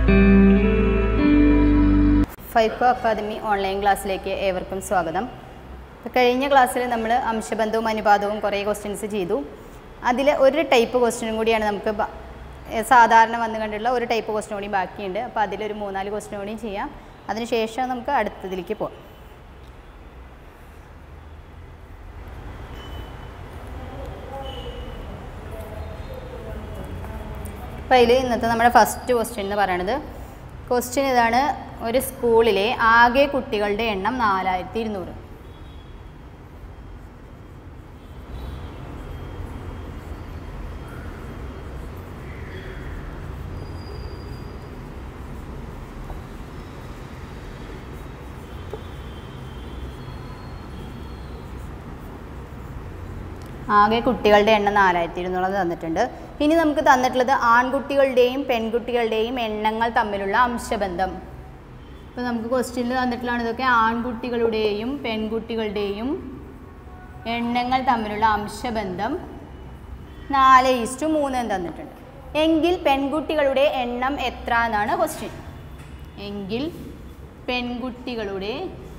ഫൈക്കോ academy online ക്ലാസ്സിലേക്ക് ഏവർക്കും സ്വാഗതം ഇപ്പോൾ കഴിഞ്ഞ ക്ലാസ്സിൽ നമ്മൾ അംശബന്ധവും അനുപാതവും കുറേ ക്വസ്റ്റ്യൻസ് ചെയ്തു അതിൽ ഒരു ടൈപ്പ് ക്വസ്റ്റ്യനും കൂടിയാണ് നമുക്ക് ബ- ഏ, സാധാരണ വന്നു കണ്ടുള്ള ഒരു ടൈപ്പ് ക്വസ്റ്റ്യൻ കൂടി ബാക്കിയുണ്ട് അപ്പോൾ അതിലൊരു മൂന്നാല് ക്വസ്റ്റ്യൻ കൂടി ചെയ്യാം അതിനുശേഷം നമുക്ക് അടുത്തതിലേക്ക് പോകാം അപ്പോൾ അതിൽ ഇന്നത്തെ നമ്മുടെ ഫസ്റ്റ് ക്വസ്റ്റ്യൻ എന്ന് പറയുന്നത് ക്വസ്റ്റ്യൻ ഇതാണ് ഒരു സ്കൂളിലെ ആകെ കുട്ടികളുടെ എണ്ണം നാലായിരത്തി ഇരുന്നൂറ് ആകെ കുട്ടികളുടെ എണ്ണം നാലായിരത്തി ഇരുന്നൂറ് തന്നിട്ടുണ്ട് ഇനി നമുക്ക് തന്നിട്ടുള്ളത് ആൺകുട്ടികളുടെയും പെൺകുട്ടികളുടെയും എണ്ണങ്ങൾ തമ്മിലുള്ള അംശബന്ധം ഇപ്പോൾ നമുക്ക് ക്വസ്റ്റ്യനിൽ തന്നിട്ടുള്ളതാണ് ഇതൊക്കെ ആൺകുട്ടികളുടെയും പെൺകുട്ടികളുടെയും എണ്ണങ്ങൾ തമ്മിലുള്ള അംശബന്ധം നാല് ഈസ്റ്റു മൂന്ന് എന്ന് തന്നിട്ടുണ്ട് എങ്കിൽ പെൺകുട്ടികളുടെ എണ്ണം എത്ര എന്നാണ് ക്വസ്റ്റ്യൻ എങ്കിൽ പെൺകുട്ടികളുടെ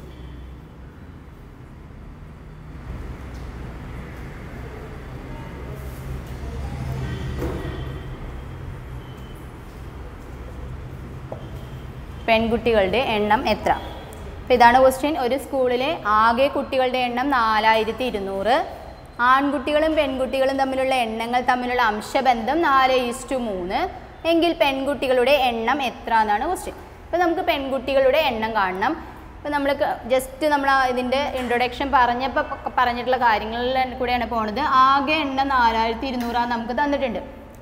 പെൺകുട്ടികളുടെ എണ്ണം എത്ര അപ്പോൾ ഇതാണ് ക്വസ്റ്റ്യൻ ഒരു സ്കൂളിലെ ആകെ കുട്ടികളുടെ എണ്ണം നാലായിരത്തി ഇരുന്നൂറ് ആൺകുട്ടികളും പെൺകുട്ടികളും തമ്മിലുള്ള എണ്ണങ്ങൾ തമ്മിലുള്ള അംശബന്ധം നാല് ഈസ്റ്റു മൂന്ന് എങ്കിൽ പെൺകുട്ടികളുടെ എണ്ണം എത്ര എന്നാണ് ക്വസ്റ്റ്യൻ അപ്പോൾ നമുക്ക് പെൺകുട്ടികളുടെ എണ്ണം കാണണം ഇപ്പോൾ നമ്മൾ ജസ്റ്റ് നമ്മൾ ഇതിൻ്റെ ഇൻട്രൊഡക്ഷൻ പറഞ്ഞപ്പോൾ പറഞ്ഞിട്ടുള്ള കാര്യങ്ങളിൽ കൂടെയാണ് പോണത് ആകെ എണ്ണം നാലായിരത്തി ഇരുന്നൂറാണ് നമുക്ക് തന്നിട്ടുണ്ട്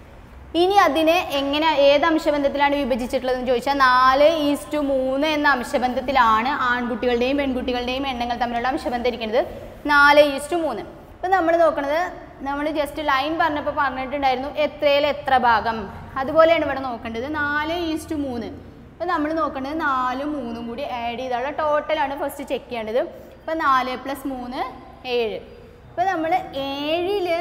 ഇനി അതിനെ എങ്ങനെ ഏത് അംശബന്ധത്തിലാണ് വിഭജിച്ചിട്ടുള്ളതെന്ന് ചോദിച്ചാൽ നാല് ഈസ്റ്റു മൂന്ന് എന്ന അംശബന്ധത്തിലാണ് ആൺകുട്ടികളുടെയും പെൺകുട്ടികളുടെയും എണ്ണങ്ങൾ തമ്മിലുള്ള അംശബന്ധം ഇരിക്കുന്നത് നാല് ഈസ്റ്റു മൂന്ന് ഇപ്പം നമ്മൾ നോക്കുന്നത് നമ്മൾ ജസ്റ്റ് ലൈൻ പറഞ്ഞപ്പോൾ പറഞ്ഞിട്ടുണ്ടായിരുന്നു എത്രയിൽ എത്ര ഭാഗം അതുപോലെയാണ് ഇവിടെ നോക്കേണ്ടത് നാല് ഈസ്റ്റു മൂന്ന് അപ്പോൾ നമ്മൾ നോക്കേണ്ടത് നാലും മൂന്നും കൂടി ആഡ് ചെയ്താലുള്ള ടോട്ടലാണ് ഫസ്റ്റ് ചെക്ക് ചെയ്യേണ്ടത് അപ്പോൾ നാല് പ്ലസ് മൂന്ന് ഏഴ് അപ്പോൾ നമ്മൾ ഏഴില്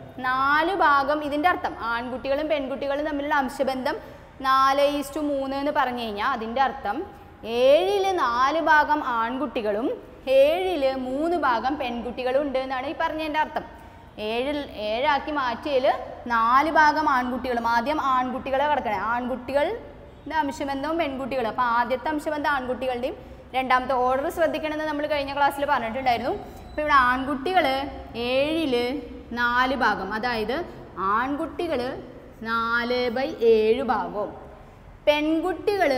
നാല് ഭാഗം ഇതിൻ്റെ അർത്ഥം ആൺകുട്ടികളും പെൺകുട്ടികളും തമ്മിലുള്ള അംശബന്ധം നാല് ഈസ്റ്റു മൂന്ന് എന്ന് പറഞ്ഞു കഴിഞ്ഞാൽ അതിൻ്റെ അർത്ഥം ഏഴില് നാല് ഭാഗം ആൺകുട്ടികളും ഏഴില് മൂന്ന് ഭാഗം പെൺകുട്ടികളും ഉണ്ട് എന്നാണ് ഈ പറഞ്ഞതിൻ്റെ അർത്ഥം ഏഴിൽ ഏഴാക്കി മാറ്റിയതിൽ നാല് ഭാഗം ആൺകുട്ടികളും ആദ്യം ആൺകുട്ടികളെ കിടക്കണേ ആൺകുട്ടികളുടെ അംശബന്ധവും പെൺകുട്ടികളും അപ്പോൾ ആദ്യത്തെ അംശബന്ധം ആൺകുട്ടികളുടെയും രണ്ടാമത്തെ ഓർഡർ ശ്രദ്ധിക്കണമെന്ന് നമ്മൾ കഴിഞ്ഞ ക്ലാസ്സിൽ പറഞ്ഞിട്ടുണ്ടായിരുന്നു അപ്പോൾ ഇവിടെ ആൺകുട്ടികൾ ഏഴില് നാല് ഭാഗം അതായത് ആൺകുട്ടികൾ നാല് ബൈ ഏഴ് ഭാഗവും പെൺകുട്ടികൾ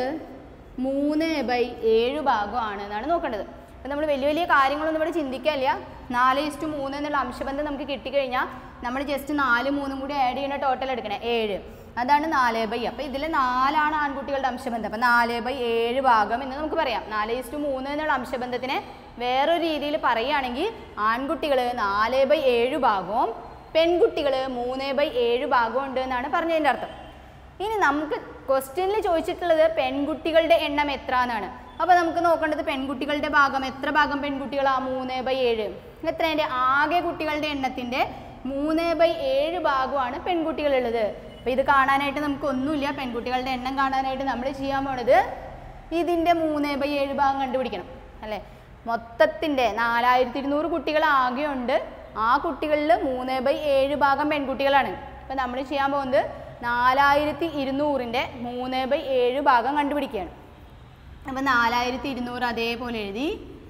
മൂന്ന് ബൈ ഏഴ് ഭാഗമാണ് എന്നാണ് നോക്കേണ്ടത് അപ്പം നമ്മൾ വലിയ വലിയ കാര്യങ്ങളൊന്നും ഇവിടെ ചിന്തിക്കാനില്ല നാല് ഇസ്റ്റു മൂന്ന് എന്നുള്ള അംശബന്ധം നമുക്ക് കിട്ടിക്കഴിഞ്ഞാൽ നമ്മൾ ജസ്റ്റ് നാല് മൂന്നും കൂടി ആഡ് ചെയ്യുന്ന ടോട്ടൽ എടുക്കണേ ഏഴ് അതാണ് നാല് ബൈ അപ്പോൾ ഇതിൽ നാലാണ് ആൺകുട്ടികളുടെ അംശബന്ധം അപ്പോൾ നാല് ബൈ ഏഴ് ഭാഗം എന്ന് നമുക്ക് പറയാം നാല് ഇസ്റ്റു മൂന്ന് എന്നുള്ള അംശബന്ധത്തിനെ വേറൊരു രീതിയിൽ പറയുകയാണെങ്കിൽ ആൺകുട്ടികൾ നാല് ബൈ ഏഴ് ഭാഗവും പെൺകുട്ടികൾ മൂന്ന് ബൈ ഏഴ് ഭാഗവും ഉണ്ട് എന്നാണ് പറഞ്ഞതിൻ്റെ അർത്ഥം ഇനി നമുക്ക് ക്വസ്റ്റ്യനിൽ ചോദിച്ചിട്ടുള്ളത് പെൺകുട്ടികളുടെ എണ്ണം എത്ര എന്നാണ് അപ്പോൾ നമുക്ക് നോക്കേണ്ടത് പെൺകുട്ടികളുടെ ഭാഗം എത്ര ഭാഗം പെൺകുട്ടികളാ മൂന്ന് ബൈ ഏഴ് എത്രേൻ്റെ ആകെ കുട്ടികളുടെ എണ്ണത്തിൻ്റെ മൂന്ന് ബൈ ഏഴ് ഭാഗമാണ് പെൺകുട്ടികളുള്ളത് അപ്പോൾ ഇത് കാണാനായിട്ട് നമുക്ക് ഒന്നുമില്ല പെൺകുട്ടികളുടെ എണ്ണം കാണാനായിട്ട് നമ്മൾ ചെയ്യാൻ പോണത് ഇതിൻ്റെ മൂന്ന് ബൈ ഏഴ് ഭാഗം കണ്ടുപിടിക്കണം അല്ലേ മൊത്തത്തിൻ്റെ നാലായിരത്തി ഇരുന്നൂറ് കുട്ടികൾ ആകെയുണ്ട് ആ കുട്ടികളിൽ മൂന്ന് ബൈ ഏഴ് ഭാഗം പെൺകുട്ടികളാണ് അപ്പോൾ നമ്മൾ ചെയ്യാൻ പോകുന്നത് നാലായിരത്തി ഇരുന്നൂറിൻ്റെ മൂന്ന് ബൈ ഏഴ് ഭാഗം കണ്ടുപിടിക്കുകയാണ് അപ്പോൾ നാലായിരത്തി ഇരുന്നൂറ് അതേപോലെ എഴുതി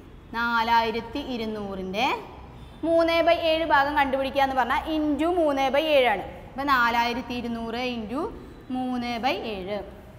നാലായിരത്തി ഇരുന്നൂറിൻ്റെ മൂന്ന് ബൈ ഏഴ് ഭാഗം കണ്ടുപിടിക്കുക എന്ന് പറഞ്ഞാൽ ഇൻറ്റു മൂന്ന് ബൈ ഏഴാണ് അപ്പോൾ നാലായിരത്തി ഇരുന്നൂറ് ഇൻറ്റു മൂന്ന് ബൈ ഏഴ്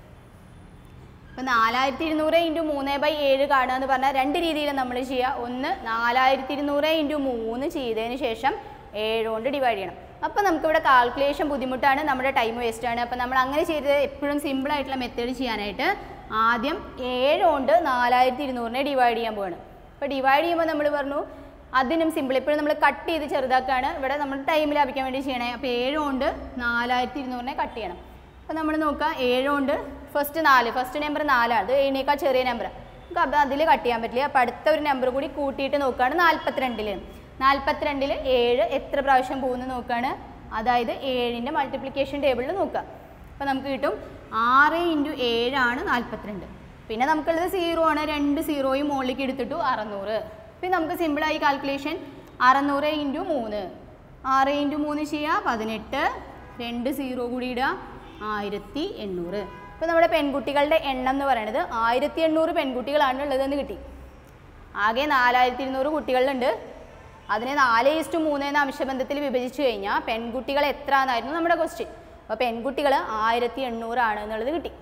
അപ്പോൾ നാലായിരത്തി ഇരുന്നൂറ് ഇൻറ്റു മൂന്ന് ബൈ ഏഴ് കാണുക എന്ന് പറഞ്ഞാൽ രണ്ട് രീതിയിൽ നമ്മൾ ചെയ്യുക ഒന്ന് നാലായിരത്തി ഇരുന്നൂറ് ഇൻറ്റു മൂന്ന് ചെയ്തതിന് ശേഷം ഏഴ് കൊണ്ട് ഡിവൈഡ് ചെയ്യണം അപ്പോൾ നമുക്കിവിടെ കാൽക്കുലേഷൻ ബുദ്ധിമുട്ടാണ് നമ്മുടെ ടൈം വേസ്റ്റ് ആണ് അപ്പോൾ നമ്മൾ അങ്ങനെ ചെയ്തത് എപ്പോഴും സിമ്പിൾ ആയിട്ടുള്ള മെത്തേഡ് ചെയ്യാനായിട്ട് ആദ്യം ഏഴ് കൊണ്ട് നാലായിരത്തി ഇരുന്നൂറിനെ ഡിവൈഡ് ചെയ്യാൻ പോവാണ് അപ്പോൾ ഡിവൈഡ് ചെയ്യുമ്പോൾ നമ്മൾ പറഞ്ഞു അതിനും സിമ്പിൾ ഇപ്പോഴും നമ്മൾ കട്ട് ചെയ്ത് ചെറുതാക്കാണ് ഇവിടെ നമ്മൾ ടൈം ലാഭിക്കാൻ വേണ്ടി ചെയ്യണേ അപ്പോൾ ഏഴ് കൊണ്ട് നാലായിരത്തി ഇരുന്നൂറിനെ കട്ട് ചെയ്യണം അപ്പോൾ നമ്മൾ നോക്കുക ഏഴ് കൊണ്ട് ഫസ്റ്റ് നാല് ഫസ്റ്റ് നമ്പർ നാലാണ് അത് ഏഴിനേക്കാൾ ചെറിയ നമ്പർ നമുക്ക് അത് അതിൽ കട്ട് ചെയ്യാൻ പറ്റില്ല അപ്പോൾ അടുത്ത ഒരു നമ്പർ കൂടി കൂട്ടിയിട്ട് നോക്കുകയാണ് നാൽപ്പത്തിരണ്ടിൽ നാൽപ്പത്തിരണ്ടിൽ ഏഴ് എത്ര പ്രാവശ്യം പോകുന്നു നോക്കുകയാണ് അതായത് ഏഴിൻ്റെ മൾട്ടിപ്ലിക്കേഷൻ ടേബിളിൽ നോക്കുക അപ്പോൾ നമുക്ക് കിട്ടും ആറ് ഇൻറ്റു ഏഴാണ് നാൽപ്പത്തിരണ്ട് പിന്നെ നമുക്കുള്ളത് സീറോ ആണ് രണ്ട് സീറോയും മുകളിലേക്ക് എടുത്തിട്ടു അറുന്നൂറ് പിന്നെ നമുക്ക് സിമ്പിളായി കാൽക്കുലേഷൻ അറുന്നൂറ് ഇൻറ്റു മൂന്ന് ആറ് ഇൻറ്റു മൂന്ന് ചെയ്യുക പതിനെട്ട് രണ്ട് സീറോ കൂടി ഇടുക ആയിരത്തി എണ്ണൂറ് ഇപ്പോൾ നമ്മുടെ പെൺകുട്ടികളുടെ എണ്ണം എന്ന് പറയുന്നത് ആയിരത്തി എണ്ണൂറ് പെൺകുട്ടികളാണ് ഉള്ളതെന്ന് കിട്ടി ആകെ നാലായിരത്തി ഇരുന്നൂറ് കുട്ടികളുണ്ട് അതിനെ നാല് ഇസ്റ്റു മൂന്ന് എന്ന അംശബന്ധത്തിൽ വിഭജിച്ചു കഴിഞ്ഞാൽ പെൺകുട്ടികൾ എത്ര എന്നായിരുന്നു നമ്മുടെ ക്വസ്റ്റ്യൻ അപ്പോൾ പെൺകുട്ടികൾ ആയിരത്തി എണ്ണൂറാണ് എന്നുള്ളത് കിട്ടി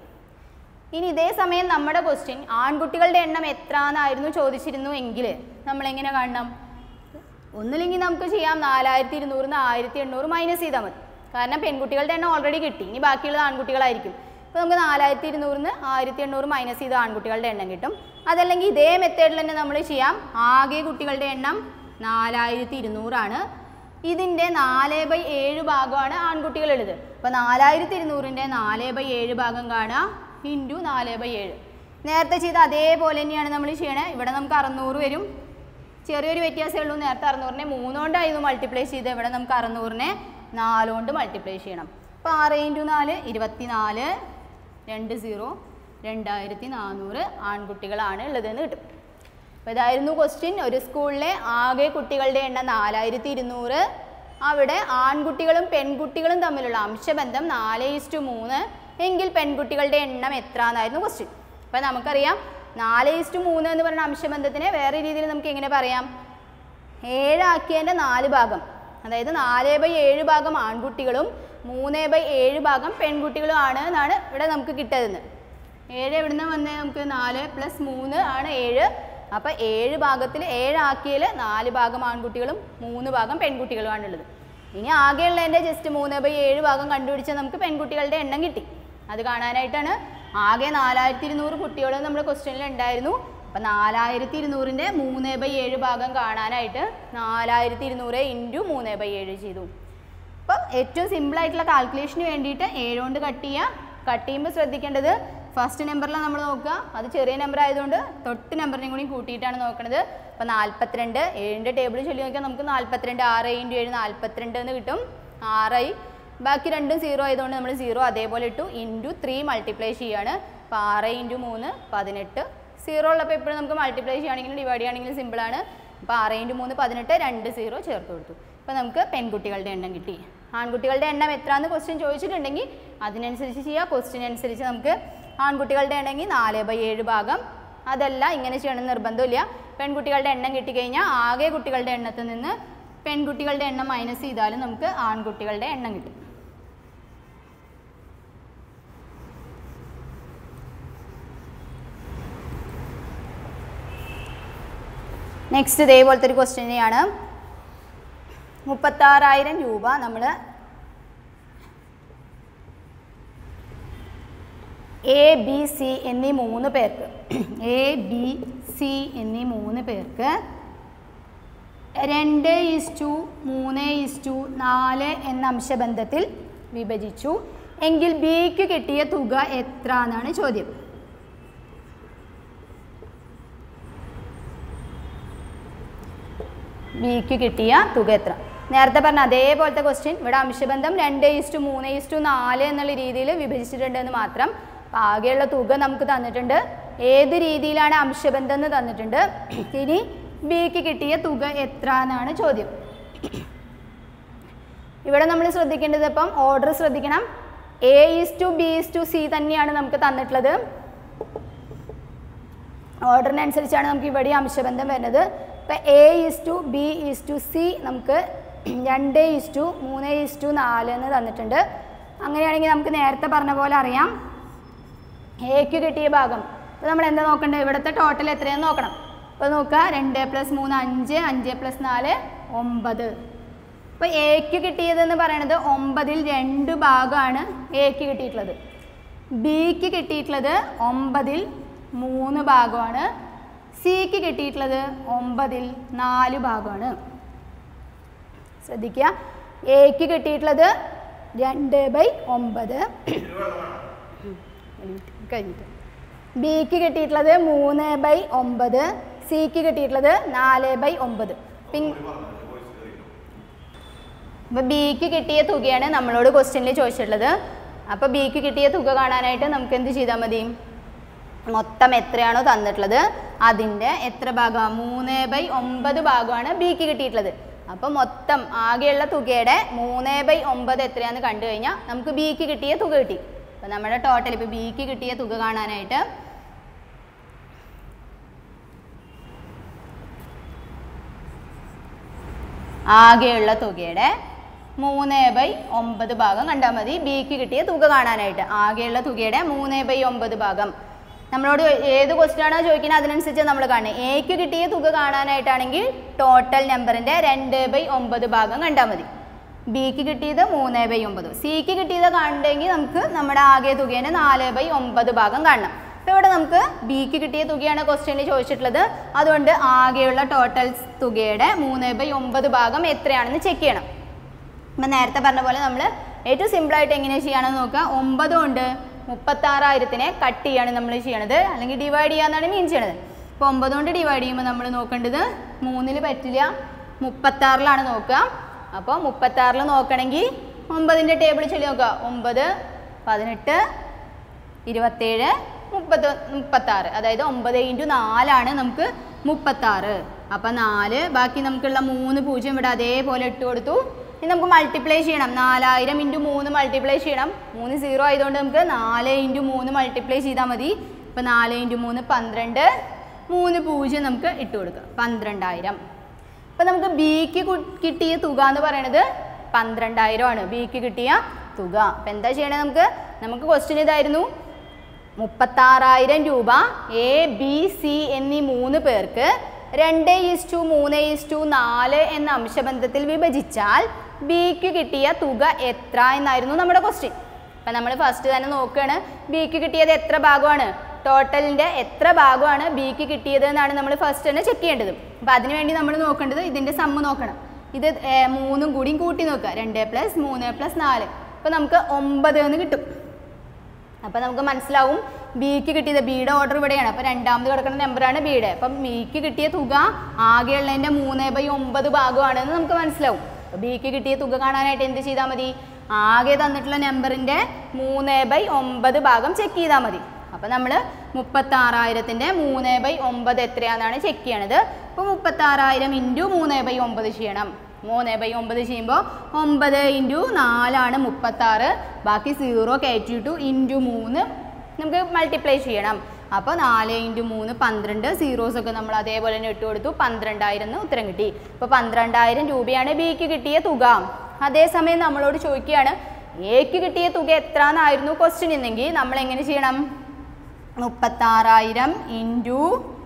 ഇനി ഇതേ സമയം നമ്മുടെ ക്വസ്റ്റ്യൻ ആൺകുട്ടികളുടെ എണ്ണം എത്ര എന്നായിരുന്നു ചോദിച്ചിരുന്നു എങ്കിൽ നമ്മളെങ്ങനെ കാണണം ഒന്നുമില്ലെങ്കിൽ നമുക്ക് ചെയ്യാം നാലായിരത്തി ഇരുന്നൂറിന് ആയിരത്തി എണ്ണൂറ് മൈനസ് ചെയ്താൽ മതി കാരണം പെൺകുട്ടികളുടെ എണ്ണം ഓൾറെഡി കിട്ടി ഇനി ബാക്കിയുള്ളത് ആൺകുട്ടികളായിരിക്കും അപ്പോൾ നമുക്ക് നാലായിരത്തി ഇരുന്നൂറിന് ആയിരത്തി എണ്ണൂറ് മൈനസ് ചെയ്ത് ആൺകുട്ടികളുടെ എണ്ണം കിട്ടും അതല്ലെങ്കിൽ ഇതേ മെത്തേഡിൽ തന്നെ നമ്മൾ ചെയ്യാം ആകെ കുട്ടികളുടെ എണ്ണം നാലായിരത്തി ഇരുന്നൂറാണ് ഇതിൻ്റെ നാല് ബൈ ഏഴ് ഭാഗമാണ് ആൺകുട്ടികളുള്ളത് അപ്പോൾ നാലായിരത്തി ഇരുന്നൂറിൻ്റെ നാല് ബൈ ഏഴ് ഭാഗം കാണുക ഇൻറ്റു നാല് ബൈ ഏഴ് നേരത്തെ ചെയ്ത അതേപോലെ തന്നെയാണ് നമ്മൾ ചെയ്യണേ ഇവിടെ നമുക്ക് അറുന്നൂറ് വരും ചെറിയൊരു വ്യത്യാസമേ ഉള്ളൂ നേരത്തെ അറുന്നൂറിനെ മൂന്നുകൊണ്ടായിരുന്നു മൾട്ടിപ്ലൈ ചെയ്ത് ഇവിടെ നമുക്ക് അറുന്നൂറിനെ നാലുകൊണ്ട് മൾട്ടിപ്ലൈ ചെയ്യണം അപ്പോൾ ആറ് ഇൻറ്റു നാല് ഇരുപത്തി നാല് രണ്ട് സീറോ രണ്ടായിരത്തി നാനൂറ് ആൺകുട്ടികളാണ് ഉള്ളതെന്ന് കിട്ടും അപ്പോൾ ഇതായിരുന്നു ക്വസ്റ്റ്യൻ ഒരു സ്കൂളിലെ ആകെ കുട്ടികളുടെ എണ്ണം നാലായിരത്തി ഇരുന്നൂറ് അവിടെ ആൺകുട്ടികളും പെൺകുട്ടികളും തമ്മിലുള്ള അംശബന്ധം നാല് ഇസ്റ്റു മൂന്ന് എങ്കിൽ പെൺകുട്ടികളുടെ എണ്ണം എത്ര എന്നായിരുന്നു ക്വസ്റ്റ്യൻ അപ്പോൾ നമുക്കറിയാം നാല് ഇസ്റ്റു മൂന്ന് എന്ന് പറയുന്ന അംശബന്ധത്തിനെ വേറെ രീതിയിൽ നമുക്ക് എങ്ങനെ പറയാം ഏഴാക്കിയതിൻ്റെ നാല് ഭാഗം അതായത് നാല് ബൈ ഏഴ് ഭാഗം ആൺകുട്ടികളും മൂന്ന് ബൈ ഏഴ് ഭാഗം പെൺകുട്ടികളും ആണ് എന്നാണ് ഇവിടെ നമുക്ക് കിട്ടിയതെന്ന് ഏഴ് എവിടുന്ന് വന്നേ നമുക്ക് നാല് പ്ലസ് മൂന്ന് ആണ് ഏഴ് അപ്പോൾ ഏഴ് ഭാഗത്തിൽ ഏഴാക്കിയതിൽ നാല് ഭാഗം ആൺകുട്ടികളും മൂന്ന് ഭാഗം പെൺകുട്ടികളുമാണുള്ളത് ഇനി ആകെയുള്ളതിൻ്റെ ജസ്റ്റ് മൂന്ന് ബൈ ഏഴ് ഭാഗം കണ്ടുപിടിച്ചാൽ നമുക്ക് പെൺകുട്ടികളുടെ എണ്ണം കിട്ടി അത് കാണാനായിട്ടാണ് ആകെ നാലായിരത്തി ഇരുന്നൂറ് കുട്ടികൾ നമ്മുടെ ക്വസ്റ്റ്യനിൽ ഉണ്ടായിരുന്നു അപ്പം നാലായിരത്തി ഇരുന്നൂറിൻ്റെ മൂന്ന് ബൈ ഏഴ് ഭാഗം കാണാനായിട്ട് നാലായിരത്തി ഇരുന്നൂറ് ഇൻറ്റു മൂന്ന് ബൈ ഏഴ് ചെയ്തു അപ്പം ഏറ്റവും സിമ്പിളായിട്ടുള്ള കാൽക്കുലേഷന് വേണ്ടിയിട്ട് ഏഴ് കൊണ്ട് കട്ട് ചെയ്യുക കട്ട് ചെയ്യുമ്പോൾ ശ്രദ്ധിക്കേണ്ടത് ഫസ്റ്റ് നമ്പറിൽ നമ്മൾ നോക്കുക അത് ചെറിയ നമ്പർ ആയതുകൊണ്ട് തൊട്ട് നമ്പറിനെയും കൂടി കൂട്ടിയിട്ടാണ് നോക്കുന്നത് അപ്പോൾ നാൽപ്പത്തിരണ്ട് ഏഴിൻ്റെ ടേബിൾ ചൊല്ലി നോക്കിയാൽ നമുക്ക് നാൽപ്പത്തിരണ്ട് ആറ് ഇൻറ്റു ഏഴ് നാൽപ്പത്തിരണ്ട് എന്ന് കിട്ടും ആറായി ബാക്കി രണ്ടും സീറോ ആയതുകൊണ്ട് നമ്മൾ സീറോ അതേപോലെ ഇട്ടു ഇൻറ്റു ത്രീ മൾട്ടിപ്ലൈ ചെയ്യാണ് അപ്പോൾ ആറ് ഇൻറ്റു മൂന്ന് പതിനെട്ട് സീറോ ഉള്ളപ്പോൾ എപ്പോഴും നമുക്ക് മൾട്ടിപ്ലൈ ചെയ്യുകയാണെങ്കിലും ഡിവൈഡ് ചെയ്യുകയാണെങ്കിലും സിമ്പിളാണ് അപ്പോൾ ആറ് ഇൻറ്റു മൂന്ന് പതിനെട്ട് രണ്ട് സീറോ ചേർത്ത് കൊടുത്തു അപ്പോൾ നമുക്ക് പെൺകുട്ടികളുടെ എണ്ണം കിട്ടി ആൺകുട്ടികളുടെ എണ്ണം എത്രയാന്ന് ക്വസ്റ്റ്യൻ ചോദിച്ചിട്ടുണ്ടെങ്കിൽ അതിനനുസരിച്ച് ചെയ്യുക ക്വസ്റ്റ്യൻ അനുസരിച്ച് നമുക്ക് ആൺകുട്ടികളുടെ എണ്ണമെങ്കിൽ നാല് ബൈ ഏഴ് ഭാഗം അതല്ല ഇങ്ങനെ ചെയ്യണം എന്ന് നിർബന്ധമില്ല പെൺകുട്ടികളുടെ എണ്ണം കിട്ടിക്കഴിഞ്ഞാൽ ആകെ കുട്ടികളുടെ എണ്ണത്തിൽ നിന്ന് പെൺകുട്ടികളുടെ എണ്ണം മൈനസ് ചെയ്താലും നമുക്ക് ആൺകുട്ടികളുടെ എണ്ണം കിട്ടും നെക്സ്റ്റ് ഇതേപോലത്തെ ഒരു ക്വസ്റ്റ്യനെയാണ് മുപ്പത്താറായിരം രൂപ നമ്മൾ എ ബി സി എന്നീ മൂന്ന് പേർക്ക് എ ബി സി എന്നീ മൂന്ന് പേർക്ക് രണ്ട് ഇസ്റ്റു മൂന്ന് ഇസ്റ്റു നാല് എന്ന അംശബന്ധത്തിൽ വിഭജിച്ചു എങ്കിൽ ബിക്ക് കിട്ടിയ തുക എത്ര എന്നാണ് ചോദ്യം ബിക്ക് കിട്ടിയ തുക എത്ര നേരത്തെ പറഞ്ഞ അതേപോലത്തെ ക്വസ്റ്റ്യൻ ഇവിടെ അംശബന്ധം രണ്ട് ഇസ്റ്റു മൂന്ന് ഇസ്റ്റു നാല് എന്നുള്ള രീതിയിൽ വിഭജിച്ചിട്ടുണ്ടെന്ന് മാത്രം അപ്പോൾ ആകെയുള്ള തുക നമുക്ക് തന്നിട്ടുണ്ട് ഏത് രീതിയിലാണ് അംശബന്ധം എന്ന് തന്നിട്ടുണ്ട് ഇനി ബിക്ക് കിട്ടിയ തുക എത്ര എന്നാണ് ചോദ്യം ഇവിടെ നമ്മൾ ശ്രദ്ധിക്കേണ്ടത് ഇപ്പം ഓർഡർ ശ്രദ്ധിക്കണം A is to B is to C തന്നെയാണ് നമുക്ക് തന്നിട്ടുള്ളത് ഓർഡറിനനുസരിച്ചാണ് നമുക്ക് ഇവിടെ അംശബന്ധം വരുന്നത് ഇപ്പം A is to B is to C നമുക്ക് രണ്ട് ഈസ് ടു മൂന്ന് ഈസ് ടു നാല് എന്ന് തന്നിട്ടുണ്ട് അങ്ങനെയാണെങ്കിൽ നമുക്ക് നേരത്തെ പറഞ്ഞ പോലെ അറിയാം എക്ക് കിട്ടിയ ഭാഗം അപ്പോൾ നമ്മൾ എന്താ നോക്കേണ്ടത് ഇവിടുത്തെ ടോട്ടൽ എത്രയാണെന്ന് നോക്കണം അപ്പോൾ നോക്കുക രണ്ട് പ്ലസ് മൂന്ന് അഞ്ച് അഞ്ച് പ്ലസ് നാല് ഒമ്പത് അപ്പോൾ എക്ക് കിട്ടിയതെന്ന് പറയണത് ഒമ്പതിൽ രണ്ട് ഭാഗമാണ് എക്ക് കിട്ടിയിട്ടുള്ളത് ബിക്ക് കിട്ടിയിട്ടുള്ളത് ഒമ്പതിൽ മൂന്ന് ഭാഗമാണ് സിക്ക് കിട്ടിയിട്ടുള്ളത് ഒമ്പതിൽ നാല് ഭാഗമാണ് ശ്രദ്ധിക്കുക എക്ക് കിട്ടിയിട്ടുള്ളത് രണ്ട് ബൈ ഒമ്പത് കഴിഞ്ഞിട്ട് ബിക്ക് കിട്ടിയിട്ടുള്ളത് മൂന്ന് ബൈ ഒമ്പത് സിക്ക് കിട്ടിയിട്ടുള്ളത് നാല് ബൈ ഒമ്പത് പിൻ അപ്പോൾ ബിക്ക് കിട്ടിയ തുകയാണ് നമ്മളോട് ക്വസ്റ്റ്യനിൽ ചോദിച്ചിട്ടുള്ളത് അപ്പോൾ ബിക്ക് കിട്ടിയ തുക കാണാനായിട്ട് നമുക്ക് എന്ത് ചെയ്താൽ മതി മൊത്തം എത്രയാണോ തന്നിട്ടുള്ളത് അതിൻ്റെ എത്ര ഭാഗമാണ് മൂന്ന് ബൈ ഒമ്പത് ഭാഗമാണ് ബിക്ക് കിട്ടിയിട്ടുള്ളത് അപ്പോൾ മൊത്തം ആകെയുള്ള തുകയുടെ മൂന്ന് ബൈ ഒമ്പത് എത്രയാണെന്ന് കണ്ടു കഴിഞ്ഞാൽ നമുക്ക് ബിക്ക് കിട്ടിയ തുക കിട്ടി അപ്പോൾ നമ്മുടെ ടോട്ടൽ ഇപ്പോൾ ബിക്ക് കിട്ടിയ തുക കാണാനായിട്ട് ആകെയുള്ള തുകയുടെ മൂന്ന് ബൈ ഒമ്പത് ഭാഗം കണ്ടാൽ മതി ബിക്ക് കിട്ടിയ തുക കാണാനായിട്ട് ആകെയുള്ള തുകയുടെ മൂന്ന് ബൈ ഒമ്പത് ഭാഗം നമ്മളോട് ഏത് ക്വസ്റ്റ്യൻ ആണോ ചോദിക്കുന്നത് അതിനനുസരിച്ച് നമ്മൾ കാണുന്നത് എക്ക് കിട്ടിയ തുക കാണാനായിട്ടാണെങ്കിൽ ടോട്ടൽ നമ്പറിൻ്റെ രണ്ട് ബൈ ഒമ്പത് ഭാഗം കണ്ടാൽ മതി ബിക്ക് കിട്ടിയത് മൂന്ന് ബൈ ഒമ്പത് സിക്ക് കിട്ടിയത് കാണണമെങ്കിൽ നമുക്ക് നമ്മുടെ ആകെ തുകേൻ്റെ നാല് ബൈ ഒമ്പത് ഭാഗം കാണണം അപ്പോൾ ഇവിടെ നമുക്ക് ബിക്ക് കിട്ടിയ തുകയാണ് ക്വസ്റ്റ്യനിൽ ചോദിച്ചിട്ടുള്ളത് അതുകൊണ്ട് ആകെയുള്ള ടോട്ടൽ തുകയുടെ മൂന്ന് ബൈ ഒമ്പത് ഭാഗം എത്രയാണെന്ന് ചെക്ക് ചെയ്യണം അപ്പം നേരത്തെ പറഞ്ഞ പോലെ നമ്മൾ ഏറ്റവും സിമ്പിളായിട്ട് എങ്ങനെ ചെയ്യണമെന്ന് നോക്കുക ഒമ്പത് കൊണ്ട് മുപ്പത്താറായിരത്തിനെ കട്ട് ചെയ്യാണ് നമ്മൾ ചെയ്യണത് അല്ലെങ്കിൽ ഡിവൈഡ് ചെയ്യാന്നാണ് മീൻ ചെയ്യണത് അപ്പോൾ ഒമ്പത് കൊണ്ട് ഡിവൈഡ് ചെയ്യുമ്പോൾ നമ്മൾ നോക്കേണ്ടത് മൂന്നിൽ പറ്റില്ല മുപ്പത്താറിലാണ് നോക്കുക അപ്പോൾ മുപ്പത്താറിൽ നോക്കണമെങ്കിൽ ഒമ്പതിൻ്റെ ടേബിൾ ചൊല്ലി നോക്കുക ഒമ്പത് പതിനെട്ട് ഇരുപത്തേഴ് മുപ്പത്തി മുപ്പത്താറ് അതായത് ഒമ്പത് ഇൻറ്റു നാലാണ് നമുക്ക് മുപ്പത്താറ് അപ്പം നാല് ബാക്കി നമുക്കുള്ള മൂന്ന് പൂജ്യം ഇവിടെ അതേപോലെ ഇട്ട് കൊടുത്തു ഇനി നമുക്ക് മൾട്ടിപ്ലൈ ചെയ്യണം നാലായിരം ഇൻറ്റു മൂന്ന് മൾട്ടിപ്ലൈ ചെയ്യണം മൂന്ന് സീറോ ആയതുകൊണ്ട് നമുക്ക് നാല് ഇൻറ്റു മൂന്ന് മൾട്ടിപ്ലൈ ചെയ്താൽ മതി ഇപ്പം നാല് ഇൻറ്റു മൂന്ന് പന്ത്രണ്ട് മൂന്ന് പൂജ്യം നമുക്ക് ഇട്ട് കൊടുക്കുക പന്ത്രണ്ടായിരം അപ്പം നമുക്ക് ബിക്ക് കിട്ടിയ തുക എന്ന് പറയുന്നത് പന്ത്രണ്ടായിരമാണ് ബിക്ക് കിട്ടിയ തുക അപ്പം എന്താ ചെയ്യണത് നമുക്ക് നമുക്ക് ക്വസ്റ്റ്യൻ ഇതായിരുന്നു മുപ്പത്താറായിരം രൂപ എ ബി സി എന്നീ മൂന്ന് പേർക്ക് രണ്ട് ഈസ് ടു മൂന്ന് ഈസ് ടു നാല് എന്ന അംശബന്ധത്തിൽ വിഭജിച്ചാൽ ബിക്ക് കിട്ടിയ തുക എത്ര എന്നായിരുന്നു നമ്മുടെ ക്വസ്റ്റ്യൻ അപ്പം നമ്മൾ ഫസ്റ്റ് തന്നെ നോക്കുകയാണ് ബിക്ക് കിട്ടിയത് എത്ര ഭാഗമാണ് ടോട്ടലിൻ്റെ എത്ര ഭാഗമാണ് ബിക്ക് കിട്ടിയത് എന്നാണ് നമ്മൾ ഫസ്റ്റ് തന്നെ ചെക്ക് ചെയ്യേണ്ടത് അപ്പോൾ അതിനുവേണ്ടി നമ്മൾ നോക്കേണ്ടത് ഇതിൻ്റെ സമ്മ് നോക്കണം ഇത് ഏ, മൂന്നും കൂടിയും കൂട്ടി നോക്കുക രണ്ട് പ്ലസ് മൂന്ന് പ്ലസ് നാല് അപ്പോൾ നമുക്ക് ഒമ്പത് എന്ന് കിട്ടും അപ്പം നമുക്ക് മനസ്സിലാവും ബിക്ക് കിട്ടിയത് ബിയുടെ ഓർഡർ ഇവിടെയാണ് അപ്പോൾ രണ്ടാമത് കിടക്കുന്ന നമ്പറാണ് ബിയുടെ അപ്പം ബിക്ക് കിട്ടിയ തുക ആകെയുള്ളതിൻ്റെ മൂന്ന് ബൈ ഒമ്പത് ഭാഗമാണെന്ന് നമുക്ക് മനസ്സിലാവും അപ്പോൾ ബിക്ക് കിട്ടിയ തുക കാണാനായിട്ട് എന്ത് ചെയ്താൽ മതി ആകെ തന്നിട്ടുള്ള നമ്പറിൻ്റെ മൂന്ന് ബൈ ഒമ്പത് ഭാഗം ചെക്ക് ചെയ്താൽ മതി അപ്പോൾ നമ്മൾ മുപ്പത്താറായിരത്തിൻ്റെ മൂന്ന് ബൈ ഒമ്പത് എത്രയാണെന്നാണ് ചെക്ക് ചെയ്യണത് അപ്പോൾ മുപ്പത്താറായിരം ഇൻറ്റു മൂന്ന് ബൈ ഒമ്പത് ചെയ്യണം മൂന്ന് ബൈ ഒമ്പത് ചെയ്യുമ്പോൾ ഒമ്പത് ഇൻറ്റു നാലാണ് മുപ്പത്താറ് ബാക്കി സീറോ കയറ്റിയിട്ടു ഇൻറ്റു മൂന്ന് നമുക്ക് മൾട്ടിപ്ലൈ ചെയ്യണം അപ്പോൾ നാല് ഇൻറ്റു മൂന്ന് പന്ത്രണ്ട് സീറോസ് ഒക്കെ നമ്മൾ അതേപോലെ തന്നെ ഇട്ട് കൊടുത്തു പന്ത്രണ്ടായിരം എന്ന് ഉത്തരം കിട്ടി അപ്പോൾ പന്ത്രണ്ടായിരം രൂപയാണ് ബിക്ക് കിട്ടിയ തുക അതേസമയം നമ്മളോട് ചോദിക്കുകയാണ് എക്ക് കിട്ടിയ തുക എത്ര എന്നായിരുന്നു ക്വസ്റ്റ്യൻ എന്നെങ്കിൽ നമ്മൾ എങ്ങനെ ചെയ്യണം മുപ്പത്താറായിരം ഇൻറ്റു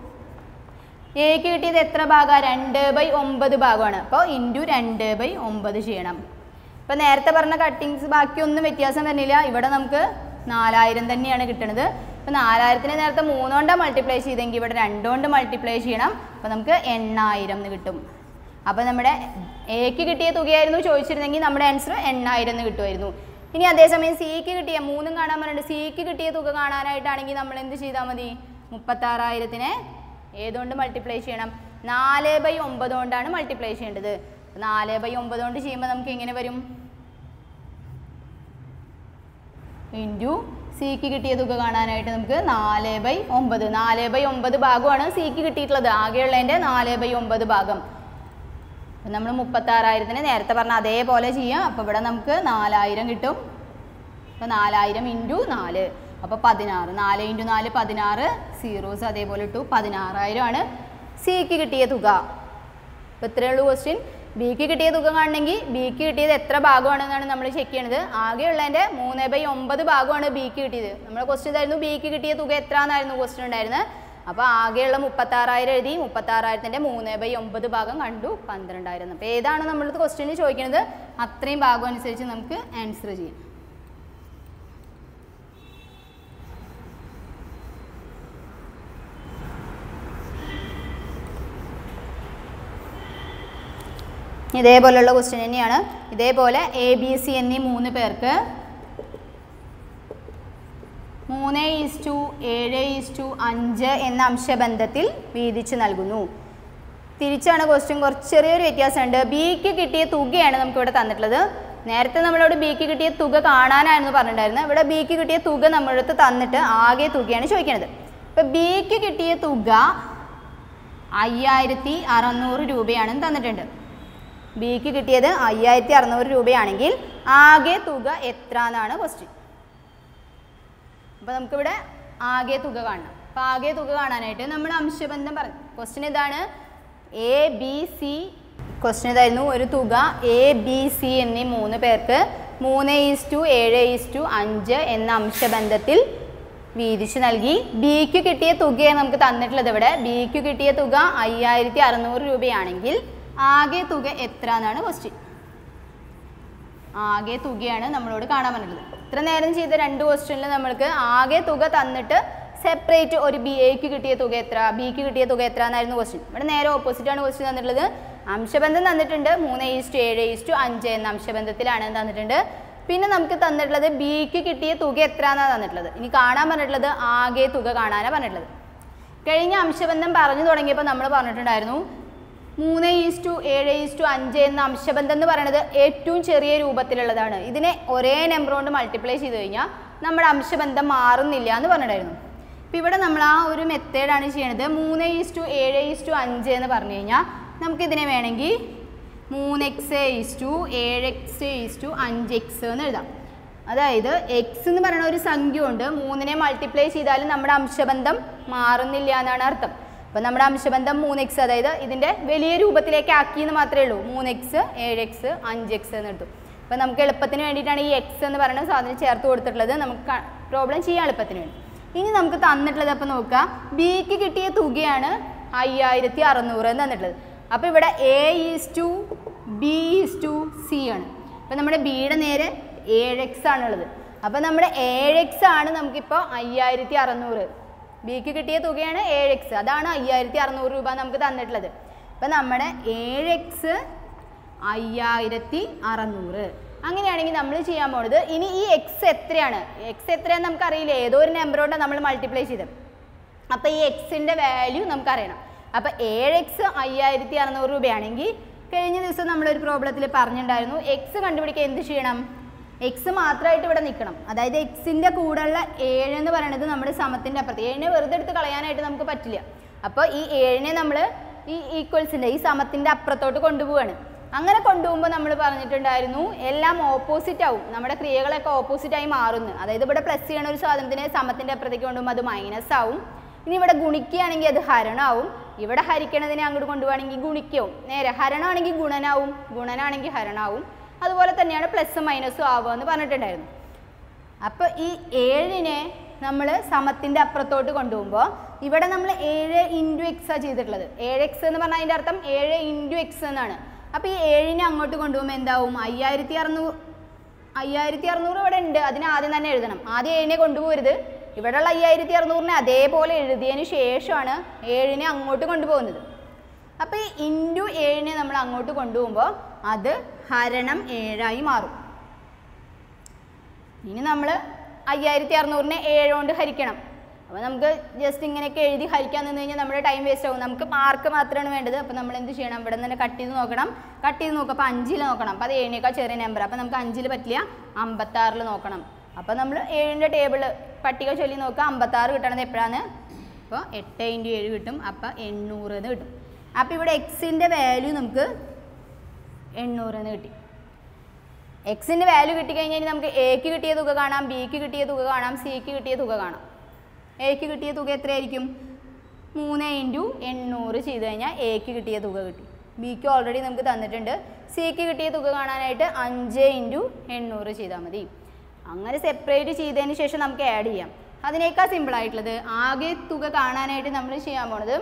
എക്ക് കിട്ടിയത് എത്ര ഭാഗമാണ് രണ്ട് ബൈ ഒമ്പത് ഭാഗമാണ് അപ്പോൾ ഇൻറ്റു രണ്ട് ബൈ ഒമ്പത് ചെയ്യണം ഇപ്പോൾ നേരത്തെ പറഞ്ഞ കട്ടിങ്സ് ബാക്കിയൊന്നും വ്യത്യാസം വരുന്നില്ല ഇവിടെ നമുക്ക് നാലായിരം തന്നെയാണ് കിട്ടുന്നത് അപ്പോൾ നാലായിരത്തിന് നേരത്തെ മൂന്നുകൊണ്ട് മൾട്ടിപ്ലൈ ചെയ്തെങ്കിൽ ഇവിടെ രണ്ടുകൊണ്ട് മൾട്ടിപ്ലൈ ചെയ്യണം അപ്പോൾ നമുക്ക് എണ്ണായിരം എന്ന് കിട്ടും അപ്പോൾ നമ്മുടെ എക്ക് കിട്ടിയ തുകയായിരുന്നു ചോദിച്ചിരുന്നെങ്കിൽ നമ്മുടെ ആൻസർ എണ്ണായിരം എന്ന് കിട്ടുമായിരുന്നു ഇനി അതേസമയം സിക്ക് കിട്ടിയ മൂന്നും കാണാൻ പറഞ്ഞിട്ട് സിക്ക് കിട്ടിയ തുക കാണാനായിട്ടാണെങ്കിൽ നമ്മൾ എന്ത് ചെയ്താൽ മതി മുപ്പത്താറായിരത്തിനെ ഏതുകൊണ്ട് മൾട്ടിപ്ലൈ ചെയ്യണം നാല് ബൈ ഒമ്പത് കൊണ്ടാണ് മൾട്ടിപ്ലൈ ചെയ്യേണ്ടത് നാല് ബൈ ഒമ്പത് കൊണ്ട് ചെയ്യുമ്പോൾ നമുക്ക് എങ്ങനെ വരും ഇൻറ്റു സിക്ക് കിട്ടിയ തുക കാണാനായിട്ട് നമുക്ക് നാല് ബൈ ഒമ്പത് നാല് ബൈ ഒമ്പത് ഭാഗമാണ് സിക്ക് കിട്ടിയിട്ടുള്ളത് ആകെയുള്ളതിൻ്റെ നാല് ബൈ ഒമ്പത് ഭാഗം അപ്പം നമ്മൾ മുപ്പത്താറായിരത്തിന് നേരത്തെ പറഞ്ഞ അതേപോലെ ചെയ്യാം അപ്പോൾ ഇവിടെ നമുക്ക് നാലായിരം കിട്ടും അപ്പോൾ നാലായിരം ഇൻറ്റു നാല് അപ്പോൾ പതിനാറ് നാല് ഇൻറ്റു നാല് പതിനാറ് സീറോസ് അതേപോലെ ഇട്ടു പതിനാറായിരമാണ് സിക്ക് കിട്ടിയ തുക അപ്പോൾ ഇത്രയേ ഉള്ളൂ ക്വസ്റ്റ്യൻ ബിക്ക് കിട്ടിയ തുക കാണണമെങ്കിൽ ബിക്ക് കിട്ടിയത് എത്ര ഭാഗമാണെന്നാണ് നമ്മൾ ചെക്ക് ചെയ്യണത് ആകെയുള്ളതിൻ്റെ മൂന്ന് ബൈ ഒമ്പത് ഭാഗമാണ് ബിക്ക് കിട്ടിയത് നമ്മുടെ ക്വസ്റ്റ്യൻ ഇതായിരുന്നു ബിക്ക് കിട്ടിയ തുക എത്ര എന്നായിരുന്നു ക്വസ്റ്റ്യൻ ഉണ്ടായിരുന്നത് അപ്പോൾ ആകെയുള്ള മുപ്പത്താറായിരം എഴുതി മുപ്പത്താറായിരത്തിൻ്റെ മൂന്ന് ബൈ ഒമ്പത് ഭാഗം കണ്ടു പന്ത്രണ്ടായിരം അപ്പോൾ ഏതാണ് നമ്മൾ ക്വസ്റ്റ്യന് ചോദിക്കുന്നത് അത്രയും ഭാഗം അനുസരിച്ച് നമുക്ക് ആൻസർ ചെയ്യാം ഇതേപോലുള്ള ക്വസ്റ്റ്യൻ തന്നെയാണ് ഇതേപോലെ എ ബി സി എന്നീ മൂന്ന് പേർക്ക് മൂന്ന് ഈസ് ടു ഏഴ് ഈസ് ടു അഞ്ച് എന്ന അംശബന്ധത്തിൽ വീതിച്ച് നൽകുന്നു തിരിച്ചാണ് ക്വസ്റ്റ്യൻ കുറച്ച് ചെറിയൊരു വ്യത്യാസമുണ്ട് ബിക്ക് കിട്ടിയ തുകയാണ് നമുക്കിവിടെ തന്നിട്ടുള്ളത് നേരത്തെ നമ്മളോട് ബിക്ക് കിട്ടിയ തുക കാണാനായിരുന്നു പറഞ്ഞിട്ടുണ്ടായിരുന്നത് ഇവിടെ ബിക്ക് കിട്ടിയ തുക നമ്മുടെ അടുത്ത് തന്നിട്ട് ആകെ തുകയാണ് ചോദിക്കുന്നത് ഇപ്പം ബിക്ക് കിട്ടിയ തുക അയ്യായിരത്തി അറുന്നൂറ് രൂപയാണ് തന്നിട്ടുണ്ട് ബിക്ക് കിട്ടിയത് അയ്യായിരത്തി അറുന്നൂറ് രൂപയാണെങ്കിൽ ആകെ തുക എത്ര എന്നാണ് ക്വസ്റ്റ്യൻ അപ്പോൾ നമുക്കിവിടെ ആകെ തുക കാണണം അപ്പോൾ ആകെ തുക കാണാനായിട്ട് നമ്മൾ അംശബന്ധം പറഞ്ഞു ക്വസ്റ്റ്യൻ ഇതാണ് എ ബി സി ക്വസ്റ്റ്യൻ ഇതായിരുന്നു ഒരു തുക എ ബി സി എന്നീ മൂന്ന് പേർക്ക് മൂന്ന് ഈസ് ടു ഏഴ് ഈസ് ടു അഞ്ച് എന്ന അംശബന്ധത്തിൽ വീതിച്ച് നൽകി ബിക്ക് കിട്ടിയ തുകയാണ് നമുക്ക് തന്നിട്ടുള്ളത് ഇവിടെ ബിക്ക് കിട്ടിയ തുക അയ്യായിരത്തി അറുന്നൂറ് രൂപയാണെങ്കിൽ ആകെ തുക എത്ര എന്നാണ് ക്വസ്റ്റ്യൻ ആകെ തുകയാണ് നമ്മളോട് കാണാൻ പറഞ്ഞിട്ടുള്ളത് ഇത്ര നേരം ചെയ്ത രണ്ട് ക്വസ്റ്റ്യനിൽ നമ്മൾക്ക് ആകെ തുക തന്നിട്ട് സെപ്പറേറ്റ് ഒരു ബി എക്ക് കിട്ടിയ തുക എത്ര ബിക്ക് കിട്ടിയ തുക എത്ര എന്നായിരുന്നു ക്വസ്റ്റ്യൻ ഇവിടെ നേരെ ഓപ്പോസിറ്റ് ആണ് ക്വസ്റ്റ്യൻ തന്നിട്ടുള്ളത് അംശബന്ധം തന്നിട്ടുണ്ട് മൂന്ന് ഈസ്റ്റു ഏഴ് ഈസ്റ്റു അഞ്ച് എന്ന അംശബന്ധത്തിലാണ് തന്നിട്ടുണ്ട് പിന്നെ നമുക്ക് തന്നിട്ടുള്ളത് ബിക്ക് കിട്ടിയ തുക എത്ര എന്നാണ് തന്നിട്ടുള്ളത് ഇനി കാണാൻ പറഞ്ഞിട്ടുള്ളത് ആകെ തുക കാണാനാണ് പറഞ്ഞിട്ടുള്ളത് കഴിഞ്ഞ അംശബന്ധം പറഞ്ഞു തുടങ്ങിയപ്പോൾ നമ്മൾ പറഞ്ഞിട്ടുണ്ടായിരുന്നു മൂന്ന് ഈസ്റ്റു ഏഴ് ഈസ്റ്റു അഞ്ച് എന്ന അംശബന്ധം എന്ന് പറയുന്നത് ഏറ്റവും ചെറിയ രൂപത്തിലുള്ളതാണ് ഇതിനെ ഒരേ നമ്പർ കൊണ്ട് മൾട്ടിപ്ലൈ ചെയ്ത് കഴിഞ്ഞാൽ നമ്മുടെ അംശബന്ധം മാറുന്നില്ല എന്ന് പറഞ്ഞിട്ടുണ്ടായിരുന്നു ഇപ്പം ഇവിടെ നമ്മൾ ആ ഒരു മെത്തേഡാണ് ചെയ്യണത് മൂന്ന് ഈസ്റ്റു ഏഴ് ഈസ്റ്റു അഞ്ച് എന്ന് പറഞ്ഞു കഴിഞ്ഞാൽ നമുക്കിതിനെ വേണമെങ്കിൽ മൂന്ന് എക്സ് ഈസ്റ്റു ഏഴ് എക്സ് ഈസ്റ്റു അഞ്ച് എക്സ് എന്ന് എഴുതാം അതായത് എക്സ് എന്ന് പറയുന്ന ഒരു സംഖ്യ ഉണ്ട് മൂന്നിനെ മൾട്ടിപ്ലൈ ചെയ്താലും നമ്മുടെ അംശബന്ധം മാറുന്നില്ല എന്നാണ് അർത്ഥം അപ്പം നമ്മുടെ അംശബന്ധം മൂന്ന് എക്സ് അതായത് ഇതിൻ്റെ വലിയ രൂപത്തിലേക്ക് ആക്കിയെന്ന് മാത്രമേ ഉള്ളൂ മൂന്ന് എക്സ് ഏഴ് എക്സ് അഞ്ച് എക്സ് എന്ന് എടുത്തു അപ്പം നമുക്ക് എളുപ്പത്തിന് വേണ്ടിയിട്ടാണ് ഈ എക്സ് എന്ന് പറയുന്ന സാധനം ചേർത്ത് കൊടുത്തിട്ടുള്ളത് നമുക്ക് പ്രോബ്ലം ചെയ്യാൻ എളുപ്പത്തിന് വേണ്ടി ഇനി നമുക്ക് തന്നിട്ടുള്ളത് അപ്പം നോക്കുക ബിക്ക് കിട്ടിയ തുകയാണ് അയ്യായിരത്തി അറുന്നൂറ് എന്ന് തന്നിട്ടുള്ളത് അപ്പോൾ ഇവിടെ A is to B is to C ആണ് അപ്പോൾ നമ്മുടെ ബിയുടെ നേരെ ഏഴ് എക്സ് ആണുള്ളത് അപ്പോൾ നമ്മുടെ ഏഴ് എക്സ് ആണ് നമുക്കിപ്പോൾ അയ്യായിരത്തി അറുന്നൂറ് ബിക്ക് കിട്ടിയ തുകയാണ് ഏഴ് എക്സ് അതാണ് അയ്യായിരത്തി അറുന്നൂറ് രൂപ നമുക്ക് തന്നിട്ടുള്ളത് അപ്പം നമ്മുടെ ഏഴ് എക്സ് അയ്യായിരത്തി അറുന്നൂറ് അങ്ങനെയാണെങ്കിൽ നമ്മൾ ചെയ്യാൻ പോണത് ഇനി ഈ എക്സ് എത്രയാണ് എക്സ് എത്രയാണെന്ന് നമുക്കറിയില്ല ഏതോ ഒരു നമ്പർ കൊണ്ട് നമ്മൾ മൾട്ടിപ്ലൈ ചെയ്ത് അപ്പോൾ ഈ എക്സിൻ്റെ വാല്യൂ നമുക്കറിയണം അപ്പോൾ ഏഴ് എക്സ് അയ്യായിരത്തി അറുന്നൂറ് രൂപയാണെങ്കിൽ കഴിഞ്ഞ ദിവസം നമ്മളൊരു പ്രോബ്ലത്തിൽ പറഞ്ഞിട്ടുണ്ടായിരുന്നു എക്സ് കണ്ടുപിടിക്കാൻ എന്ത് ചെയ്യണം എക്സ് മാത്രമായിട്ട് ഇവിടെ നിൽക്കണം അതായത് എക്സിൻ്റെ കൂടെയുള്ള ഏഴ് എന്ന് പറയുന്നത് നമ്മുടെ സമത്തിൻ്റെ അപ്പുറത്ത് ഏഴിനെ വെറുതെ എടുത്ത് കളയാനായിട്ട് നമുക്ക് പറ്റില്ല അപ്പോൾ ഈ ഏഴിനെ നമ്മൾ ഈ ഈക്വൽസിൻ്റെ ഈ സമത്തിൻ്റെ അപ്പുറത്തോട്ട് കൊണ്ടുപോവാണ് അങ്ങനെ കൊണ്ടുപോകുമ്പോൾ നമ്മൾ പറഞ്ഞിട്ടുണ്ടായിരുന്നു എല്ലാം ഓപ്പോസിറ്റ് ആവും നമ്മുടെ ക്രിയകളൊക്കെ ഓപ്പോസിറ്റ് ആയി മാറുന്നു അതായത് ഇവിടെ പ്ലസ് ചെയ്യണ ഒരു സാധനത്തിനെ സമത്തിൻ്റെ അപ്പുറത്തേക്ക് കൊണ്ടുപോകുമ്പോൾ അത് മൈനസ് ആവും ഇനി ഇവിടെ ഗുണിക്കുകയാണെങ്കിൽ അത് ഹരണമാവും ഇവിടെ ഹരിക്കണതിനെ അങ്ങോട്ട് കൊണ്ടുപോകണമെങ്കിൽ ഗുണിക്കവും നേരെ ഹരണമാണെങ്കിൽ ഗുണനാവും ഗുണനാണെങ്കിൽ ഹരണാവും അതുപോലെ തന്നെയാണ് പ്ലസ്സും മൈനസും ആവുക എന്ന് പറഞ്ഞിട്ടുണ്ടായിരുന്നു അപ്പോൾ ഈ ഏഴിനെ നമ്മൾ സമത്തിൻ്റെ അപ്പുറത്തോട്ട് കൊണ്ടുപോകുമ്പോൾ ഇവിടെ നമ്മൾ ഏഴ് ഇൻറ്റു എക്സ് ആണ് ചെയ്തിട്ടുള്ളത് ഏഴ് എക്സ് എന്ന് പറഞ്ഞാൽ അതിൻ്റെ അർത്ഥം ഏഴ് ഇൻറ്റു എക്സ് എന്നാണ് അപ്പോൾ ഈ ഏഴിനെ അങ്ങോട്ട് കൊണ്ടുപോകുമ്പോൾ എന്താവും അയ്യായിരത്തി അറുന്നൂറ് അയ്യായിരത്തി അറുന്നൂറ് ഇവിടെ ഉണ്ട് അതിന് ആദ്യം തന്നെ എഴുതണം ആദ്യം ഏഴിനെ കൊണ്ടുപോകരുത് ഇവിടെയുള്ള അയ്യായിരത്തി അറുന്നൂറിനെ അതേപോലെ എഴുതിയതിന് ശേഷമാണ് ഏഴിനെ അങ്ങോട്ട് കൊണ്ടുപോകുന്നത് അപ്പോൾ ഈ ഇൻറ്റു ഏഴിനെ നമ്മൾ അങ്ങോട്ട് കൊണ്ടുപോകുമ്പോൾ അത് ഹരണം ഏഴായി മാറും ഇനി നമ്മൾ അയ്യായിരത്തി അറുന്നൂറിനെ ഏഴ് കൊണ്ട് ഹരിക്കണം അപ്പോൾ നമുക്ക് ജസ്റ്റ് ഇങ്ങനെയൊക്കെ എഴുതി ഹരിക്കാൻ നിന്ന് കഴിഞ്ഞാൽ നമ്മുടെ ടൈം വേസ്റ്റ് ആവും നമുക്ക് മാർക്ക് മാത്രമാണ് വേണ്ടത് അപ്പോൾ നമ്മൾ എന്ത് ചെയ്യണം ഇവിടെ നിന്ന് തന്നെ കട്ട് ചെയ്ത് നോക്കണം കട്ട് ചെയ്ത് നോക്കുക അപ്പോൾ അഞ്ചിൽ നോക്കണം അപ്പോൾ അത് ഏഴിനേക്കാൾ ചെറിയ നമ്പർ അപ്പോൾ നമുക്ക് അഞ്ചിൽ പറ്റില്ല അമ്പത്താറിൽ നോക്കണം അപ്പോൾ നമ്മൾ ഏഴിൻ്റെ ടേബിൾ പട്ടിക ചൊല്ലി നോക്കുക അമ്പത്താറ് കിട്ടണത് എപ്പോഴാണ് അപ്പോൾ എട്ട് ഇൻറ്റു ഏഴ് കിട്ടും അപ്പോൾ എണ്ണൂറ് എന്ന് കിട്ടും അപ്പോൾ ഇവിടെ എക്സിൻ്റെ വാല്യൂ നമുക്ക് എണ്ണൂറ് എന്ന് കിട്ടി എക്സിൻ്റെ വാല്യൂ കിട്ടിക്കഴിഞ്ഞാൽ ഇനി നമുക്ക് എക്ക് കിട്ടിയ തുക കാണാം ബിക്ക് കിട്ടിയ തുക കാണാം സിക്ക് കിട്ടിയ തുക കാണാം എക്ക് കിട്ടിയ തുക എത്രയായിരിക്കും മൂന്ന് ഇൻറ്റു എണ്ണൂറ് ചെയ്ത് കഴിഞ്ഞാൽ എക്ക് കിട്ടിയ തുക കിട്ടി ബിക്ക് ഓൾറെഡി നമുക്ക് തന്നിട്ടുണ്ട് സിക്ക് കിട്ടിയ തുക കാണാനായിട്ട് അഞ്ച് ഇൻറ്റു എണ്ണൂറ് ചെയ്താൽ മതി അങ്ങനെ സെപ്പറേറ്റ് ചെയ്തതിന് ശേഷം നമുക്ക് ആഡ് ചെയ്യാം അതിനേക്കാൾ സിമ്പിൾ ആയിട്ടുള്ളത് ആകെ തുക കാണാനായിട്ട് നമ്മൾ ചെയ്യാൻ പോണത്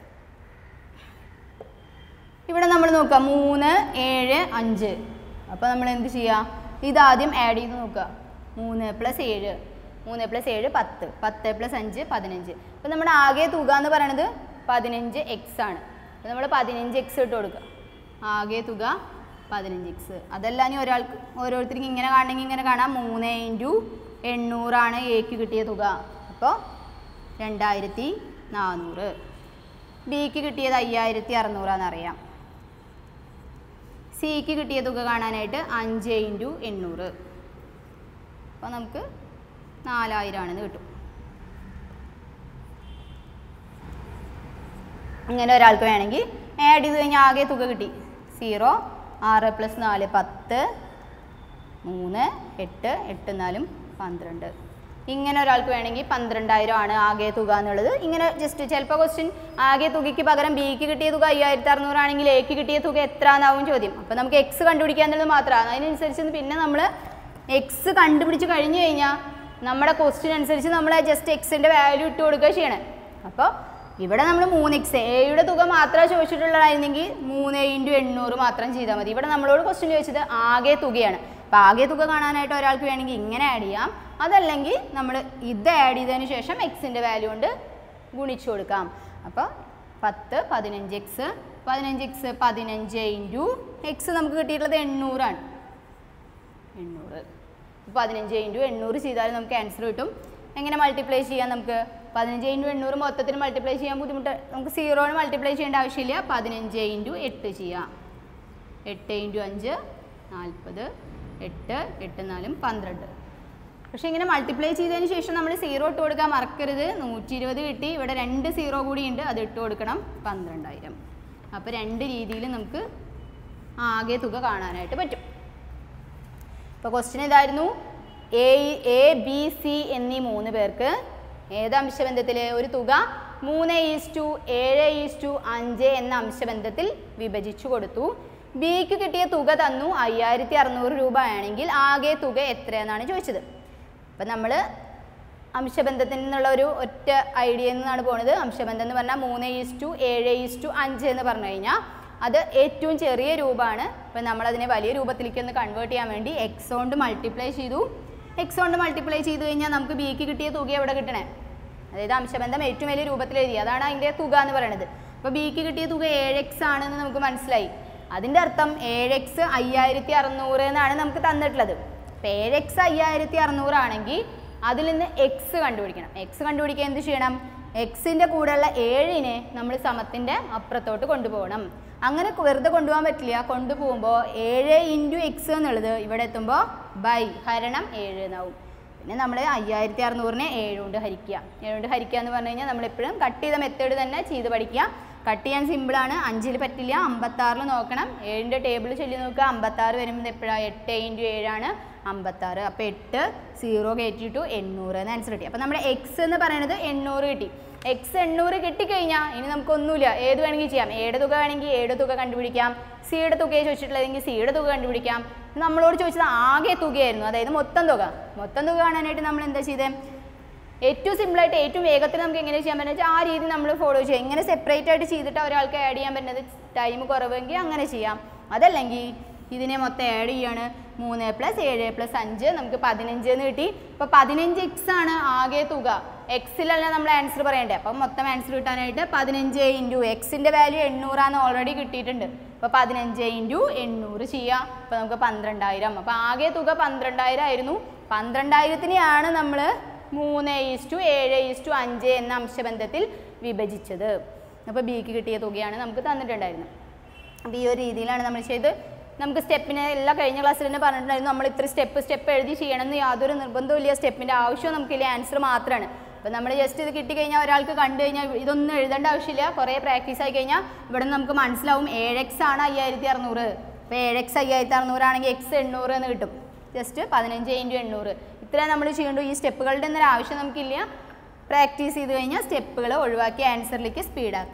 ഇവിടെ നമ്മൾ നോക്കാം മൂന്ന് ഏഴ് അഞ്ച് അപ്പോൾ നമ്മൾ എന്ത് ചെയ്യുക ഇതാദ്യം ആഡ് ചെയ്ത് നോക്കുക മൂന്ന് പ്ലസ് ഏഴ് മൂന്ന് പ്ലസ് ഏഴ് പത്ത് പത്ത് പ്ലസ് അഞ്ച് പതിനഞ്ച് അപ്പോൾ നമ്മുടെ ആകെ തുക എന്ന് പറയുന്നത് പതിനഞ്ച് എക്സ് ആണ് അപ്പോൾ നമ്മൾ പതിനഞ്ച് എക്സ് ഇട്ട് കൊടുക്കുക ആകെ തുക പതിനഞ്ച് എക്സ് അതല്ല ഇനി ഒരാൾക്ക് ഓരോരുത്തർക്കും ഇങ്ങനെ കാണണമെങ്കിൽ ഇങ്ങനെ കാണാം മൂന്ന് ഇൻറ്റു എണ്ണൂറാണ് എക്ക് കിട്ടിയ തുക അപ്പോൾ രണ്ടായിരത്തി നാനൂറ് ബിക്ക് കിട്ടിയത് അയ്യായിരത്തി അറുന്നൂറാന്ന് അറിയാം സിക്ക് കിട്ടിയ തുക കാണാനായിട്ട് അഞ്ച് ഇൻറ്റു എണ്ണൂറ് അപ്പോൾ നമുക്ക് നാലായിരം ആണെന്ന് കിട്ടും ഇങ്ങനെ ഒരാൾക്ക് വേണമെങ്കിൽ ആഡ് ചെയ്ത് കഴിഞ്ഞാൽ ആകെ തുക കിട്ടി സീറോ ആറ് പ്ലസ് നാല് പത്ത് മൂന്ന് എട്ട് എട്ട് നാലും പന്ത്രണ്ട് ഇങ്ങനെ ഒരാൾക്ക് വേണമെങ്കിൽ പന്ത്രണ്ടായിരം ആണ് ആകെ തുക എന്നുള്ളത് ഇങ്ങനെ ജസ്റ്റ് ചിലപ്പോൾ ക്വസ്റ്റ്യൻ ആകെ തുകയ്ക്ക് പകരം ബിക്ക് കിട്ടിയ തുക അയ്യായിരത്തി അറുന്നൂറാണെങ്കിൽ എക്ക് കിട്ടിയ തുക എത്ര എന്നാവും ചോദ്യം അപ്പോൾ നമുക്ക് എക്സ് കണ്ടുപിടിക്കുക എന്നുള്ളത് മാത്രമാണ് അതിനനുസരിച്ച് പിന്നെ നമ്മൾ എക്സ് കണ്ടുപിടിച്ച് കഴിഞ്ഞ് കഴിഞ്ഞാൽ നമ്മുടെ ക്വസ്റ്റ്യൻ അനുസരിച്ച് നമ്മൾ ജസ്റ്റ് എക്സിൻ്റെ വാല്യൂ ഇട്ട് കൊടുക്കുക ചെയ്യണം അപ്പോൾ ഇവിടെ നമ്മൾ മൂന്ന് എക്സ് എയുടെ തുക മാത്രമേ ചോദിച്ചിട്ടുള്ളതായിരുന്നെങ്കിൽ മൂന്ന് ഇൻറ്റു എണ്ണൂറ് മാത്രം ചെയ്താൽ മതി ഇവിടെ നമ്മളോട് ക്വസ്റ്റ്യൻ ചോദിച്ചത് ആകെ തുകയാണ് അപ്പോൾ ആകെ തുക കാണാനായിട്ട് ഒരാൾക്ക് വേണമെങ്കിൽ ഇങ്ങനെ ആഡ് ചെയ്യാം അതല്ലെങ്കിൽ നമ്മൾ ഇത് ആഡ് ചെയ്തതിന് ശേഷം എക്സിൻ്റെ വാല്യൂ കൊണ്ട് ഗുണിച്ചു കൊടുക്കാം അപ്പോൾ പത്ത് പതിനഞ്ച് എക്സ് പതിനഞ്ച് എക്സ് പതിനഞ്ച് ഇൻറ്റു എക്സ് നമുക്ക് കിട്ടിയിട്ടുള്ളത് എണ്ണൂറാണ് എണ്ണൂറ് പതിനഞ്ച് ഇൻറ്റു എണ്ണൂറ് ചെയ്താൽ നമുക്ക് ആൻസർ കിട്ടും എങ്ങനെ മൾട്ടിപ്ലൈ ചെയ്യാം നമുക്ക് പതിനഞ്ച് ഇൻറ്റു എണ്ണൂറ് മൊത്തത്തിൽ മൾട്ടിപ്ലൈ ചെയ്യാൻ ബുദ്ധിമുട്ട് നമുക്ക് സീറോന് മൾട്ടിപ്ലൈ ചെയ്യേണ്ട ആവശ്യമില്ല പതിനഞ്ച് ഇൻറ്റു എട്ട് ചെയ്യാം എട്ട് ഇൻറ്റു അഞ്ച് നാൽപ്പത് എട്ട് എട്ട് നാലും പന്ത്രണ്ട് പക്ഷേ ഇങ്ങനെ മൾട്ടിപ്ലൈ ചെയ്തതിന് ശേഷം നമ്മൾ സീറോ ഇട്ട് കൊടുക്കാൻ മറക്കരുത് നൂറ്റി ഇരുപത് കിട്ടി ഇവിടെ രണ്ട് സീറോ കൂടി ഉണ്ട് അത് ഇട്ട് കൊടുക്കണം പന്ത്രണ്ടായിരം അപ്പോൾ രണ്ട് രീതിയിൽ നമുക്ക് ആകെ തുക കാണാനായിട്ട് പറ്റും ഇപ്പോൾ ക്വസ്റ്റ്യൻ ഇതായിരുന്നു എ എ ബി സി എന്നീ മൂന്ന് പേർക്ക് ഏത് അംശബന്ധത്തിൽ ഒരു തുക മൂന്ന് ഈസ് ടു ഏഴ് ഈസ് ടു അഞ്ച് എന്ന അംശബന്ധത്തിൽ വിഭജിച്ചു കൊടുത്തു ബിക്ക് കിട്ടിയ തുക തന്നു അയ്യായിരത്തി അറുന്നൂറ് രൂപ ആണെങ്കിൽ ആകെ തുക എത്രയെന്നാണ് ചോദിച്ചത് അപ്പം നമ്മൾ അംശബന്ധത്തിൽ നിന്നുള്ള ഒരു ഒറ്റ ഐഡിയ നിന്നാണ് പോണത് അംശബന്ധം എന്ന് പറഞ്ഞാൽ മൂന്ന് ഈസ് ടു ഏഴ് ഈസ് ടു അഞ്ച് എന്ന് പറഞ്ഞു കഴിഞ്ഞാൽ അത് ഏറ്റവും ചെറിയ രൂപമാണ് അപ്പം നമ്മളതിനെ വലിയ രൂപത്തിലേക്ക് ഒന്ന് കൺവേർട്ട് ചെയ്യാൻ വേണ്ടി എക്സ് കൊണ്ട് മൾട്ടിപ്ലൈ ചെയ്തു എക്സ് കൊണ്ട് മൾട്ടിപ്ലൈ ചെയ്ത് കഴിഞ്ഞാൽ നമുക്ക് ബിക്ക് കിട്ടിയ തുക എവിടെ കിട്ടണേ അതായത് അംശബന്ധം ഏറ്റവും വലിയ രൂപത്തിൽ എഴുതി അതാണ് അതിൻ്റെ തുക എന്ന് പറയുന്നത് അപ്പോൾ ബിക്ക് കിട്ടിയ തുക ഏഴ് എക്സ് ആണെന്ന് നമുക്ക് മനസ്സിലായി അതിൻ്റെ അർത്ഥം ഏഴ് എക്സ് അയ്യായിരത്തി അറുന്നൂറ് എന്നാണ് നമുക്ക് തന്നിട്ടുള്ളത് അപ്പോൾ ഏഴ് എക്സ് അയ്യായിരത്തി അറുന്നൂറാണെങ്കിൽ അതിൽ നിന്ന് എക്സ് കണ്ടുപിടിക്കണം എക്സ് കണ്ടുപിടിക്കാൻ എന്ത് ചെയ്യണം എക്സിൻ്റെ കൂടെയുള്ള ഏഴിനെ നമ്മൾ സമത്തിൻ്റെ അപ്പുറത്തോട്ട് കൊണ്ടുപോകണം അങ്ങനെ വെറുതെ കൊണ്ടുപോകാൻ പറ്റില്ല കൊണ്ടുപോകുമ്പോൾ ഏഴ് ഇൻറ്റു എക്സ് എന്നുള്ളത് ഇവിടെ എത്തുമ്പോൾ ബൈ ഹരണം ഏഴ് എന്നാവും പിന്നെ നമ്മൾ അയ്യായിരത്തി അറുന്നൂറിനെ ഏഴ് കൊണ്ട് ഹരിക്കുക ഏഴ് കൊണ്ട് ഹരിക്കുക എന്ന് പറഞ്ഞു കഴിഞ്ഞാൽ നമ്മളെപ്പോഴും കട്ട് ചെയ്ത മെത്തേഡ് തന്നെ ചെയ്ത് പഠിക്കുക കട്ട് ചെയ്യാൻ സിമ്പിളാണ് അഞ്ചിൽ പറ്റില്ല അമ്പത്താറിൽ നോക്കണം ഏഴിൻ്റെ ടേബിൾ ചൊല്ലി നോക്കുക അമ്പത്താറ് വരുമ്പോൾ എപ്പോഴാണ് എട്ട് ഇൻറ്റു ഏഴാണ് അമ്പത്താറ് അപ്പോൾ എട്ട് സീറോ കയറ്റിയിട്ടു എണ്ണൂറ് എന്ന് ആൻസർ കിട്ടി അപ്പോൾ നമ്മുടെ എക്സ് എന്ന് പറയുന്നത് എണ്ണൂറ് കിട്ടി എക്സ് എണ്ണൂറ് കിട്ടിക്കഴിഞ്ഞാൽ ഇനി നമുക്കൊന്നുമില്ല ഏത് വേണമെങ്കിൽ ചെയ്യാം ഏടെ തുക വേണമെങ്കിൽ ഏടെ തുക കണ്ടുപിടിക്കാം സിയുടെ തുകയെ ചോദിച്ചിട്ടുള്ളതെങ്കിൽ സിയുടെ തുക കണ്ടുപിടിക്കാം നമ്മളോട് ചോദിച്ചത് ആകെ തുകയായിരുന്നു അതായത് മൊത്തം തുക മൊത്തം തുക കാണാനായിട്ട് നമ്മൾ എന്താ ചെയ്തത് ഏറ്റവും സിമ്പിളായിട്ട് ഏറ്റവും വേഗത്തിൽ നമുക്ക് എങ്ങനെ ചെയ്യാൻ പറ്റുന്നത് ആ രീതി നമ്മൾ ഫോളോ ചെയ്യാം എങ്ങനെ സെപ്പറേറ്റ് ആയിട്ട് ചെയ്തിട്ട് ഒരാൾക്ക് ആഡ് ചെയ്യാൻ പറ്റുന്നത് ടൈം കുറവെങ്കിൽ അങ്ങനെ ചെയ്യാം അതല്ലെങ്കിൽ ഇതിനെ മൊത്തം ആഡ് ചെയ്യാണ് മൂന്ന് പ്ലസ് ഏഴ് പ്ലസ് അഞ്ച് നമുക്ക് പതിനഞ്ച് എന്ന് കിട്ടി അപ്പോൾ പതിനഞ്ച് എക്സ് ആണ് ആകെ തുക എക്സിലല്ല നമ്മൾ ആൻസർ പറയണ്ടേ അപ്പം മൊത്തം ആൻസർ കിട്ടാനായിട്ട് പതിനഞ്ച് ഇൻറ്റു എക്സിൻ്റെ വാല്യൂ എണ്ണൂറാന്ന് ഓൾറെഡി കിട്ടിയിട്ടുണ്ട് അപ്പോൾ പതിനഞ്ച് ഇൻറ്റു എണ്ണൂറ് ചെയ്യാം അപ്പോൾ നമുക്ക് പന്ത്രണ്ടായിരം അപ്പോൾ ആകെ തുക പന്ത്രണ്ടായിരം ആയിരുന്നു പന്ത്രണ്ടായിരത്തിനെയാണ് നമ്മൾ മൂന്ന് ഈസ് ടു ഏഴ് ഈസ് ടു അഞ്ച് എന്ന അംശബന്ധത്തിൽ വിഭജിച്ചത് അപ്പോൾ ബിക്ക് കിട്ടിയ തുകയാണ് നമുക്ക് തന്നിട്ടുണ്ടായിരുന്നത് അപ്പോൾ ഈ ഒരു രീതിയിലാണ് നമ്മൾ ചെയ്ത് നമുക്ക് സ്റ്റെപ്പിനെ എല്ലാം കഴിഞ്ഞ ക്ലാസ്സിൽ തന്നെ പറഞ്ഞിട്ടുണ്ടായിരുന്നു നമ്മൾ ഇത്ര സ്റ്റെപ്പ് സ്റ്റെപ്പ് എഴുതി ചെയ്യണമെന്ന് യാതൊരു നിർബന്ധമില്ല സ്റ്റെപ്പിൻ്റെ ആവശ്യം നമുക്കില്ല ആൻസർ മാത്രമാണ് അപ്പോൾ നമ്മൾ ജസ്റ്റ് ഇത് കിട്ടിക്കഴിഞ്ഞാൽ ഒരാൾക്ക് കണ്ടു കഴിഞ്ഞാൽ ഇതൊന്നും എഴുതേണ്ട ആവശ്യമില്ല കുറേ പ്രാക്ടീസ് ആയി കഴിഞ്ഞാൽ ഇവിടെ നിന്ന് നമുക്ക് മനസ്സിലാവും ഏഴ് എക്സ് ആണ് അയ്യായിരത്തി അറുന്നൂറ് അപ്പോൾ ഏഴ് എക്സ് അയ്യായിരത്തി അറുന്നൂറാണെങ്കിൽ എക്സ് എണ്ണൂറ് എന്ന് കിട്ടും ജസ്റ്റ് പതിനഞ്ച് ഇൻറ്റു എണ്ണൂറ് ഇത്ര നമ്മൾ ചെയ്യേണ്ടു ഈ സ്റ്റെപ്പുകളുടെ ഒന്നും ഒരു ആവശ്യം നമുക്കില്ല പ്രാക്ടീസ് ചെയ്ത് കഴിഞ്ഞാൽ സ്റ്റെപ്പുകൾ ഒഴിവാക്കി ആൻസറിലേക്ക് സ്പീഡാക്കും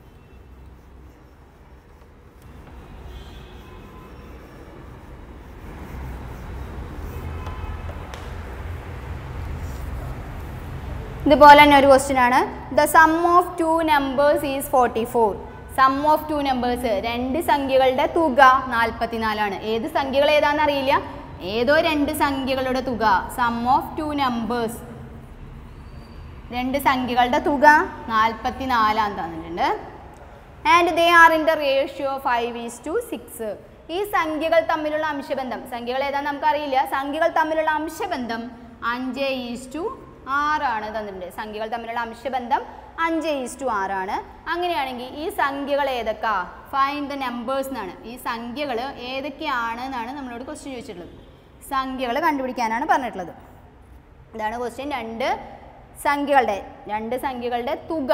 ഇതുപോലെ തന്നെ ഒരു ക്വസ്റ്റ്യൻ ആണ് the sum of two numbers is forty four sum of two numbers രണ്ട് സംഖ്യകളുടെ തുക നാൽപ്പത്തിനാലാണ് ഏത് സംഖ്യകൾ ഏതാണെന്ന് അറിയില്ല ഏതോ രണ്ട് സംഖ്യകളുടെ തുക സം ഓഫ് ടു നമ്പേഴ്സ് രണ്ട് സംഖ്യകളുടെ തുക നാൽപ്പത്തി നാലാന്ന് തന്നിട്ടുണ്ട് and they are in the ratio five is to six ഈ സംഖ്യകൾ തമ്മിലുള്ള അംശബന്ധം സംഖ്യകൾ ഏതാണെന്ന് നമുക്കറിയില്ല സംഖ്യകൾ തമ്മിലുള്ള അംശബന്ധം അഞ്ച് ഈസ് ടു ആറാണ് തന്നിട്ടുണ്ട് സംഖ്യകൾ തമ്മിലുള്ള അംശബന്ധം അഞ്ച് ഈസ് ടു ആറാണ് അങ്ങനെയാണെങ്കിൽ ഈ സംഖ്യകൾ ഏതൊക്കെ ഫൈൻ ദ നമ്പേഴ്സ് എന്നാണ് ഈ സംഖ്യകൾ ഏതൊക്കെയാണ് എന്നാണ് നമ്മളോട് ക്വസ്റ്റ്യൻ ചോദിച്ചിട്ടുള്ളത് സംഖ്യകൾ കണ്ടുപിടിക്കാനാണ് പറഞ്ഞിട്ടുള്ളത് ഇതാണ് ക്വസ്റ്റ്യൻ രണ്ട് സംഖ്യകളുടെ രണ്ട് സംഖ്യകളുടെ തുക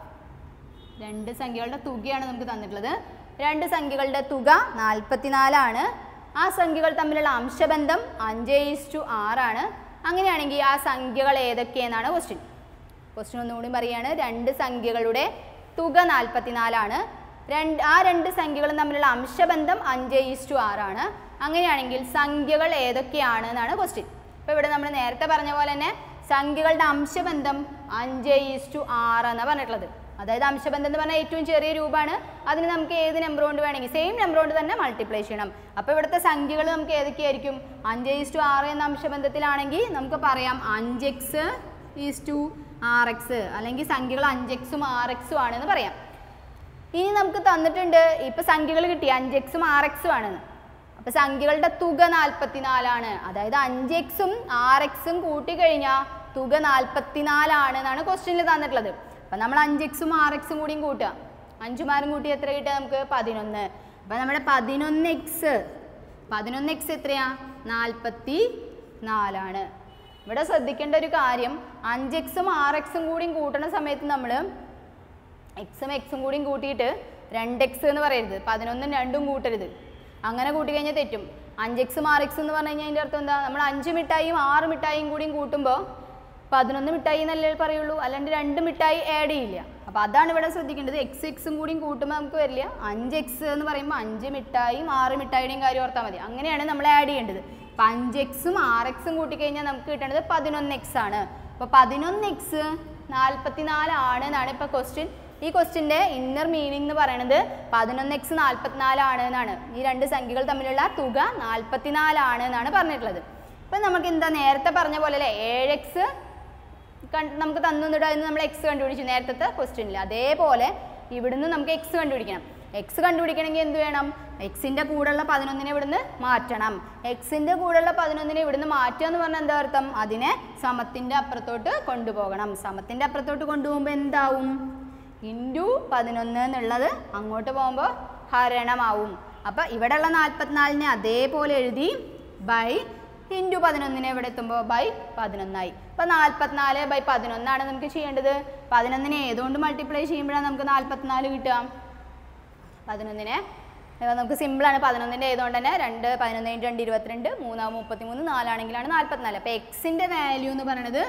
രണ്ട് സംഖ്യകളുടെ തുകയാണ് നമുക്ക് തന്നിട്ടുള്ളത് രണ്ട് സംഖ്യകളുടെ തുക നാൽപ്പത്തിനാലാണ് ആ സംഖ്യകൾ തമ്മിലുള്ള അംശബന്ധം അഞ്ച് ഈസ് ടു ആറാണ് അങ്ങനെയാണെങ്കിൽ ആ സംഖ്യകൾ ഏതൊക്കെയെന്നാണ് ക്വസ്റ്റ്യൻ ക്വസ്റ്റ്യൻ ഒന്നുകൂടി പറയാണ് രണ്ട് സംഖ്യകളുടെ തുക നാൽപ്പത്തിനാലാണ് രണ്ട് ആ രണ്ട് സംഖ്യകളും തമ്മിലുള്ള അംശബന്ധം അഞ്ച് ഈസ് ടു ആറാണ് അങ്ങനെയാണെങ്കിൽ സംഖ്യകൾ ഏതൊക്കെയാണ് എന്നാണ് ക്വസ്റ്റ്യൻ ഇപ്പോൾ ഇവിടെ നമ്മൾ നേരത്തെ പറഞ്ഞ പോലെ തന്നെ സംഖ്യകളുടെ അംശബന്ധം അഞ്ച് ഈസ് ടു ആറ് എന്നാണ് പറഞ്ഞിട്ടുള്ളത് അതായത് അംശബന്ധം എന്ന് പറഞ്ഞാൽ ഏറ്റവും ചെറിയ രൂപമാണ് അതിന് നമുക്ക് ഏത് നമ്പർ കൊണ്ട് വേണമെങ്കിൽ സെയിം നമ്പർ കൊണ്ട് തന്നെ മൾട്ടിപ്ലൈ ചെയ്യണം അപ്പോൾ ഇവിടുത്തെ സംഖ്യകൾ നമുക്ക് ഏതൊക്കെയായിരിക്കും അഞ്ച് ഈസ് ടു ആറ് എന്ന അംശബന്ധത്തിലാണെങ്കിൽ നമുക്ക് പറയാം അഞ്ച് x is to R x അല്ലെങ്കിൽ സംഖ്യകൾ അഞ്ച് എക്സും ആർ എക്സും ആണെന്ന് പറയാം ഇനി നമുക്ക് തന്നിട്ടുണ്ട് ഇപ്പൊ സംഖ്യകൾ കിട്ടി അഞ്ച് എക്സും ആർ എക്സും ആണെന്ന് അപ്പൊ സംഖ്യകളുടെ തുക നാൽപ്പത്തിനാലാണ് അതായത് അഞ്ച് എക്സും ആർ എക്സും കൂട്ടിക്കഴിഞ്ഞാൽ തുക നാൽപ്പത്തിനാലാണ് എന്നാണ് ക്വസ്റ്റ്യനിൽ തന്നിട്ടുള്ളത് അപ്പൊ നമ്മൾ അഞ്ച് എക്സും ആർ എക്സും കൂടിയും കൂട്ടുക അഞ്ചുമാരും കൂട്ടി എത്ര കിട്ടുക നമുക്ക് പതിനൊന്ന് അപ്പൊ നമ്മുടെ പതിനൊന്ന് എക്സ് പതിനൊന്ന് എക്സ് എത്രയാ നാൽപ്പത്തി നാലാണ് ഇവിടെ ശ്രദ്ധിക്കേണ്ട ഒരു കാര്യം അഞ്ച് എക്സും ആറ് എക്സും കൂടിയും കൂട്ടുന്ന സമയത്ത് നമ്മൾ എക്സും എക്സും കൂടിയും കൂട്ടിയിട്ട് രണ്ട് എക്സ് എന്ന് പറയരുത് പതിനൊന്നും രണ്ടും കൂട്ടരുത് അങ്ങനെ കൂട്ടി കഴിഞ്ഞാൽ തെറ്റും അഞ്ച് എക്സും ആറ് എക്സ് എന്ന് പറഞ്ഞു കഴിഞ്ഞാൽ അതിൻ്റെ അർത്ഥം എന്താ നമ്മൾ അഞ്ച് മിഠായിയും ആറ് മിഠായിയും കൂടിയും കൂട്ടുമ്പോൾ പതിനൊന്ന് മിഠായി എന്നല്ലേ പറയുള്ളൂ അല്ലാണ്ട് രണ്ട് മിഠായി ആഡ് ചെയ്യില്ല അപ്പോൾ അതാണ് ഇവിടെ ശ്രദ്ധിക്കേണ്ടത് എക്സ് എക്സും കൂടിയും കൂട്ടുമ്പോൾ നമുക്ക് വരില്ല അഞ്ച് എക്സ് എന്ന് പറയുമ്പോൾ അഞ്ച് മിഠായിയും ആറ് മിഠായിയുടെയും കാര്യം ഓർത്താൽ മതി അങ്ങനെയാണ് നമ്മൾ ആഡ് ചെയ്യേണ്ടത് അപ്പം അഞ്ച് എക്സും ആറ് എക്സും കൂട്ടിക്കഴിഞ്ഞാൽ നമുക്ക് കിട്ടേണ്ടത് പതിനൊന്ന് എക്സ് ആണ് അപ്പോൾ പതിനൊന്ന് എക്സ് നാൽപ്പത്തിനാലാണ് എന്നാണ് ഇപ്പോൾ ക്വസ്റ്റ്യൻ ഈ ക്വസ്റ്റ്യൻ്റെ ഇന്നർ മീനിങ് എന്ന് പറയുന്നത് പതിനൊന്ന് എക്സ് നാൽപ്പത്തിനാലാണ് എന്നാണ് ഈ രണ്ട് സംഖ്യകൾ തമ്മിലുള്ള തുക നാൽപ്പത്തിനാലാണ് എന്നാണ് പറഞ്ഞിട്ടുള്ളത് ഇപ്പം നമുക്ക് എന്താ നേരത്തെ പറഞ്ഞ പോലെ അല്ലേ ഏഴ് എക്സ് നമുക്ക് തന്നിട്ട് അതിന് നമ്മൾ എക്സ് കണ്ടുപിടിച്ചു നേരത്തെ ക്വസ്റ്റ്യനിൽ അതേപോലെ ഇവിടുന്ന് നമുക്ക് എക്സ് കണ്ടുപിടിക്കണം എക്സ് കണ്ടുപിടിക്കണമെങ്കിൽ എന്ത് വേണം എക്സിൻ്റെ കൂടെയുള്ള പതിനൊന്നിനെ ഇവിടുന്ന് മാറ്റണം എക്സിൻ്റെ കൂടെയുള്ള പതിനൊന്നിനെ ഇവിടുന്ന് മാറ്റുക എന്ന് പറഞ്ഞാൽ എന്താ അർത്ഥം അതിനെ സമത്തിൻ്റെ അപ്പുറത്തോട്ട് കൊണ്ടുപോകണം സമത്തിൻ്റെ അപ്പുറത്തോട്ട് കൊണ്ടുപോകുമ്പോൾ എന്താവും ഇൻറ്റു പതിനൊന്ന് എന്നുള്ളത് അങ്ങോട്ട് പോകുമ്പോൾ ഹരണമാവും അപ്പം ഇവിടെയുള്ള നാൽപ്പത്തിനാലിനെ അതേപോലെ എഴുതി ബൈ ഇൻറ്റു പതിനൊന്നിനെ ഇവിടെ എത്തുമ്പോൾ ബൈ പതിനൊന്നായി അപ്പം നാൽപ്പത്തിനാല് ബൈ പതിനൊന്നാണ് നമുക്ക് ചെയ്യേണ്ടത് പതിനൊന്നിനെ ഏതുകൊണ്ട് മൾട്ടിപ്ലൈ ചെയ്യുമ്പോഴാണ് നമുക്ക് നാൽപ്പത്തിനാല് കിട്ടുക പതിനൊന്നിനെ ഏതാ നമുക്ക് സിമ്പിളാണ് പതിനൊന്നിൻ്റെ ഏതുകൊണ്ട് തന്നെ രണ്ട് പതിനൊന്ന് ഇൻറ്റു രണ്ട് ഇരുപത്തിരണ്ട് മൂന്നാവും മുപ്പത്തിമൂന്ന് നാലാണെങ്കിലാണ് നാൽപ്പത്തിനാല് അപ്പോൾ എക്സിൻ്റെ വാല്യൂ എന്ന് പറയുന്നത്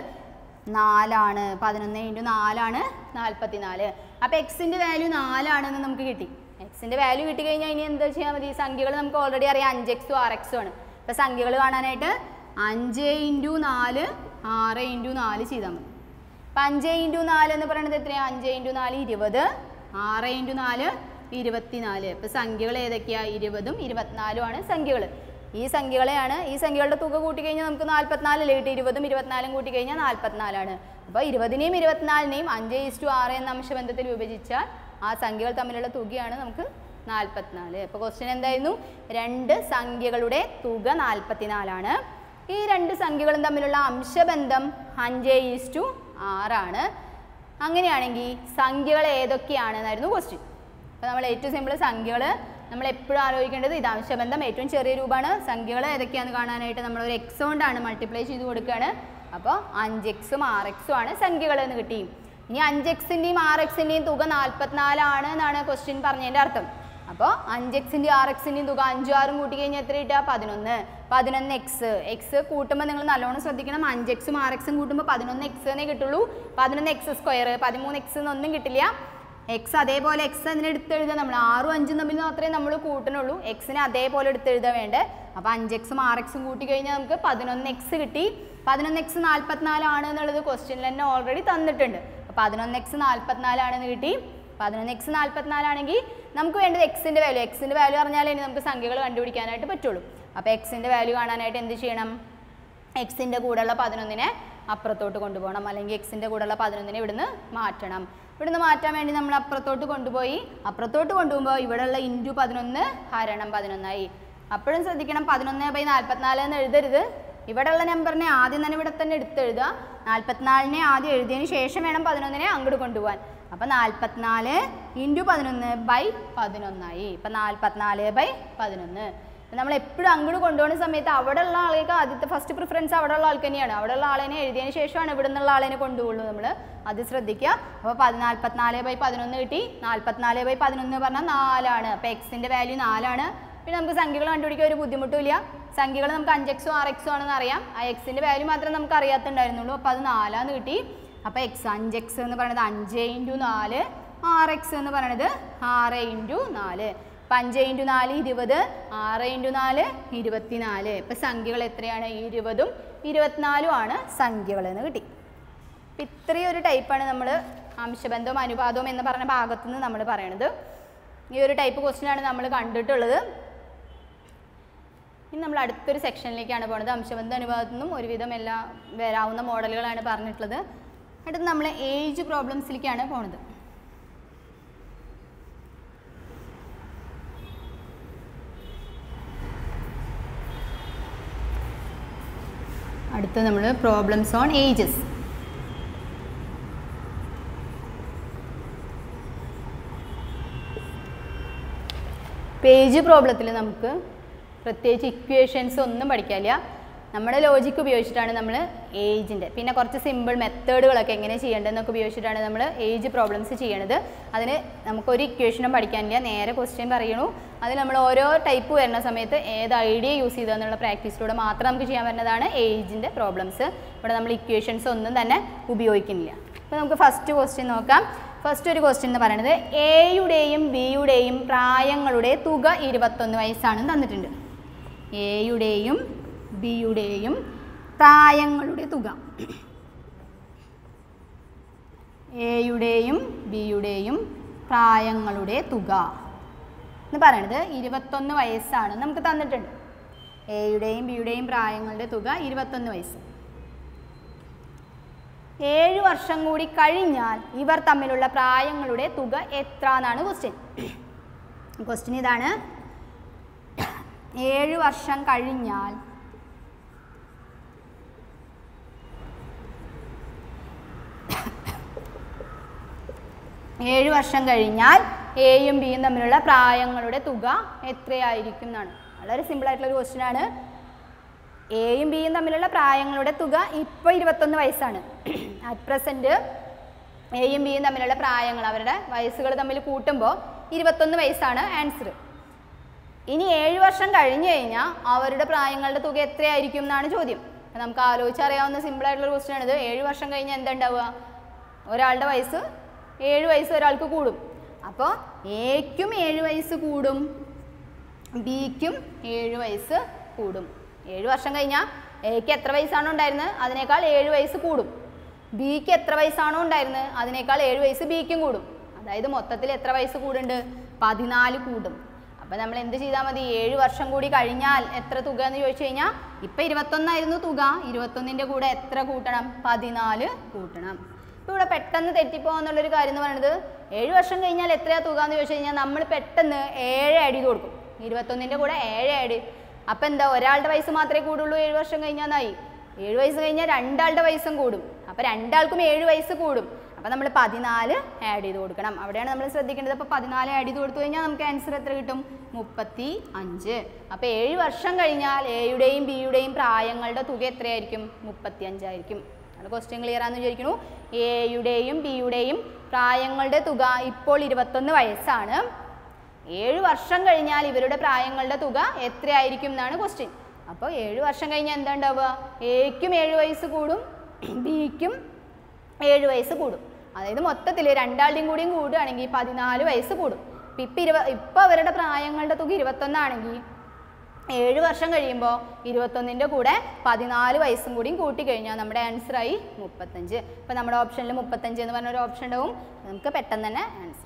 നാലാണ് പതിനൊന്ന് ഇൻറ്റു നാലാണ് നാൽപ്പത്തിനാല് അപ്പോൾ എക്സിൻ്റെ വാല്യൂ നാലാണെന്ന് നമുക്ക് കിട്ടി എക്സിൻ്റെ വാല്യൂ കിട്ടി കഴിഞ്ഞാൽ ഇനി എന്താ ചെയ്യാൻ മതി സംഖ്യകൾ നമുക്ക് ഓൾറെഡി അറിയാം അഞ്ച് എക്സും ആറ് എക്സും ആണ് ഇപ്പോൾ സംഖ്യകൾ കാണാനായിട്ട് അഞ്ച് ഇൻറ്റു നാല് ആറ് ഇൻറ്റു നാല് ചെയ്താൽ മതി അപ്പം അഞ്ച് ഇൻറ്റു നാല് എന്ന് പറയുന്നത് എത്രയാണ് അഞ്ച് ഇൻറ്റു നാല് ഇരുപത് ആറ് ഇൻറ്റു നാല് ഇരുപത്തിനാല് ഇപ്പം സംഖ്യകൾ ഏതൊക്കെയാണ് ഇരുപതും ഇരുപത്തിനാലും ആണ് സംഖ്യകൾ ഈ സംഖ്യകളെയാണ് ഈ സംഖ്യകളുടെ തുക കൂട്ടിക്കഴിഞ്ഞാൽ നമുക്ക് നാൽപ്പത്തിനാലല്ലേ കിട്ടും ഇരുപതും ഇരുപത്തിനാലും കൂട്ടിക്കഴിഞ്ഞാൽ നാൽപ്പത്തിനാലാണ് അപ്പോൾ ഇരുപതിനെയും ഇരുപത്തിനാലിനെയും അഞ്ച് ഈസ്റ്റു ആറ് എന്ന അംശബന്ധത്തിൽ വിഭജിച്ചാൽ ആ സംഖ്യകൾ തമ്മിലുള്ള തുകയാണ് നമുക്ക് നാൽപ്പത്തിനാല് അപ്പോൾ ക്വസ്റ്റ്യൻ എന്തായിരുന്നു രണ്ട് സംഖ്യകളുടെ തുക നാൽപ്പത്തിനാലാണ് ഈ രണ്ട് സംഖ്യകളും തമ്മിലുള്ള അംശബന്ധം അഞ്ച് ഈസ്റ്റു ആറാണ് അങ്ങനെയാണെങ്കിൽ സംഖ്യകൾ ഏതൊക്കെയാണെന്നായിരുന്നു ക്വസ്റ്റ്യൻ അപ്പോൾ നമ്മൾ ഏറ്റവും സിമ്പിൾ സംഖ്യകൾ നമ്മൾ എപ്പോഴും ആലോചിക്കേണ്ടത് ഇത് അംശബന്ധം ഏറ്റവും ചെറിയ രൂപമാണ് സംഖ്യകൾ ഏതൊക്കെയാണെന്ന് കാണാനായിട്ട് നമ്മൾ ഒരു എക്സ് കൊണ്ടാണ് മൾട്ടിപ്ലൈ ചെയ്ത് കൊടുക്കുകയാണ് അപ്പോൾ അഞ്ച് എക്സും ആറ് എക്സും ആണ് സംഖ്യകൾ എന്ന് കിട്ടി ഇനി അഞ്ച് എക്സിൻ്റെയും ആറ് എക്സിൻ്റെയും തുക നാൽപ്പത്തിനാലാണ് എന്നാണ് ക്വസ്റ്റ്യൻ പറഞ്ഞതിൻ്റെ അർത്ഥം അപ്പോൾ അഞ്ച് എക്സിൻ്റെയും ആറ് എക്സിൻ്റെയും തുക അഞ്ചും ആറും കൂട്ടി കഴിഞ്ഞാൽ എത്ര കിട്ടുക പതിനൊന്ന് പതിനൊന്ന് എക്സ് എക്സ് കൂട്ടുമ്പോൾ നിങ്ങൾ നല്ലോണം ശ്രദ്ധിക്കണം അഞ്ച് എക്സും ആറ് എക്സും കൂട്ടുമ്പോൾ പതിനൊന്ന് എക്സ് എന്നേ കിട്ടുള്ളൂ പതിനൊന്ന് എക്സ് സ്ക്വയർ പതിമൂന്ന് എക്സ് എന്നൊന്നും കിട്ടില്ല എക്സ് അതേപോലെ എക്സ് അതിനെ എടുത്തെഴുതുക നമ്മൾ ആറും അഞ്ചും തമ്മിൽ മാത്രമേ നമ്മൾ കൂട്ടണുള്ളൂ എക്സിനെ അതേപോലെ എടുത്തെഴുതുക വേണ്ടേ അപ്പോൾ അഞ്ച് എക്സും ആറ് എക്സും കൂട്ടി കഴിഞ്ഞാൽ നമുക്ക് പതിനൊന്ന് എക്സ് കിട്ടി പതിനൊന്ന് എക്സ് നാൽപ്പത്തിനാലാണ് എന്നുള്ളത് ക്വസ്റ്റ്യനിൽ തന്നെ ഓൾറെഡി തന്നിട്ടുണ്ട് അപ്പോൾ പതിനൊന്ന് എക്സ് നാൽപ്പത്തിനാലാണെന്ന് കിട്ടി പതിനൊന്ന് എക്സ് നാൽപ്പത്തിനാലാണെങ്കിൽ നമുക്ക് വേണ്ടത് എക്സിൻ്റെ വാല്യൂ എക്സിൻ്റെ വാല്യൂ അറിഞ്ഞാലേ ഇനി നമുക്ക് സംഖ്യകൾ കണ്ടുപിടിക്കാനായിട്ട് പറ്റുള്ളൂ അപ്പോൾ എക്സിൻ്റെ വാല്യൂ കാണാനായിട്ട് എന്ത് ചെയ്യണം എക്സിൻ്റെ കൂടെയുള്ള പതിനൊന്നിനെ അപ്പുറത്തോട്ട് കൊണ്ടുപോകണം അല്ലെങ്കിൽ എക്സിൻ്റെ കൂടെയുള്ള പതിനൊന്നിനെ ഇവിടുന്ന് മാറ്റണം ഇവിടുന്ന് മാറ്റാൻ വേണ്ടി നമ്മൾ അപ്പുറത്തോട്ട് കൊണ്ടുപോയി അപ്പുറത്തോട്ട് കൊണ്ടുപോകുമ്പോൾ ഇവിടെയുള്ള ഇൻറ്റു പതിനൊന്ന് ഹരണം പതിനൊന്നായി അപ്പോഴും ശ്രദ്ധിക്കണം പതിനൊന്ന് ബൈ നാൽപ്പത്തിനാല് എന്ന് എഴുതരുത് ഇവിടെയുള്ള നമ്പറിനെ ആദ്യം തന്നെ ഇവിടെ തന്നെ എടുത്തെഴുതുക നാൽപ്പത്തിനാലിനെ ആദ്യം എഴുതിയതിന് ശേഷം വേണം പതിനൊന്നിനെ അങ്ങോട്ട് കൊണ്ടുപോകാൻ അപ്പം നാൽപ്പത്തിനാല് ഇൻറ്റു പതിനൊന്ന് ബൈ പതിനൊന്നായി ഇപ്പം നാൽപ്പത്തിനാല് ബൈ പതിനൊന്ന് നമ്മൾ എപ്പോഴും അങ്ങോട്ട് കൊണ്ടുപോകുന്ന സമയത്ത് അവിടെയുള്ള ആൾക്ക് ആദ്യത്തെ ഫസ്റ്റ് പ്രിഫറൻസ് അവിടെയുള്ള ആൾക്ക് തന്നെയാണ് അവിടെയുള്ള ആളിനെ എഴുതിയതിന് ശേഷമാണ് ഇവിടെ നിന്നുള്ള ആളിനെ കൊണ്ടുപോകുള്ളൂ നമ്മൾ അത് ശ്രദ്ധിക്കുക അപ്പോൾ പതി നാൽപ്പത്തിനാല് ബൈ പതിനൊന്ന് കിട്ടി നാൽപ്പത്തിനാല് ബൈ പതിനൊന്ന് പറഞ്ഞാൽ നാലാണ് അപ്പോൾ എക്സിൻ്റെ വാല്യൂ നാലാണ് പിന്നെ നമുക്ക് സംഖ്യകൾ കണ്ടുപിടിക്കാൻ ഒരു ബുദ്ധിമുട്ടില്ല സംഖ്യകൾ നമുക്ക് അഞ്ച് എക്സോ ആറ് എക്സോ ആണെന്ന് അറിയാം ആ എക്സിൻ്റെ വാല്യൂ മാത്രമേ നമുക്ക് അറിയാത്തുണ്ടായിരുന്നുള്ളൂ അപ്പോൾ അത് നാലാന്ന് കിട്ടി അപ്പോൾ എക്സ് അഞ്ച് എക്സ് എന്ന് പറയുന്നത് അഞ്ച് ഇൻറ്റു നാല് ആറ് എക്സ് എന്ന് പറയുന്നത് ആറ് ഇൻറ്റു നാല് അപ്പം അഞ്ച് ഇൻറ്റു നാല് ഇരുപത് ആറ് ഇൻറ്റു നാല് ഇരുപത്തിനാല് ഇപ്പം സംഖ്യകൾ എത്രയാണ് ഇരുപതും ഇരുപത്തിനാലും ആണ് സംഖ്യകൾ എന്ന് കിട്ടി അപ്പം ഇത്രയും ഒരു ടൈപ്പാണ് നമ്മൾ അംശബന്ധവും അനുപാതവും എന്ന് പറഞ്ഞ ഭാഗത്തു നിന്ന് നമ്മൾ പറയണത് ഈ ഒരു ടൈപ്പ് ക്വസ്റ്റ്യനാണ് നമ്മൾ കണ്ടിട്ടുള്ളത് ഇനി നമ്മൾ അടുത്തൊരു സെക്ഷനിലേക്കാണ് പോകുന്നത് അംശബന്ധ അനുപാതത്തിൽ നിന്നും ഒരുവിധം എല്ലാ വരാവുന്ന മോഡലുകളാണ് പറഞ്ഞിട്ടുള്ളത് അടുത്ത് നമ്മൾ ഏജ് പ്രോബ്ലംസിലേക്കാണ് പോണത് അടുത്ത നമ്മൾ പ്രോബ്ലംസ് ഓൺ ഏജസ് പേജ് പ്രോബ്ലത്തിൽ നമുക്ക് പ്രത്യേകിച്ച് ഇക്വേഷൻസ് ഒന്നും പഠിക്കാനില്ല നമ്മുടെ ലോജിക്ക് ഉപയോഗിച്ചിട്ടാണ് നമ്മൾ ഏജിൻ്റെ പിന്നെ കുറച്ച് സിമ്പിൾ മെത്തേഡുകളൊക്കെ എങ്ങനെ ചെയ്യേണ്ടതെന്നൊക്കെ ഉപയോഗിച്ചിട്ടാണ് നമ്മൾ ഏജ് പ്രോബ്ലംസ് ചെയ്യണത് അതിന് നമുക്കൊരു ഇക്വേഷനും പഠിക്കാനില്ല നേരെ ക്വസ്റ്റ്യൻ പറയണു അതിൽ നമ്മൾ ഓരോ ടൈപ്പ് വരുന്ന സമയത്ത് ഏത് ഐഡിയ യൂസ് ചെയ്തതെന്നുള്ള എന്നുള്ള പ്രാക്ടീസിലൂടെ മാത്രം നമുക്ക് ചെയ്യാൻ പറ്റുന്നതാണ് ഏജിൻ്റെ പ്രോബ്ലംസ് ഇവിടെ നമ്മൾ ഇക്വേഷൻസ് ഒന്നും തന്നെ ഉപയോഗിക്കുന്നില്ല അപ്പോൾ നമുക്ക് ഫസ്റ്റ് ക്വസ്റ്റ്യൻ നോക്കാം ഫസ്റ്റ് ഒരു ക്വസ്റ്റ്യൻ എന്ന് പറയുന്നത് എയുടെയും ബിയുടെയും പ്രായങ്ങളുടെ തുക ഇരുപത്തൊന്ന് വയസ്സാണ് തന്നിട്ടുണ്ട് എയുടെയും ബിയുടെയും പ്രായങ്ങളുടെ തുക എയുടെയും ബിയുടെയും പ്രായങ്ങളുടെ തുക എന്ന് പറയണത് ഇരുപത്തൊന്ന് വയസ്സാണ് നമുക്ക് തന്നിട്ടുണ്ട് എയുടെയും ബിയുടെയും പ്രായങ്ങളുടെ തുക ഇരുപത്തൊന്ന് വയസ്സ് ഏഴ് വർഷം കൂടി കഴിഞ്ഞാൽ ഇവർ തമ്മിലുള്ള പ്രായങ്ങളുടെ തുക എത്ര എന്നാണ് ക്വസ്റ്റ്യൻ ക്വസ്റ്റ്യൻ ഇതാണ് ഏഴ് വർഷം കഴിഞ്ഞാൽ ഏഴ് വർഷം കഴിഞ്ഞാൽ എയും ബിയും തമ്മിലുള്ള പ്രായങ്ങളുടെ തുക എത്രയായിരിക്കും എന്നാണ് വളരെ സിമ്പിൾ ആയിട്ടുള്ള ഒരു ക്വസ്റ്റ്യൻ ആണ് എയും ബിയും തമ്മിലുള്ള പ്രായങ്ങളുടെ തുക ഇപ്പോൾ ഇരുപത്തൊന്ന് വയസ്സാണ് അറ്റ് പ്രസൻറ്റ് എയും ബിയും തമ്മിലുള്ള പ്രായങ്ങൾ അവരുടെ വയസ്സുകൾ തമ്മിൽ കൂട്ടുമ്പോൾ ഇരുപത്തൊന്ന് വയസ്സാണ് ആൻസർ ഇനി ഏഴ് വർഷം കഴിഞ്ഞു കഴിഞ്ഞാൽ അവരുടെ പ്രായങ്ങളുടെ തുക എത്രയായിരിക്കും എന്നാണ് ചോദ്യം അപ്പം നമുക്ക് ആലോചിച്ചറിയാവുന്ന സിമ്പിൾ ആയിട്ടുള്ള ക്വസ്റ്റ്യൻ ആണിത് ഏഴ് വർഷം കഴിഞ്ഞാൽ എന്താ ഉണ്ടാവുക ഒരാളുടെ വയസ്സ് ഏഴ് വയസ്സ് ഒരാൾക്ക് കൂടും അപ്പോൾ എക്കും ഏഴ് വയസ്സ് കൂടും ബിക്കും ഏഴ് വയസ്സ് കൂടും ഏഴ് വർഷം കഴിഞ്ഞാൽ എക്ക് എത്ര വയസ്സാണോ ഉണ്ടായിരുന്നത് അതിനേക്കാൾ ഏഴ് വയസ്സ് കൂടും ബിക്ക് എത്ര വയസ്സാണോ ഉണ്ടായിരുന്നത് അതിനേക്കാൾ ഏഴ് വയസ്സ് ബിക്കും കൂടും അതായത് മൊത്തത്തിൽ എത്ര വയസ്സ് കൂടുണ്ട് പതിനാല് കൂടും അപ്പം നമ്മൾ എന്ത് ചെയ്താൽ മതി ഏഴ് വർഷം കൂടി കഴിഞ്ഞാൽ എത്ര തുക എന്ന് ചോദിച്ചു കഴിഞ്ഞാൽ ഇപ്പം ഇരുപത്തൊന്നായിരുന്നു തുക ഇരുപത്തൊന്നിൻ്റെ കൂടെ എത്ര കൂട്ടണം പതിനാല് കൂട്ടണം ഇപ്പോൾ ഇവിടെ പെട്ടെന്ന് തെറ്റിപ്പോകാന്നുള്ളൊരു കാര്യം എന്ന് പറയുന്നത് ഏഴ് വർഷം കഴിഞ്ഞാൽ എത്രയാ തുക എന്ന് ചോദിച്ചു കഴിഞ്ഞാൽ നമ്മൾ പെട്ടെന്ന് ഏഴ് ആഡ് ചെയ്ത് കൊടുക്കും ഇരുപത്തൊന്നിൻ്റെ കൂടെ ഏഴ് ആഡ് അപ്പം എന്താ ഒരാളുടെ വയസ്സ് മാത്രമേ കൂടുള്ളൂ ഏഴ് വർഷം കഴിഞ്ഞാന്നായി ഏഴ് വയസ്സ് കഴിഞ്ഞാൽ രണ്ടാളുടെ വയസ്സും കൂടും അപ്പം രണ്ടാൾക്കും ഏഴ് വയസ്സ് കൂടും അപ്പം നമ്മൾ പതിനാല് ആഡ് ചെയ്ത് കൊടുക്കണം അവിടെയാണ് നമ്മൾ ശ്രദ്ധിക്കേണ്ടത് അപ്പോൾ പതിനാല് ആഡ് ചെയ്ത് കൊടുത്തു കഴിഞ്ഞാൽ നമുക്ക് ആൻസർ എത്ര കിട്ടും മുപ്പത്തി അഞ്ച് അപ്പോൾ ഏഴ് വർഷം കഴിഞ്ഞാൽ എയുടെയും ബിയുടെയും പ്രായങ്ങളുടെ തുക എത്രയായിരിക്കും മുപ്പത്തി അഞ്ചായിരിക്കും ആണ് ക്വസ്റ്റ്യൻ ക്ലിയർ ആണെന്ന് വിചാരിക്കുന്നു എയുടെയും ബിയുടെയും പ്രായങ്ങളുടെ തുക ഇപ്പോൾ ഇരുപത്തൊന്ന് വയസ്സാണ് ഏഴ് വർഷം കഴിഞ്ഞാൽ ഇവരുടെ പ്രായങ്ങളുടെ തുക എത്രയായിരിക്കും എന്നാണ് ക്വസ്റ്റ്യൻ അപ്പോൾ ഏഴ് വർഷം കഴിഞ്ഞാൽ എന്താ ഉണ്ടാവുക എക്കും ഏഴ് വയസ്സ് കൂടും ബിക്കും ഏഴ് വയസ്സ് കൂടും അതായത് മൊത്തത്തിൽ രണ്ടാളുടെയും കൂടിയും കൂടുകയാണെങ്കിൽ പതിനാല് വയസ്സ് കൂടും ഇപ്പം ഇപ്പം ഇരുപ ഇപ്പം അവരുടെ പ്രായങ്ങളുടെ തുക ഇരുപത്തൊന്നാണെങ്കിൽ ഏഴ് വർഷം കഴിയുമ്പോൾ ഇരുപത്തൊന്നിൻ്റെ കൂടെ പതിനാല് വയസ്സും കൂടിയും കൂട്ടിക്കഴിഞ്ഞാൽ നമ്മുടെ ആൻസറായി മുപ്പത്തഞ്ച് ഇപ്പം നമ്മുടെ ഓപ്ഷനിൽ മുപ്പത്തഞ്ച് എന്ന് പറഞ്ഞൊരു ഓപ്ഷൻ ഉണ്ടാവും നമുക്ക് പെട്ടെന്ന് തന്നെ ആൻസർ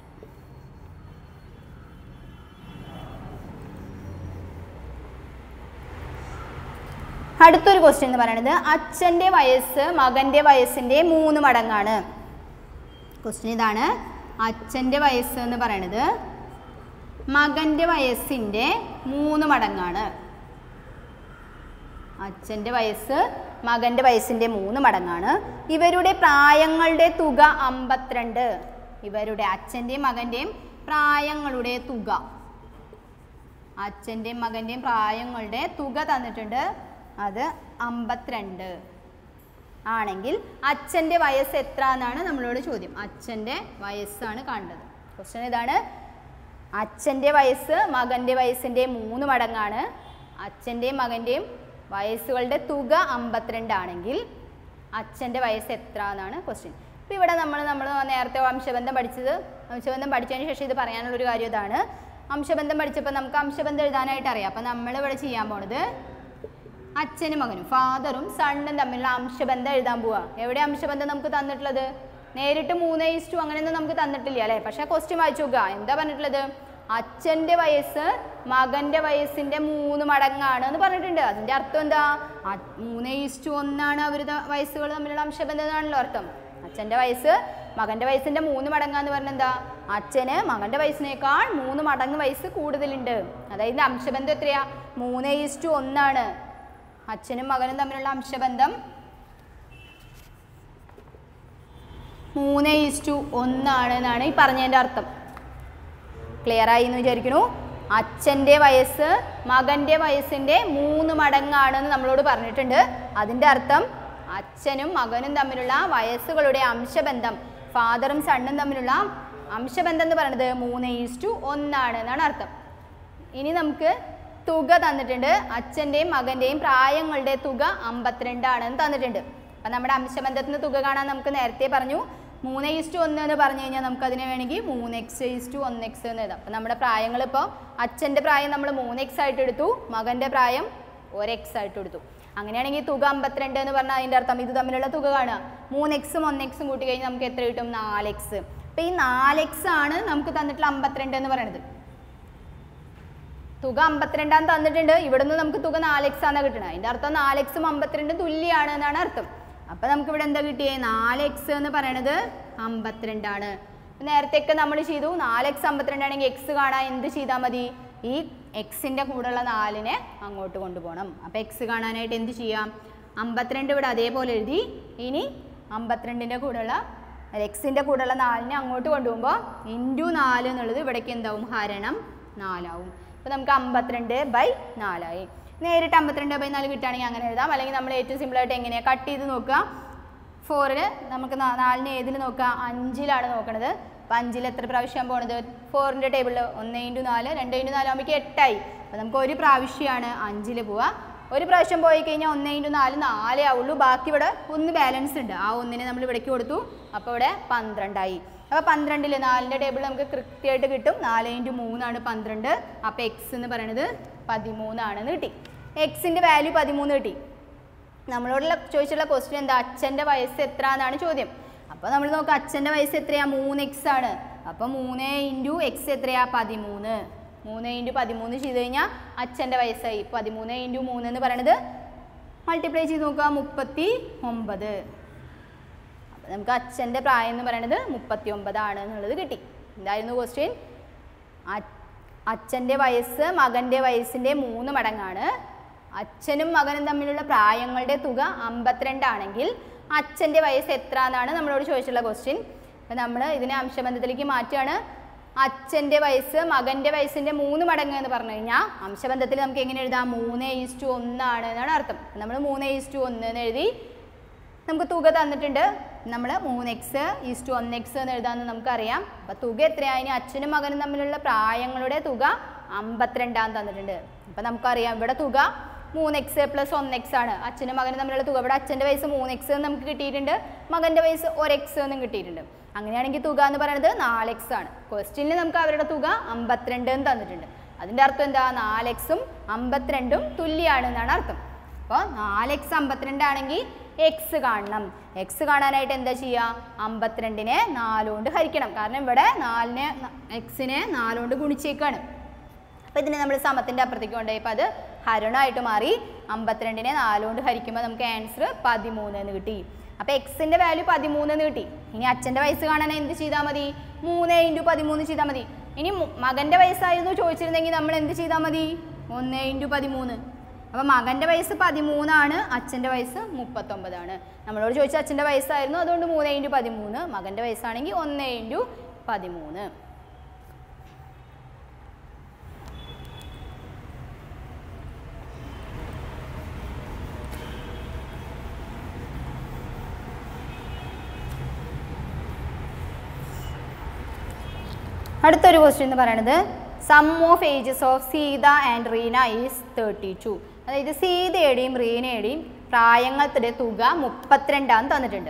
അടുത്തൊരു ക്വസ്റ്റ്യൻ എന്ന് പറയുന്നത് അച്ഛൻ്റെ വയസ്സ് മകൻ്റെ വയസ്സിൻ്റെ മൂന്ന് മടങ്ങാണ് ക്വസ്റ്റ്യൻ ഇതാണ് അച്ഛൻ്റെ വയസ്സ് എന്ന് പറയുന്നത് മകൻ്റെ വയസ്സിൻ്റെ മൂന്ന് മടങ്ങാണ് അച്ഛൻ്റെ വയസ്സ് മകൻ്റെ വയസ്സിൻ്റെ മൂന്ന് മടങ്ങാണ് ഇവരുടെ പ്രായങ്ങളുടെ തുക അമ്പത്തിരണ്ട് ഇവരുടെ അച്ഛൻ്റെയും മകൻ്റെയും പ്രായങ്ങളുടെ തുക അച്ഛൻ്റെയും മകൻ്റെയും പ്രായങ്ങളുടെ തുക തന്നിട്ടുണ്ട് അത് അമ്പത്തിരണ്ട് ആണെങ്കിൽ അച്ഛൻ്റെ വയസ്സ് എത്ര എന്നാണ് നമ്മളോട് ചോദ്യം അച്ഛൻ്റെ വയസ്സാണ് കാണേണ്ടത് ക്വസ്റ്റ്യൻ ഇതാണ് അച്ഛൻ്റെ വയസ്സ് മകൻ്റെ വയസ്സിൻ്റെ മൂന്ന് മടങ്ങാണ് അച്ഛൻ്റെയും മകൻ്റെയും വയസ്സുകളുടെ തുക അമ്പത്തിരണ്ടാണെങ്കിൽ അച്ഛൻ്റെ വയസ്സ് എത്ര എന്നാണ് ക്വസ്റ്റ്യൻ ഇപ്പോൾ ഇവിടെ നമ്മൾ നമ്മൾ നേരത്തെ അംശബന്ധം പഠിച്ചത് അംശബന്ധം പഠിച്ചതിന് ശേഷം ഇത് പറയാനുള്ളൊരു കാര്യം ഇതാണ് അംശബന്ധം പഠിച്ചപ്പോൾ നമുക്ക് അംശബന്ധം എഴുതാനായിട്ട് അറിയാം അപ്പോൾ നമ്മൾ ഇവിടെ ചെയ്യാൻ പോണത് അച്ഛനും മകനും ഫാദറും സണ്ണും തമ്മിലുള്ള അംശബന്ധം എഴുതാൻ പോവാ എവിടെ അംശബന്ധം നമുക്ക് തന്നിട്ടുള്ളത് നേരിട്ട് മൂന്ന് ഈസ്റ്റു അങ്ങനെയൊന്നും നമുക്ക് തന്നിട്ടില്ല അല്ലേ പക്ഷെ ക്വസ്റ്റ്യൻ വായിച്ചു നോക്കുക എന്താ പറഞ്ഞിട്ടുള്ളത് അച്ഛൻ്റെ വയസ്സ് മകൻ്റെ വയസ്സിൻ്റെ മൂന്ന് മടങ്ങാണ് എന്ന് പറഞ്ഞിട്ടുണ്ട് അതിൻ്റെ അർത്ഥം എന്താ അ- മൂന്ന് ഈസ്റ്റു ഒന്നാണ് അവരുടെ വയസ്സുകൾ തമ്മിലുള്ള അംശബന്ധം എന്നാണല്ലോ അർത്ഥം അച്ഛൻ്റെ വയസ്സ് മകൻ്റെ വയസ്സിൻ്റെ മൂന്ന് മടങ്ങാന്ന് പറഞ്ഞാൽ എന്താ അച്ഛന് മകൻ്റെ വയസ്സിനേക്കാൾ മൂന്ന് മടങ്ങ് വയസ്സ് കൂടുതലുണ്ട് അതായത് അംശബന്ധം എത്രയാ മൂന്ന് ഈസ്റ്റു ഒന്നാണ് അച്ഛനും മകനും തമ്മിലുള്ള അംശബന്ധം മൂന്ന് ഈസ്റ്റു ഒന്നാണ് എന്നാണ് ഈ പറഞ്ഞതിൻ്റെ അർത്ഥം ക്ലിയർ ആയി എന്ന് വിചാരിക്കണു അച്ഛൻ്റെ വയസ്സ് മകൻ്റെ വയസ്സിൻ്റെ മൂന്ന് മടങ്ങാണെന്ന് നമ്മളോട് പറഞ്ഞിട്ടുണ്ട് അതിൻ്റെ അർത്ഥം അച്ഛനും മകനും തമ്മിലുള്ള വയസ്സുകളുടെ അംശബന്ധം ഫാദറും സണ്ണും തമ്മിലുള്ള അംശബന്ധം എന്ന് പറയുന്നത് മൂന്ന് ഈസ്റ്റു ഒന്നാണ് എന്നാണ് അർത്ഥം ഇനി നമുക്ക് തുക തന്നിട്ടുണ്ട് അച്ഛൻ്റെയും മകൻ്റെയും പ്രായങ്ങളുടെ തുക അമ്പത്തിരണ്ടാണെന്ന് തന്നിട്ടുണ്ട് അപ്പം നമ്മുടെ അംശബന്ധത്തിന് തുക കാണാൻ നമുക്ക് നേരത്തെ പറഞ്ഞു മൂന്ന് ഈസ്റ്റു ഒന്ന് എന്ന് പറഞ്ഞു കഴിഞ്ഞാൽ നമുക്ക് അതിനെ വേണമെങ്കിൽ മൂന്ന് എക്സ് ഈസ്റ്റു ഒന്ന് എക്സ് എന്ന് എഴുതാം അപ്പം നമ്മുടെ പ്രായങ്ങൾ ഇപ്പോൾ അച്ഛൻ്റെ പ്രായം നമ്മൾ മൂന്ന് എക്സ് ആയിട്ട് എടുത്തു മകൻ്റെ പ്രായം ഒരു എക്സ് ആയിട്ട് എടുത്തു അങ്ങനെയാണെങ്കിൽ തുക അമ്പത്തിരണ്ട് എന്ന് പറഞ്ഞാൽ അതിൻ്റെ അർത്ഥം ഇത് തമ്മിലുള്ള തുക കാണുക മൂന്ന് എക്സും ഒന്ന് എക്സും കൂട്ടി കഴിഞ്ഞാൽ നമുക്ക് എത്ര കിട്ടും നാല് എക്സ് അപ്പം ഈ നാല് എക്സ് ആണ് നമുക്ക് തന്നിട്ടുള്ള അമ്പത്തിരണ്ട് എന്ന് പറയുന്നത് തുക അമ്പത്തിരണ്ടാം തന്നിട്ടുണ്ട് ഇവിടുന്ന് നമുക്ക് തുക നാല് എക്സ് ആണ് കിട്ടണത് അതിൻ്റെ അർത്ഥം നാല് എക്സും അമ്പത്തിരണ്ടും തുല്യമാണ് എന്നാണ് അർത്ഥം അപ്പം നമുക്ക് ഇവിടെ എന്താ കിട്ടിയേ നാല് എക്സ് എന്ന് പറയണത് അമ്പത്തിരണ്ടാണ് നേരത്തെയൊക്കെ നമ്മൾ ചെയ്തു നാല് എക്സ് അമ്പത്തിരണ്ടാണെങ്കിൽ എക്സ് കാണാൻ എന്ത് ചെയ്താൽ മതി ഈ എക്സിൻ്റെ കൂടെയുള്ള നാലിനെ അങ്ങോട്ട് കൊണ്ടുപോകണം അപ്പോൾ എക്സ് കാണാനായിട്ട് എന്ത് ചെയ്യാം അമ്പത്തിരണ്ട് ഇവിടെ അതേപോലെ എഴുതി ഇനി അമ്പത്തിരണ്ടിൻ്റെ കൂടെയുള്ള എക്സിൻ്റെ കൂടെയുള്ള നാലിനെ അങ്ങോട്ട് കൊണ്ടുപോകുമ്പോൾ ഇൻറ്റു നാല് എന്നുള്ളത് ഇവിടേക്ക് എന്താവും ഹരണം നാലാവും അപ്പോൾ നമുക്ക് അമ്പത്തിരണ്ട് ബൈ നാലായി നേരിട്ട് അമ്പത്തിരണ്ട് ബൈ നാല് കിട്ടുകയാണെങ്കിൽ അങ്ങനെ എഴുതാം അല്ലെങ്കിൽ നമ്മൾ ഏറ്റവും സിമ്പിളായിട്ട് എങ്ങനെയാണ് കട്ട് ചെയ്ത് നോക്കുക ഫോറിന് നമുക്ക് നാ- നാലിന് ഏതിൽ നോക്കുക അഞ്ചിലാണ് നോക്കണത് അപ്പോൾ അഞ്ചിൽ എത്ര പ്രാവശ്യം പോണത് ഫോറിൻ്റെ ടേബിളിൽ ഒന്ന് ഇൻറ്റു നാല് രണ്ട് ഇൻറ്റു നാല് ആകുമ്പോൾ എട്ടായി അപ്പോൾ നമുക്ക് ഒരു പ്രാവശ്യമാണ് അഞ്ചിൽ പോവുക ഒരു പ്രാവശ്യം പോയി കഴിഞ്ഞാൽ ഒന്ന് ഇൻറ്റു നാല് നാലേ ആവുള്ളൂ ബാക്കി ഇവിടെ ഒന്ന് ബാലൻസ് ഉണ്ട് ആ ഒന്നിനെ നമ്മൾ ഇവിടേക്ക് കൊടുത്തു അപ്പോൾ ഇവിടെ പന്ത്രണ്ടായി അപ്പോൾ പന്ത്രണ്ടിൽ നാലിൻ്റെ ടേബിൾ നമുക്ക് കൃത്യമായിട്ട് കിട്ടും നാല് ഇൻറ്റു മൂന്നാണ് പന്ത്രണ്ട് അപ്പോൾ എക്സ് എന്ന് പറയണത് പതിമൂന്നാണെന്ന് കിട്ടി എക്സിൻ്റെ വാല്യൂ പതിമൂന്ന് കിട്ടി നമ്മളോടുള്ള ചോദിച്ചുള്ള ക്വസ്റ്റ്യൻ എന്താ അച്ഛൻ്റെ വയസ്സ് എത്ര എന്നാണ് ചോദ്യം അപ്പോൾ നമ്മൾ നോക്കാം അച്ഛൻ്റെ വയസ്സ് എത്രയാ മൂന്ന് എക്സ് ആണ് അപ്പോൾ മൂന്ന് ഇൻറ്റു എക്സ് എത്രയാ പതിമൂന്ന് മൂന്ന് ഇൻറ്റു പതിമൂന്ന് ചെയ്ത് കഴിഞ്ഞാൽ അച്ഛൻ്റെ വയസ്സായി പതിമൂന്ന് ഇൻറ്റു മൂന്ന് എന്ന് പറയണത് മൾട്ടിപ്ലൈ ചെയ്ത് നോക്കുക മുപ്പത്തി ഒമ്പത് അപ്പോൾ നമുക്ക് അച്ഛൻ്റെ പ്രായം എന്ന് പറയുന്നത് മുപ്പത്തി ഒമ്പതാണ് എന്നുള്ളത് കിട്ടി എന്തായിരുന്നു ക്വസ്റ്റ്യൻ അച്ഛൻ്റെ വയസ്സ് മകൻ്റെ വയസ്സിൻ്റെ മൂന്ന് മടങ്ങാണ് അച്ഛനും മകനും തമ്മിലുള്ള പ്രായങ്ങളുടെ തുക അമ്പത്തിരണ്ടാണെങ്കിൽ അച്ഛൻ്റെ വയസ്സ് എത്ര എന്നാണ് നമ്മളോട് ചോദിച്ചിട്ടുള്ള ക്വസ്റ്റ്യൻ അപ്പോൾ നമ്മൾ ഇതിനെ അംശബന്ധത്തിലേക്ക് മാറ്റുകയാണ് അച്ഛൻ്റെ വയസ്സ് മകൻ്റെ വയസ്സിൻ്റെ മൂന്ന് മടങ്ങ് എന്ന് പറഞ്ഞു കഴിഞ്ഞാൽ അംശബന്ധത്തിൽ നമുക്ക് എങ്ങനെ എഴുതാം മൂന്ന് ഈസ്റ്റു ഒന്നാണ് എന്നാണ് അർത്ഥം നമ്മൾ മൂന്ന് ഈസ്റ്റു ഒന്ന് എന്ന് എഴുതി നമുക്ക് തുക തന്നിട്ടുണ്ട് നമ്മൾ മൂന്ന് എക്സ് ഈസ്റ്റു ഒന്ന് എക്സ് എന്ന് എഴുതാമെന്ന് നമുക്കറിയാം അപ്പോൾ തുക എത്രയായി അച്ഛനും മകനും തമ്മിലുള്ള പ്രായങ്ങളുടെ തുക അമ്പത്തിരണ്ടാം തന്നിട്ടുണ്ട് അപ്പോൾ നമുക്കറിയാം ഇവിടെ തുക മൂന്ന് എക്സ് പ്ലസ് ഒന്ന് എക്സ് ആണ് അച്ഛനും മകനും തമ്മിലുള്ള തുക ഇവിടെ അച്ഛൻ്റെ വയസ്സ് മൂന്ന് എക്സ് എന്ന് നമുക്ക് കിട്ടിയിട്ടുണ്ട് മകൻ്റെ വയസ്സ് ഒരു എക്സ് എന്നും കിട്ടിയിട്ടുണ്ട് അങ്ങനെയാണെങ്കിൽ തുക എന്ന് പറയുന്നത് നാല് എക്സ് ആണ് ക്വസ്റ്റ്യനിൽ നമുക്ക് അവരുടെ തുക അമ്പത്തിരണ്ട് എന്ന് തന്നിട്ടുണ്ട് അതിൻ്റെ അർത്ഥം എന്താ നാല് എക്സും അമ്പത്തിരണ്ടും തുല്യമാണ് എന്നാണ് അർത്ഥം അപ്പോൾ നാല് എക്സ് അമ്പത്തിരണ്ടാണെങ്കിൽ എക്സ് കാണണം എക്സ് കാണാനായിട്ട് എന്താ ചെയ്യുക അമ്പത്തിരണ്ടിനെ നാലുകൊണ്ട് ഹരിക്കണം കാരണം ഇവിടെ നാലിനെ എക്സിനെ നാലുകൊണ്ട് ഗുണിച്ചേക്കാണ് അപ്പോൾ ഇതിനെ നമ്മൾ സമത്തിൻ്റെ അപ്പുറത്തേക്ക് കൊണ്ടുപോയപ്പോൾ അത് ഹരണമായിട്ട് മാറി അമ്പത്തിരണ്ടിനെ നാലുകൊണ്ട് ഹരിക്കുമ്പോൾ നമുക്ക് ആൻസർ പതിമൂന്ന് എന്ന് കിട്ടി അപ്പോൾ എക്സിൻ്റെ വാല്യൂ പതിമൂന്ന് എന്ന് കിട്ടി ഇനി അച്ഛൻ്റെ വയസ്സ് കാണാൻ എന്ത് ചെയ്താൽ മതി മൂന്ന് ഇൻറ്റു പതിമൂന്ന് ചെയ്താൽ മതി ഇനി മു- മകൻ്റെ വയസ്സായിരുന്നു ചോദിച്ചിരുന്നെങ്കിൽ നമ്മൾ എന്ത് ചെയ്താൽ മതി ഒന്ന് ഇൻറ്റു പതിമൂന്ന് അപ്പോൾ മകൻ്റെ വയസ്സ് പതിമൂന്നാണ് അച്ഛൻ്റെ വയസ്സ് മുപ്പത്തൊമ്പതാണ് നമ്മളോട് ചോദിച്ച അച്ഛൻ്റെ വയസ്സായിരുന്നു അതുകൊണ്ട് മൂന്ന് ഇൻറ്റു പതിമൂന്ന് മകൻ്റെ വയസ്സാണെങ്കിൽ ഒന്ന് ഇൻറ്റു പതിമൂന്ന് അടുത്തൊരു ക്വസ്റ്റ്യൻ എന്ന് പറയുന്നത് sum of ages of Sita and Reena is thirty two അതായത് സീതയുടെയും റീനയുടെയും പ്രായങ്ങളുടെ തുക മുപ്പത്തിരണ്ടാന്ന് തന്നിട്ടുണ്ട്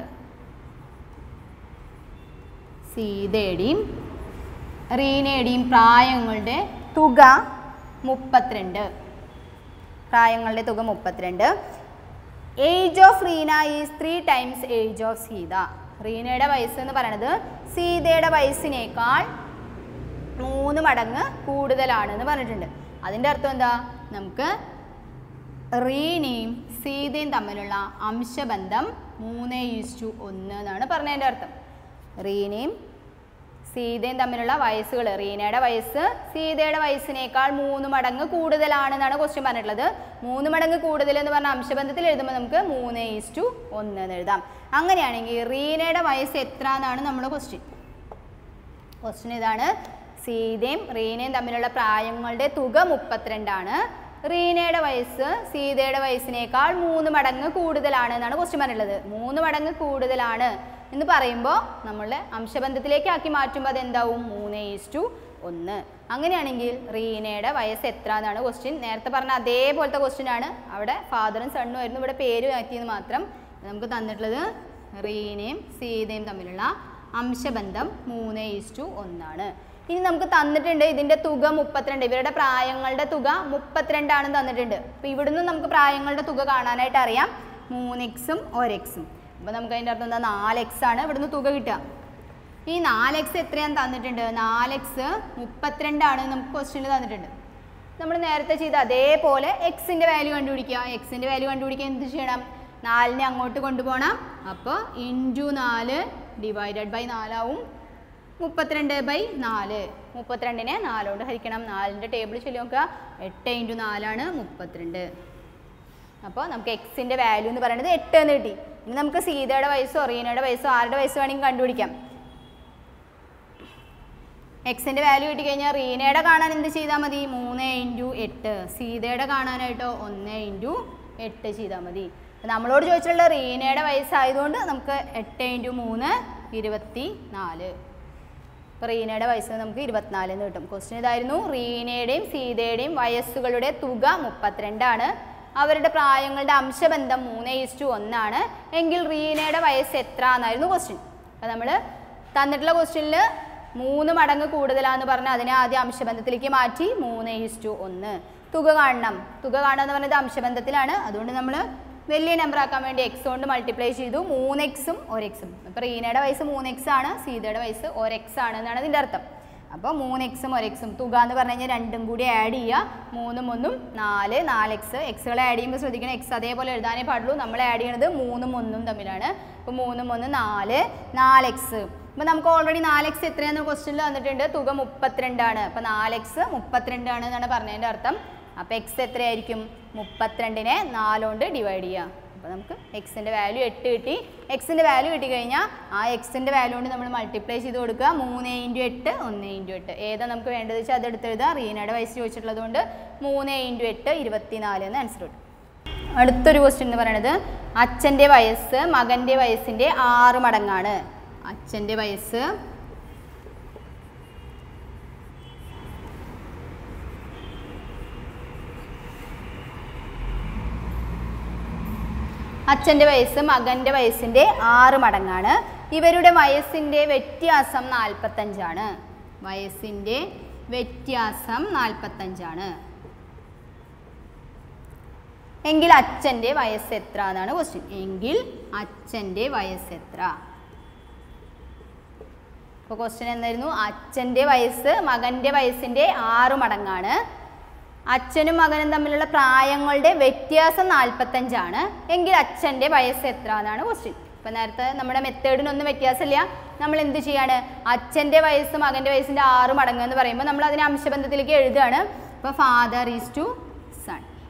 സീതയുടെയും റീനയുടെയും പ്രായങ്ങളുടെ തുക മുപ്പത്തിരണ്ട് പ്രായങ്ങളുടെ തുക മുപ്പത്തിരണ്ട് age of Reena is three times age of Sita റീനയുടെ വയസ്സ് എന്ന് പറയുന്നത് സീതയുടെ വയസ്സിനേക്കാൾ മൂന്ന് മടങ്ങ് കൂടുതലാണ് എന്ന് പറഞ്ഞിട്ടുണ്ട് അതിൻ്റെ അർത്ഥം എന്താ നമുക്ക് റീനയും സീതയും തമ്മിലുള്ള അംശബന്ധം മൂന്ന് ഈസ്റ്റു ഒന്ന് എന്നാണ് പറഞ്ഞതിൻ്റെ അർത്ഥം റീനയും സീതയും തമ്മിലുള്ള വയസ്സുകൾ റീനയുടെ വയസ്സ് സീതയുടെ വയസ്സിനേക്കാൾ മൂന്ന് മടങ്ങ് കൂടുതലാണെന്നാണ് ക്വസ്റ്റ്യൻ പറഞ്ഞിട്ടുള്ളത് മൂന്ന് മടങ്ങ് കൂടുതൽ എന്ന് പറഞ്ഞ അംശബന്ധത്തിൽ എഴുതുമ്പോൾ നമുക്ക് മൂന്ന് ഈസ്റ്റു ഒന്ന് എന്ന് എഴുതാം അങ്ങനെയാണെങ്കിൽ റീനയുടെ വയസ്സ് എത്ര എന്നാണ് നമ്മുടെ ക്വസ്റ്റ്യൻ ക്വസ്റ്റ്യൻ ഇതാണ് സീതയും റീനയും തമ്മിലുള്ള പ്രായങ്ങളുടെ തുക മുപ്പത്തിരണ്ടാണ് റീനയുടെ വയസ്സ് സീതയുടെ വയസ്സിനേക്കാൾ മൂന്ന് മടങ്ങ് കൂടുതലാണ് എന്നാണ് ക്വസ്റ്റ്യൻ പറഞ്ഞിട്ടുള്ളത് മൂന്ന് മടങ്ങ് കൂടുതലാണ് എന്ന് പറയുമ്പോൾ നമ്മളുടെ അംശബന്ധത്തിലേക്ക് ആക്കി മാറ്റുമ്പോൾ അതെന്താവും മൂന്ന് ഈസ്റ്റു ഒന്ന് അങ്ങനെയാണെങ്കിൽ റീനയുടെ വയസ്സ് എത്ര എന്നാണ് ക്വസ്റ്റ്യൻ നേരത്തെ പറഞ്ഞ അതേപോലത്തെ ക്വസ്റ്റ്യൻ ആണ് അവിടെ ഫാദറും സണ്ണും ആയിരുന്നു ഇവിടെ പേര് മാറ്റിയെന്ന് മാത്രം നമുക്ക് തന്നിട്ടുള്ളത് റീനയും സീതയും തമ്മിലുള്ള അംശബന്ധം മൂന്ന് ഈസ്റ്റു ഒന്നാണ് ഇനി നമുക്ക് തന്നിട്ടുണ്ട് ഇതിൻ്റെ തുക മുപ്പത്തിരണ്ട് ഇവരുടെ പ്രായങ്ങളുടെ തുക മുപ്പത്തിരണ്ടാണെന്ന് തന്നിട്ടുണ്ട് അപ്പോൾ ഇവിടുന്ന് നമുക്ക് പ്രായങ്ങളുടെ തുക കാണാനായിട്ട് അറിയാം മൂന്ന് എക്സും ഒരെക്സും അപ്പോൾ നമുക്ക് അതിൻ്റെ അർത്ഥം എന്താ നാല് എക്സ് ആണ് ഇവിടുന്ന് തുക കിട്ടുക ഈ നാല് എക്സ് എത്രയാന്ന് തന്നിട്ടുണ്ട് നാല് എക്സ് മുപ്പത്തിരണ്ടാണ് നമുക്ക് ക്വസ്റ്റ്യനിൽ തന്നിട്ടുണ്ട് നമ്മൾ നേരത്തെ ചെയ്ത അതേപോലെ എക്സിൻ്റെ വാല്യൂ കണ്ടുപിടിക്കുക എക്സിൻ്റെ വാല്യൂ കണ്ടുപിടിക്കാൻ എന്ത് ചെയ്യണം നാലിനെ അങ്ങോട്ട് കൊണ്ടുപോകണം അപ്പോൾ ഇൻറ്റു നാല് ഡിവൈഡഡ് ബൈ നാലാവും മുപ്പത്തിരണ്ട് ബൈ നാല് മുപ്പത്തിരണ്ടിനെ നാലോണ്ട് ഹരിക്കണം നാലിൻ്റെ ടേബിൾ ചൊല്ലി നോക്കുക എട്ട് ഇൻറ്റു നാലാണ് മുപ്പത്തിരണ്ട് അപ്പോൾ നമുക്ക് എക്സിൻ്റെ വാല്യൂ എന്ന് പറയുന്നത് എട്ട് എന്ന് കിട്ടി ഇനി നമുക്ക് സീതയുടെ വയസ്സോ റീനയുടെ വയസ്സോ ആരുടെ വയസ്സ് വേണമെങ്കിൽ കണ്ടുപിടിക്കാം എക്സിൻ്റെ വാല്യൂ കിട്ടിക്കഴിഞ്ഞാൽ റീനയുടെ കാണാൻ എന്ത് ചെയ്താൽ മതി മൂന്ന് ഇൻറ്റു എട്ട് സീതയുടെ കാണാനായിട്ടോ ഒന്ന് ഇൻറ്റു എട്ട് ചെയ്താൽ മതി അപ്പോൾ നമ്മളോട് ചോദിച്ചിട്ടുള്ള റീനയുടെ വയസ്സായതുകൊണ്ട് നമുക്ക് എട്ട് ഇൻറ്റു മൂന്ന് ഇരുപത്തി നാല് ഇപ്പോൾ റീനയുടെ വയസ്സ് നമുക്ക് ഇരുപത്തിനാല് എന്ന് കിട്ടും ക്വസ്റ്റ്യൻ ഇതായിരുന്നു റീനയുടെയും സീതയുടെയും വയസ്സുകളുടെ തുക മുപ്പത്തിരണ്ടാണ് അവരുടെ പ്രായങ്ങളുടെ അംശബന്ധം മൂന്ന് ഈസ്റ്റു ഒന്നാണ് എങ്കിൽ റീനയുടെ വയസ്സ് എത്ര എന്നായിരുന്നു ക്വസ്റ്റ്യൻ അപ്പോൾ നമ്മൾ തന്നിട്ടുള്ള ക്വസ്റ്റ്യനിൽ മൂന്ന് മടങ്ങ് കൂടുതലാന്ന് പറഞ്ഞാൽ അതിനെ ആദ്യം അംശബന്ധത്തിലേക്ക് മാറ്റി മൂന്ന് ഈസ്റ്റു ഒന്ന് തുക കാണണം തുക കാണുക എന്ന് പറയുന്നത് അംശബന്ധത്തിലാണ് അതുകൊണ്ട് നമ്മൾ വലിയ നമ്പർ ആക്കാൻ വേണ്ടി എക്സ് കൊണ്ട് മൾട്ടിപ്ലൈ ചെയ്തു മൂന്ന് എക്സും ഒരു എക്സും അപ്പോൾ റീനയുടെ വയസ്സ് മൂന്ന് എക്സ് ആണ് സീതയുടെ വയസ്സ് ഒരു എക്സ് ആണ് എന്നാണ് ഇതിൻ്റെ അർത്ഥം അപ്പോൾ മൂന്ന് എക്സും ഒരു എക്സും തുക എന്ന് പറഞ്ഞു കഴിഞ്ഞാൽ രണ്ടും കൂടി ആഡ് ചെയ്യുക മൂന്നും ഒന്നും നാല് നാല് എക്സ് എക്സുകൾ ആഡ് ചെയ്യുമ്പോൾ ശ്രദ്ധിക്കണം എക്സ് അതേപോലെ എഴുതാനേ പാടുള്ളൂ നമ്മൾ ആഡ് ചെയ്യണത് മൂന്നും ഒന്നും തമ്മിലാണ് അപ്പോൾ മൂന്നും ഒന്ന് നാല് നാല് എക്സ് അപ്പോൾ നമുക്ക് ഓൾറെഡി നാല് എക്സ് എത്രയാണെന്ന് ക്വസ്റ്റ്യനിൽ തന്നിട്ടുണ്ട് തുക മുപ്പത്തിരണ്ടാണ് അപ്പോൾ നാല് എക്സ് മുപ്പത്തിരണ്ടാണ് എന്നാണ് പറഞ്ഞതിൻ്റെ അർത്ഥം അപ്പോൾ എക്സ് എത്രയായിരിക്കും മുപ്പത്തിരണ്ടിനെ നാലുകൊണ്ട് ഡിവൈഡ് ചെയ്യുക അപ്പോൾ നമുക്ക് എക്സിൻ്റെ വാല്യൂ എട്ട് കിട്ടി എക്സിൻ്റെ വാല്യൂ കിട്ടിക്കഴിഞ്ഞാൽ ആ എക്സിൻ്റെ വാല്യൂ കൊണ്ട് നമ്മൾ മൾട്ടിപ്ലൈ ചെയ്ത് കൊടുക്കുക മൂന്ന് ഇൻറ്റു എട്ട് ഒന്ന് ഇൻറ്റു എട്ട് ഏതാ നമുക്ക് വേണ്ടത് വെച്ചാൽ അത് എടുത്തെഴുതുക റീനയുടെ വയസ്സ് ചോദിച്ചിട്ടുള്ളത് കൊണ്ട് മൂന്ന് ഇൻറ്റു എട്ട് ഇരുപത്തിനാല് എന്ന് ആൻസർ കിട്ടും അടുത്തൊരു ക്വസ്റ്റ്യൻ എന്ന് പറയുന്നത് അച്ഛൻ്റെ വയസ്സ് മകൻ്റെ വയസ്സിൻ്റെ ആറ് മടങ്ങാണ് അച്ഛൻ്റെ വയസ്സ് അച്ഛൻ്റെ വയസ്സ് മകൻ്റെ വയസ്സിൻ്റെ ആറ് മടങ്ങാണ് ഇവരുടെ വയസ്സിൻ്റെ വ്യത്യാസം നാൽപ്പത്തഞ്ചാണ് വയസ്സിൻ്റെ വ്യത്യാസം നാൽപ്പത്തഞ്ചാണ് എങ്കിൽ അച്ഛൻ്റെ വയസ്സ് എത്ര എന്നാണ് ക്വസ്റ്റ്യൻ എങ്കിൽ അച്ഛൻ്റെ വയസ്സ് എത്ര അപ്പോൾ ക്വസ്റ്റ്യൻ എന്തായിരുന്നു അച്ഛൻ്റെ വയസ്സ് മകൻ്റെ വയസ്സിൻ്റെ ആറ് മടങ്ങാണ് അച്ഛനും മകനും തമ്മിലുള്ള പ്രായങ്ങളുടെ വ്യത്യാസം നാൽപ്പത്തഞ്ചാണ് എങ്കിൽ അച്ഛൻ്റെ വയസ്സ് എത്ര എന്നാണ് ക്വസ്റ്റ്യൻ ഇപ്പം നേരത്തെ നമ്മുടെ മെത്തേഡിനൊന്നും വ്യത്യാസമില്ല നമ്മൾ എന്ത് ചെയ്യാണ് അച്ഛൻ്റെ വയസ്സ് മകൻ്റെ വയസ്സിൻ്റെ ആറ് മടങ്ങ് എന്ന് പറയുമ്പോൾ നമ്മൾ അതിനെ അംശബന്ധത്തിലേക്ക് എഴുതുകയാണ് ഇപ്പോൾ ഫാദർ ഈസ് ടു സൺ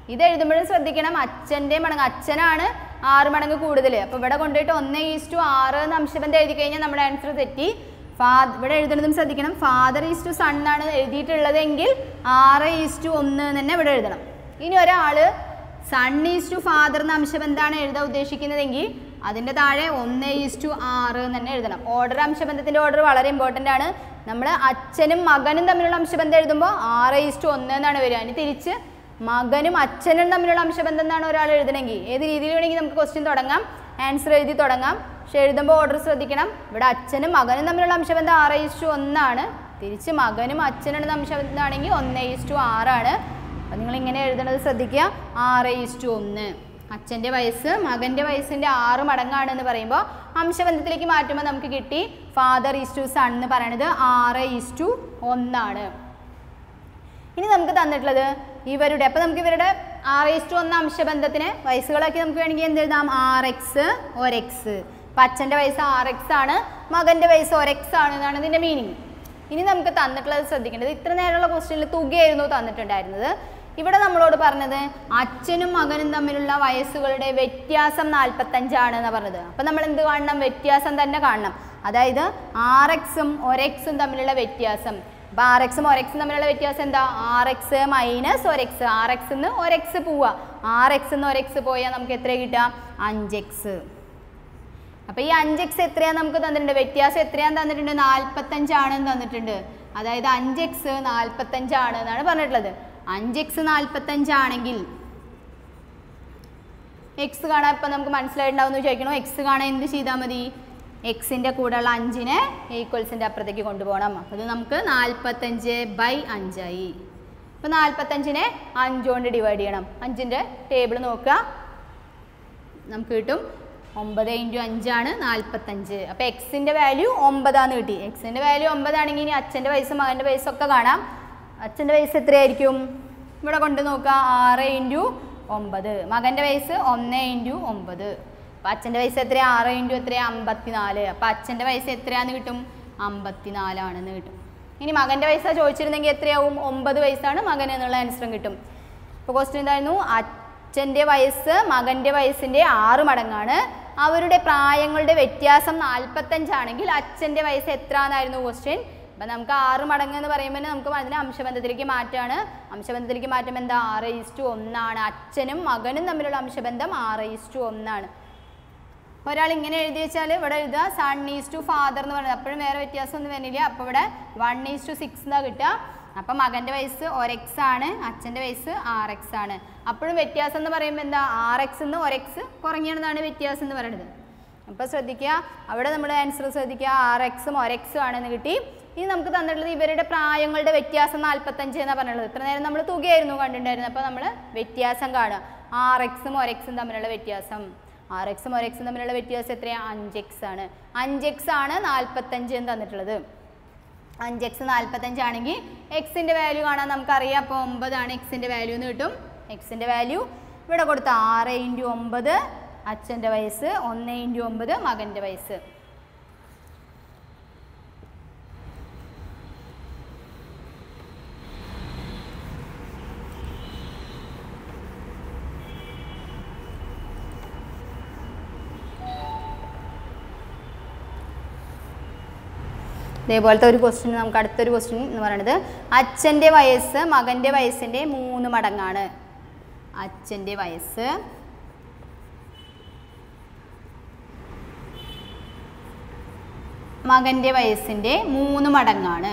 ഇത് എഴുതുമ്പോഴും ശ്രദ്ധിക്കണം അച്ഛൻ്റെ മടങ്ങ് അച്ഛനാണ് ആറ് മടങ്ങ് കൂടുതൽ അപ്പോൾ ഇവിടെ കൊണ്ടുപോയിട്ട് ഒന്ന് ഈസ് ടു ആറ് എന്ന് അംശബന്ധം എഴുതി കഴിഞ്ഞാൽ നമ്മുടെ ആൻസർ തെറ്റി ഫാ ഇവിടെ എഴുതുന്നതും ശ്രദ്ധിക്കണം ഫാദർ ഈസ് ടു സൺ ആണ് എഴുതിയിട്ടുള്ളതെങ്കിൽ ആറ് ഈസ് ടു ഒന്ന് എന്ന് തന്നെ ഇവിടെ എഴുതണം ഇനി ഒരാൾ സൺ ഈസ് ടു ഫാദർ എന്ന അംശബന്ധമാണ് എഴുതാൻ ഉദ്ദേശിക്കുന്നതെങ്കിൽ അതിൻ്റെ താഴെ ഒന്ന് ഈസ് ടു ആറ് എന്ന് തന്നെ എഴുതണം ഓർഡർ അംശബന്ധത്തിൻ്റെ ഓർഡർ വളരെ ഇമ്പോർട്ടൻ്റ് ആണ് നമ്മൾ അച്ഛനും മകനും തമ്മിലുള്ള അംശബന്ധം എഴുതുമ്പോൾ ആറ് ഈസ് ടു ഒന്ന് എന്നാണ് വരിക അതിന് തിരിച്ച് മകനും അച്ഛനും തമ്മിലുള്ള അംശബന്ധം എന്നാണ് ഒരാൾ എഴുതണമെങ്കിൽ ഏത് രീതിയിൽ വേണമെങ്കിൽ നമുക്ക് ക്വസ്റ്റ്യൻ തുടങ്ങാം ആൻസർ എഴുതി തുടങ്ങാം പക്ഷെ എഴുതുമ്പോൾ ഓർഡർ ശ്രദ്ധിക്കണം ഇവിടെ അച്ഛനും മകനും തമ്മിലുള്ള അംശബന്ധം ആറ് ഈസ് ടു ഒന്നാണ് തിരിച്ച് മകനും അച്ഛനും അംശബന്ധമാണെങ്കിൽ ഒന്ന് ഈസ് ടു ആറാണ് അപ്പം നിങ്ങൾ ഇങ്ങനെ എഴുതണത് ശ്രദ്ധിക്കുക ആറ് ഈസ് ടു ഒന്ന് അച്ഛൻ്റെ വയസ്സ് മകൻ്റെ വയസ്സിൻ്റെ ആറ് മടങ്ങാണ് എന്ന് പറയുമ്പോൾ അംശബന്ധത്തിലേക്ക് മാറ്റുമ്പോൾ നമുക്ക് കിട്ടി ഫാദർ ഈസ് ടു സൺ എന്ന് പറയണത് ആറ് ഈസ് ടു ഒന്നാണ് ഇനി നമുക്ക് തന്നിട്ടുള്ളത് ഇവരുടെ അപ്പം നമുക്ക് ഇവരുടെ ആറ് ഈസ് ടു ഒന്ന് അംശബന്ധത്തിന് വയസ്സുകളൊക്കെ നമുക്ക് വേണമെങ്കിൽ എന്ത് എഴുതാം ആർ എക്സ് ഒരെക്സ് അപ്പം അച്ഛൻ്റെ വയസ്സ് ആർ എക്സ് ആണ് മകൻ്റെ വയസ്സ് ഒരെക്സ് ആണ് എന്നാണ് ഇതിൻ്റെ മീനിങ് ഇനി നമുക്ക് തന്നിട്ടുള്ളത് ശ്രദ്ധിക്കേണ്ടത് ഇത്ര നേരമുള്ള ക്വസ്റ്റ്യനിൽ തുകയായിരുന്നു തന്നിട്ടുണ്ടായിരുന്നത് ഇവിടെ നമ്മളോട് പറഞ്ഞത് അച്ഛനും മകനും തമ്മിലുള്ള വയസ്സുകളുടെ വ്യത്യാസം നാൽപ്പത്തഞ്ചാണ് എന്ന് പറഞ്ഞത് അപ്പം നമ്മൾ എന്ത് കാണണം വ്യത്യാസം തന്നെ കാണണം അതായത് ആർ എക്സും ഒരെക്സും തമ്മിലുള്ള വ്യത്യാസം അപ്പം ആർ എക്സും ഒരെക്സും തമ്മിലുള്ള വ്യത്യാസം എന്താ ആർ എക്സ് മൈനസ് ഒരെക്സ് ആർ എക്സ് നിന്ന് ഒരെക്സ് പോവുക ആർ എക്സ് നിന്ന് ഒരെക്സ് പോയാൽ നമുക്ക് എത്ര കിട്ടുക അഞ്ച് എക്സ് അപ്പൊ ഈ അഞ്ച് എക്സ് എത്രയാന്ന് നമുക്ക് തന്നിട്ടുണ്ട് വ്യത്യാസം എത്രയാന്ന് തന്നിട്ടുണ്ട് നാൽപ്പത്തഞ്ചാണെന്ന് തന്നിട്ടുണ്ട് അതായത് അഞ്ച് എക്സ് നാൽപ്പത്തഞ്ചാണ് എന്നാണ് പറഞ്ഞിട്ടുള്ളത് അഞ്ച് എക്സ് നാൽപ്പത്തഞ്ചാണെങ്കിൽ എക്സ് കാണാൻ ഇപ്പം നമുക്ക് മനസ്സിലായിട്ടുണ്ടാവുമെന്ന് ചോദിക്കണോ എക്സ് കാണാൻ എന്ത് ചെയ്താൽ മതി എക്സിൻ്റെ കൂടെയുള്ള അഞ്ചിനെ ഈക്വൽസിൻ്റെ അപ്പുറത്തേക്ക് കൊണ്ടുപോകണം അപ്പോൾ ഇത് നമുക്ക് നാൽപ്പത്തഞ്ച് ബൈ അഞ്ചായി അപ്പോൾ നാൽപ്പത്തഞ്ചിനെ അഞ്ച് കൊണ്ട് ഡിവൈഡ് ചെയ്യണം അഞ്ചിൻ്റെ ടേബിൾ നോക്കുക നമുക്ക് കിട്ടും ഒമ്പത് ഇൻറ്റു അഞ്ചാണ് നാൽപ്പത്തഞ്ച് അപ്പോൾ എക്സിൻ്റെ വാല്യൂ ഒമ്പതാന്ന് കിട്ടി എക്സിൻ്റെ വാല്യൂ ഒമ്പതാണെങ്കിൽ ഇനി അച്ഛൻ്റെ വയസ്സ് മകൻ്റെ വയസ്സൊക്കെ കാണാം അച്ഛൻ്റെ വയസ്സ് എത്രയായിരിക്കും ഇവിടെ കൊണ്ട് നോക്കുക ആറ് ഇൻറ്റു ഒമ്പത് മകൻ്റെ വയസ്സ് ഒന്ന് ഇൻറ്റു ഒമ്പത് അപ്പോൾ അച്ഛൻ്റെ വയസ്സ് എത്രയാണ് ആറ് ഇൻറ്റു എത്രയാണ് അമ്പത്തിനാല് അപ്പോൾ അച്ഛൻ്റെ വയസ്സ് എത്രയാന്ന് കിട്ടും അമ്പത്തിനാലാണെന്ന് കിട്ടും ഇനി മകൻ്റെ വയസ്സാണ് ചോദിച്ചിരുന്നെങ്കിൽ എത്രയാവും ഒമ്പത് വയസ്സാണ് മകൻ എന്നുള്ള ആൻസറും കിട്ടും ഇപ്പോൾ ക്വസ്റ്റ്യൻ എന്തായിരുന്നു അച്ഛൻ്റെ വയസ്സ് മകൻ്റെ വയസ്സിൻ്റെ ആറ് മടങ്ങാണ് അവരുടെ പ്രായങ്ങളുടെ വ്യത്യാസം നാൽപ്പത്തഞ്ചാണെങ്കിൽ അച്ഛൻ്റെ വയസ്സ് എത്ര എന്നായിരുന്നു ക്വസ്റ്റ്യൻ അപ്പം നമുക്ക് ആറ് മടങ്ങ് എന്ന് പറയുമ്പോൾ തന്നെ നമുക്ക് അതിനെ അംശബന്ധത്തിലേക്ക് മാറ്റാണ് അംശബന്ധത്തിലേക്ക് മാറ്റുമ്പോൾ എന്താ ആറ് ഈസ്റ്റു ഒന്നാണ് അച്ഛനും മകനും തമ്മിലുള്ള അംശബന്ധം ആറ് ഈസ്റ്റു ഒന്നാണ് ഒരാൾ ഇങ്ങനെ എഴുതി വെച്ചാൽ ഇവിടെ എഴുതുക സൺ ഈസ് ടു ഫാദർ എന്ന് പറയുന്നത് അപ്പോഴും വേറെ വ്യത്യാസമൊന്നും വരുന്നില്ല അപ്പോൾ ഇവിടെ വൺ ഈസ് ടു സിക്സ് എന്നാ കിട്ടുക അപ്പം മകൻ്റെ വയസ്സ് ഒരെക്സ് ആണ് അച്ഛൻ്റെ വയസ്സ് ആർ എക്സ് ആണ് അപ്പോഴും വ്യത്യാസം എന്ന് പറയുമ്പോൾ എന്താ ആർ എക്സ് എന്ന് ഒരെക്സ് കുറഞ്ഞതാണ് വ്യത്യാസം എന്ന് പറയുന്നത് അപ്പോൾ ശ്രദ്ധിക്കുക അവിടെ നമ്മൾ ആൻസർ ശ്രദ്ധിക്കുക ആർ എക്സും ഒരെക്സും ആണെന്ന് കിട്ടി ഇനി നമുക്ക് തന്നിട്ടുള്ളത് ഇവരുടെ പ്രായങ്ങളുടെ വ്യത്യാസം നാൽപ്പത്തഞ്ച് എന്നാണ് പറഞ്ഞിട്ടുള്ളത് ഇത്ര നേരം നമ്മൾ തുകയായിരുന്നു കണ്ടിട്ടുണ്ടായിരുന്നത് അപ്പോൾ നമ്മൾ വ്യത്യാസം കാണുക ആർ എക്സും ഒരെക്സും തമ്മിലുള്ള വ്യത്യാസം ആർ എക്സും ഒരെക്സും തമ്മിലുള്ള വ്യത്യാസം എത്രയാണ് അഞ്ച് എക്സ് ആണ് അഞ്ച് എക്സ് ആണ് നാൽപ്പത്തഞ്ച് എന്ന് തന്നിട്ടുള്ളത് അഞ്ച് എക്സ് നാൽപ്പത്തഞ്ചാണെങ്കിൽ എക്സിൻ്റെ വാല്യൂ കാണാൻ നമുക്കറിയാം അപ്പോൾ ഒമ്പതാണ് എക്സിൻ്റെ വാല്യൂ എന്ന് കിട്ടും എക്സിൻ്റെ വാല്യൂ ഇവിടെ കൊടുത്ത ആറ് ഇൻറ്റു ഒമ്പത് അച്ഛൻ്റെ വയസ്സ് ഒന്ന് ഇൻറ്റു ഒമ്പത് മകൻ്റെ വയസ്സ് ഇതേപോലത്തെ ഒരു ക്വസ്റ്റ്യൻ നമുക്ക് അടുത്തൊരു ക്വസ്റ്റ്യൻ എന്ന് പറയുന്നത് അച്ഛൻ്റെ വയസ്സ് മകൻ്റെ വയസ്സിൻ്റെ മൂന്ന് മടങ്ങാണ് അച്ഛൻ്റെ വയസ്സ് മകൻ്റെ വയസ്സിൻ്റെ മൂന്ന് മടങ്ങാണ്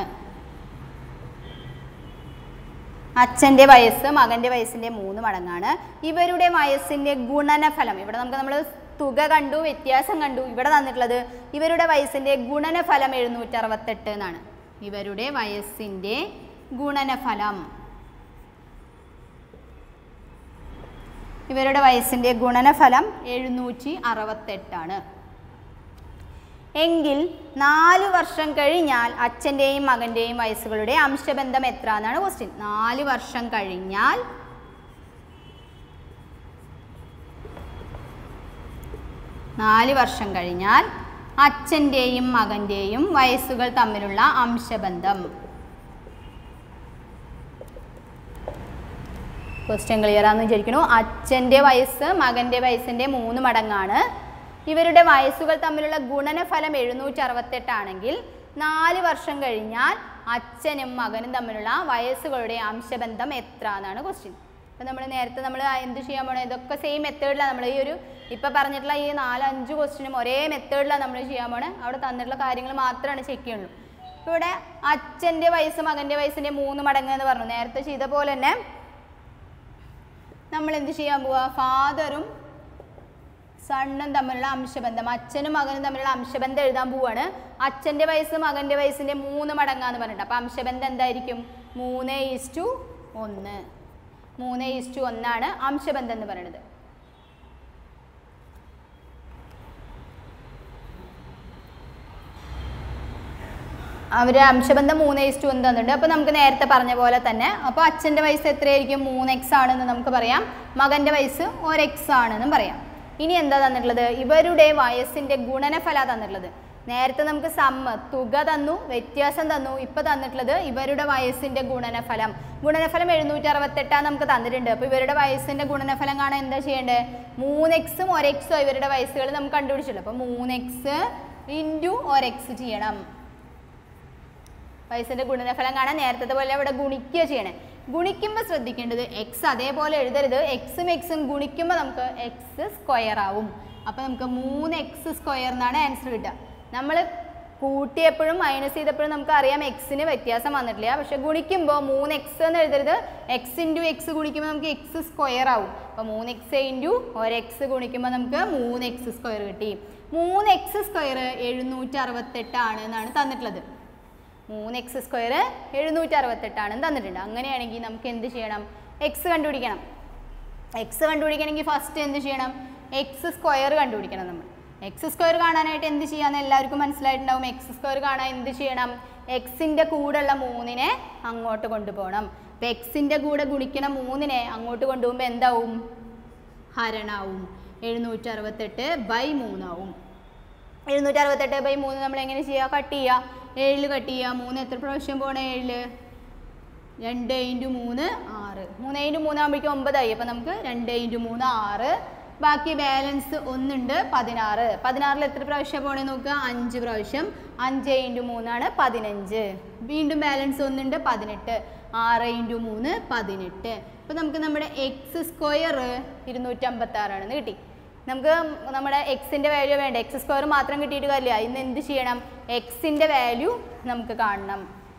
അച്ഛൻ്റെ വയസ്സ് മകൻ്റെ വയസ്സിൻ്റെ മൂന്ന് മടങ്ങാണ് ഇവരുടെ വയസ്സിൻ്റെ ഗുണനഫലം ഇവിടെ നമുക്ക് നമ്മൾ തുക കണ്ടു വ്യത്യാസം കണ്ടു ഇവിടെ തന്നിട്ടുള്ളത് ഇവരുടെ വയസ്സിൻ്റെ ഗുണനഫലം എഴുന്നൂറ്റി അറുപത്തെട്ട് എന്നാണ് ഇവരുടെ വയസ്സിൻ്റെ ഗുണനഫലം ഇവരുടെ വയസ്സിൻ്റെ ഗുണനഫലം എഴുന്നൂറ്റി അറുപത്തെട്ടാണ് എങ്കിൽ നാല് വർഷം കഴിഞ്ഞാൽ അച്ഛൻ്റെയും മകൻ്റെയും വയസ്സുകളുടെ അംശബന്ധം എത്ര എന്നാണ് ക്വസ്റ്റ്യൻ നാല് വർഷം കഴിഞ്ഞാൽ നാല് വർഷം കഴിഞ്ഞാൽ അച്ഛൻ്റെയും മകൻ്റെയും വയസ്സുകൾ തമ്മിലുള്ള അംശബന്ധം ക്വസ്റ്റ്യൻ ക്ലിയർ ആണെന്ന് വിചാരിക്കുന്നു അച്ഛൻ്റെ വയസ്സ് മകൻ്റെ വയസ്സിൻ്റെ മൂന്ന് മടങ്ങാണ് ഇവരുടെ വയസ്സുകൾ തമ്മിലുള്ള ഗുണനഫലം എഴുന്നൂറ്റി അറുപത്തെട്ടാണെങ്കിൽ നാല് വർഷം കഴിഞ്ഞാൽ അച്ഛനും മകനും തമ്മിലുള്ള വയസ്സുകളുടെ അംശബന്ധം എത്ര എന്നാണ് ക്വസ്റ്റ്യൻ അപ്പം നമ്മൾ നേരത്തെ നമ്മൾ എന്ത് ചെയ്യാൻ പോണേ ഇതൊക്കെ സെയിം മെത്തേഡിലാണ് നമ്മൾ ഈ ഒരു ഇപ്പം പറഞ്ഞിട്ടുള്ള ഈ നാല് അഞ്ച് ക്വസ്റ്റിനും ഒരേ മെത്തേഡിലാണ് നമ്മൾ ചെയ്യാൻ പോണേ അവിടെ തന്നിട്ടുള്ള കാര്യങ്ങൾ മാത്രമാണ് ചെക്ക് ചെയ്യുള്ളൂ ഇപ്പോൾ ഇവിടെ അച്ഛൻ്റെ വയസ്സ് മകൻ്റെ വയസ്സിൻ്റെ മൂന്ന് മടങ്ങ് എന്ന് പറഞ്ഞു നേരത്തെ ചെയ്ത പോലെ തന്നെ നമ്മൾ എന്ത് ചെയ്യാൻ പോവാ ഫാദറും സണ്ണും തമ്മിലുള്ള അംശബന്ധം അച്ഛനും മകനും തമ്മിലുള്ള അംശബന്ധം എഴുതാൻ പോവാണ് അച്ഛൻ്റെ വയസ്സ് മകൻ്റെ വയസ്സിൻ്റെ മൂന്ന് മടങ്ങാന്ന് പറഞ്ഞിട്ട് അപ്പോൾ അംശബന്ധം എന്തായിരിക്കും മൂന്ന് ഈസ് ടു ഒന്ന് മൂന്ന് ഈസ് ടു ഒന്നാണ് അംശബന്ധം എന്ന് പറയുന്നത് അവർ അംശബന്ധം മൂന്ന് ഈസ് ടു ഒന്ന് തന്നിട്ടുണ്ട് അപ്പോൾ നമുക്ക് നേരത്തെ പറഞ്ഞ പോലെ തന്നെ അപ്പോൾ അച്ഛൻ്റെ വയസ്സ് എത്രയായിരിക്കും മൂന്ന് എക്സ് ആണെന്ന് നമുക്ക് പറയാം മകൻ്റെ വയസ്സ് ഒരു എക്സ് ആണെന്നും പറയാം ഇനി എന്താ തന്നിട്ടുള്ളത് ഇവരുടെ വയസ്സിൻ്റെ ഗുണനഫല തന്നിട്ടുള്ളത് നേരത്തെ നമുക്ക് സമ്മ തുക തന്നു വ്യത്യാസം തന്നു ഇപ്പൊ തന്നിട്ടുള്ളത് ഇവരുടെ വയസ്സിന്റെ ഗുണനഫലം ഗുണനഫലം എഴുന്നൂറ്റി അറുപത്തെട്ടാണ് നമുക്ക് തന്നിട്ടുണ്ട് അപ്പൊ ഇവരുടെ വയസ്സിന്റെ ഗുണനഫലം കാണാൻ എന്താ ചെയ്യേണ്ടത് മൂന്ന് എക്സും ഒരെക്സും ഇവരുടെ വയസ്സുകൾ നമുക്ക് കണ്ടുപിടിച്ചല്ലോ അപ്പൊ മൂന്ന് എക്സ് ഇൻറ്റു ഒരെക്സ് ചെയ്യണം വയസ്സിന്റെ ഗുണനഫലം കാണാൻ നേരത്തെ പോലെ ഇവിടെ ഗുണിക്കുക ചെയ്യണേ ഗുണിക്കുമ്പോൾ ശ്രദ്ധിക്കേണ്ടത് എക്സ് അതേപോലെ എഴുതരുത് എക്സും എക്സും ഗുണിക്കുമ്പോൾ നമുക്ക് എക്സ് സ്ക്വയർ ആവും അപ്പോൾ നമുക്ക് മൂന്ന് എക്സ് സ്ക്വയർ എന്നാണ് ആൻസർ കിട്ടുക നമ്മൾ കൂട്ടിയപ്പോഴും മൈനസ് ചെയ്തപ്പോഴും നമുക്ക് അറിയാം എക്സിന് വ്യത്യാസം വന്നിട്ടില്ല പക്ഷെ ഗുണിക്കുമ്പോൾ മൂന്ന് എക്സ് എന്ന് എഴുതരുത് എക്സ് ഇൻറ്റു എക്സ് ഗുണിക്കുമ്പോൾ നമുക്ക് എക്സ് സ്ക്വയർ ആവും അപ്പോൾ മൂന്ന് എക്സ് ഇൻറ്റു ഒരു എക്സ് ഗുണിക്കുമ്പോൾ നമുക്ക് മൂന്ന് എക്സ് സ്ക്വയർ കിട്ടി മൂന്ന് എക്സ് സ്ക്വയർ എഴുന്നൂറ്റി അറുപത്തെട്ടാണ് എന്നാണ് തന്നിട്ടുള്ളത് മൂന്ന് എക്സ് സ്ക്വയർ എഴുന്നൂറ്റി അറുപത്തെട്ടാണ് തന്നിട്ടുണ്ട് അങ്ങനെയാണെങ്കിൽ നമുക്ക് എന്ത് ചെയ്യണം എക്സ് കണ്ടുപിടിക്കണം എക്സ് കണ്ടുപിടിക്കണമെങ്കിൽ ഫസ്റ്റ് എന്ത് ചെയ്യണം എക്സ് സ്ക്വയർ കണ്ടുപിടിക്കണം നമ്മൾ എക്സ് സ്ക്വയർ കാണാനായിട്ട് എന്ത് ചെയ്യാന്ന് എല്ലാവർക്കും മനസ്സിലായിട്ടുണ്ടാവും എക്സ് സ്ക്വയർ കാണാൻ എന്ത് ചെയ്യണം എക്സിൻ്റെ കൂടെയുള്ള മൂന്നിനെ അങ്ങോട്ട് കൊണ്ടുപോകണം അപ്പം എക്സിൻ്റെ കൂടെ ഗുണിക്കണ മൂന്നിനെ അങ്ങോട്ട് കൊണ്ടുപോകുമ്പോൾ എന്താവും ഹരണാവും എഴുന്നൂറ്റി അറുപത്തെട്ട് ബൈ മൂന്നാവും എഴുന്നൂറ്റി അറുപത്തെട്ട് ബൈ മൂന്ന് നമ്മൾ എങ്ങനെ ചെയ്യുക കട്ട് ചെയ്യുക ഏഴിൽ കട്ട് ചെയ്യുക മൂന്ന് എത്ര പ്രാവശ്യം പോകണം ഏഴില് രണ്ട് ഇൻറ്റു മൂന്ന് ആറ് മൂന്ന് ഇൻറ്റു മൂന്നാകുമ്പോഴേക്കും ഒമ്പതായി അപ്പം നമുക്ക് രണ്ട് ഇൻറ്റു മൂന്ന് ആറ് ബാക്കി ബാലൻസ് ഒന്നുണ്ട് പതിനാറ് പതിനാറിൽ എത്ര പ്രാവശ്യം പോണേ നോക്കുക അഞ്ച് പ്രാവശ്യം അഞ്ച് ഇൻറ്റു മൂന്നാണ് പതിനഞ്ച് വീണ്ടും ബാലൻസ് ഒന്നുണ്ട് പതിനെട്ട് ആറ് ഇൻറ്റു മൂന്ന് പതിനെട്ട് ഇപ്പം നമുക്ക് നമ്മുടെ എക്സ് സ്ക്വയർ ഇരുന്നൂറ്റമ്പത്തി ആറാണെന്ന് കിട്ടി നമുക്ക് നമ്മുടെ എക്സിൻ്റെ വാല്യൂ വേണ്ട എക്സ് സ്ക്വയർ മാത്രം കിട്ടിയിട്ട് കാര്യമില്ല ഇന്ന് എന്ത് ചെയ്യണം എക്സിൻ്റെ വാല്യൂ നമുക്ക് കാണണം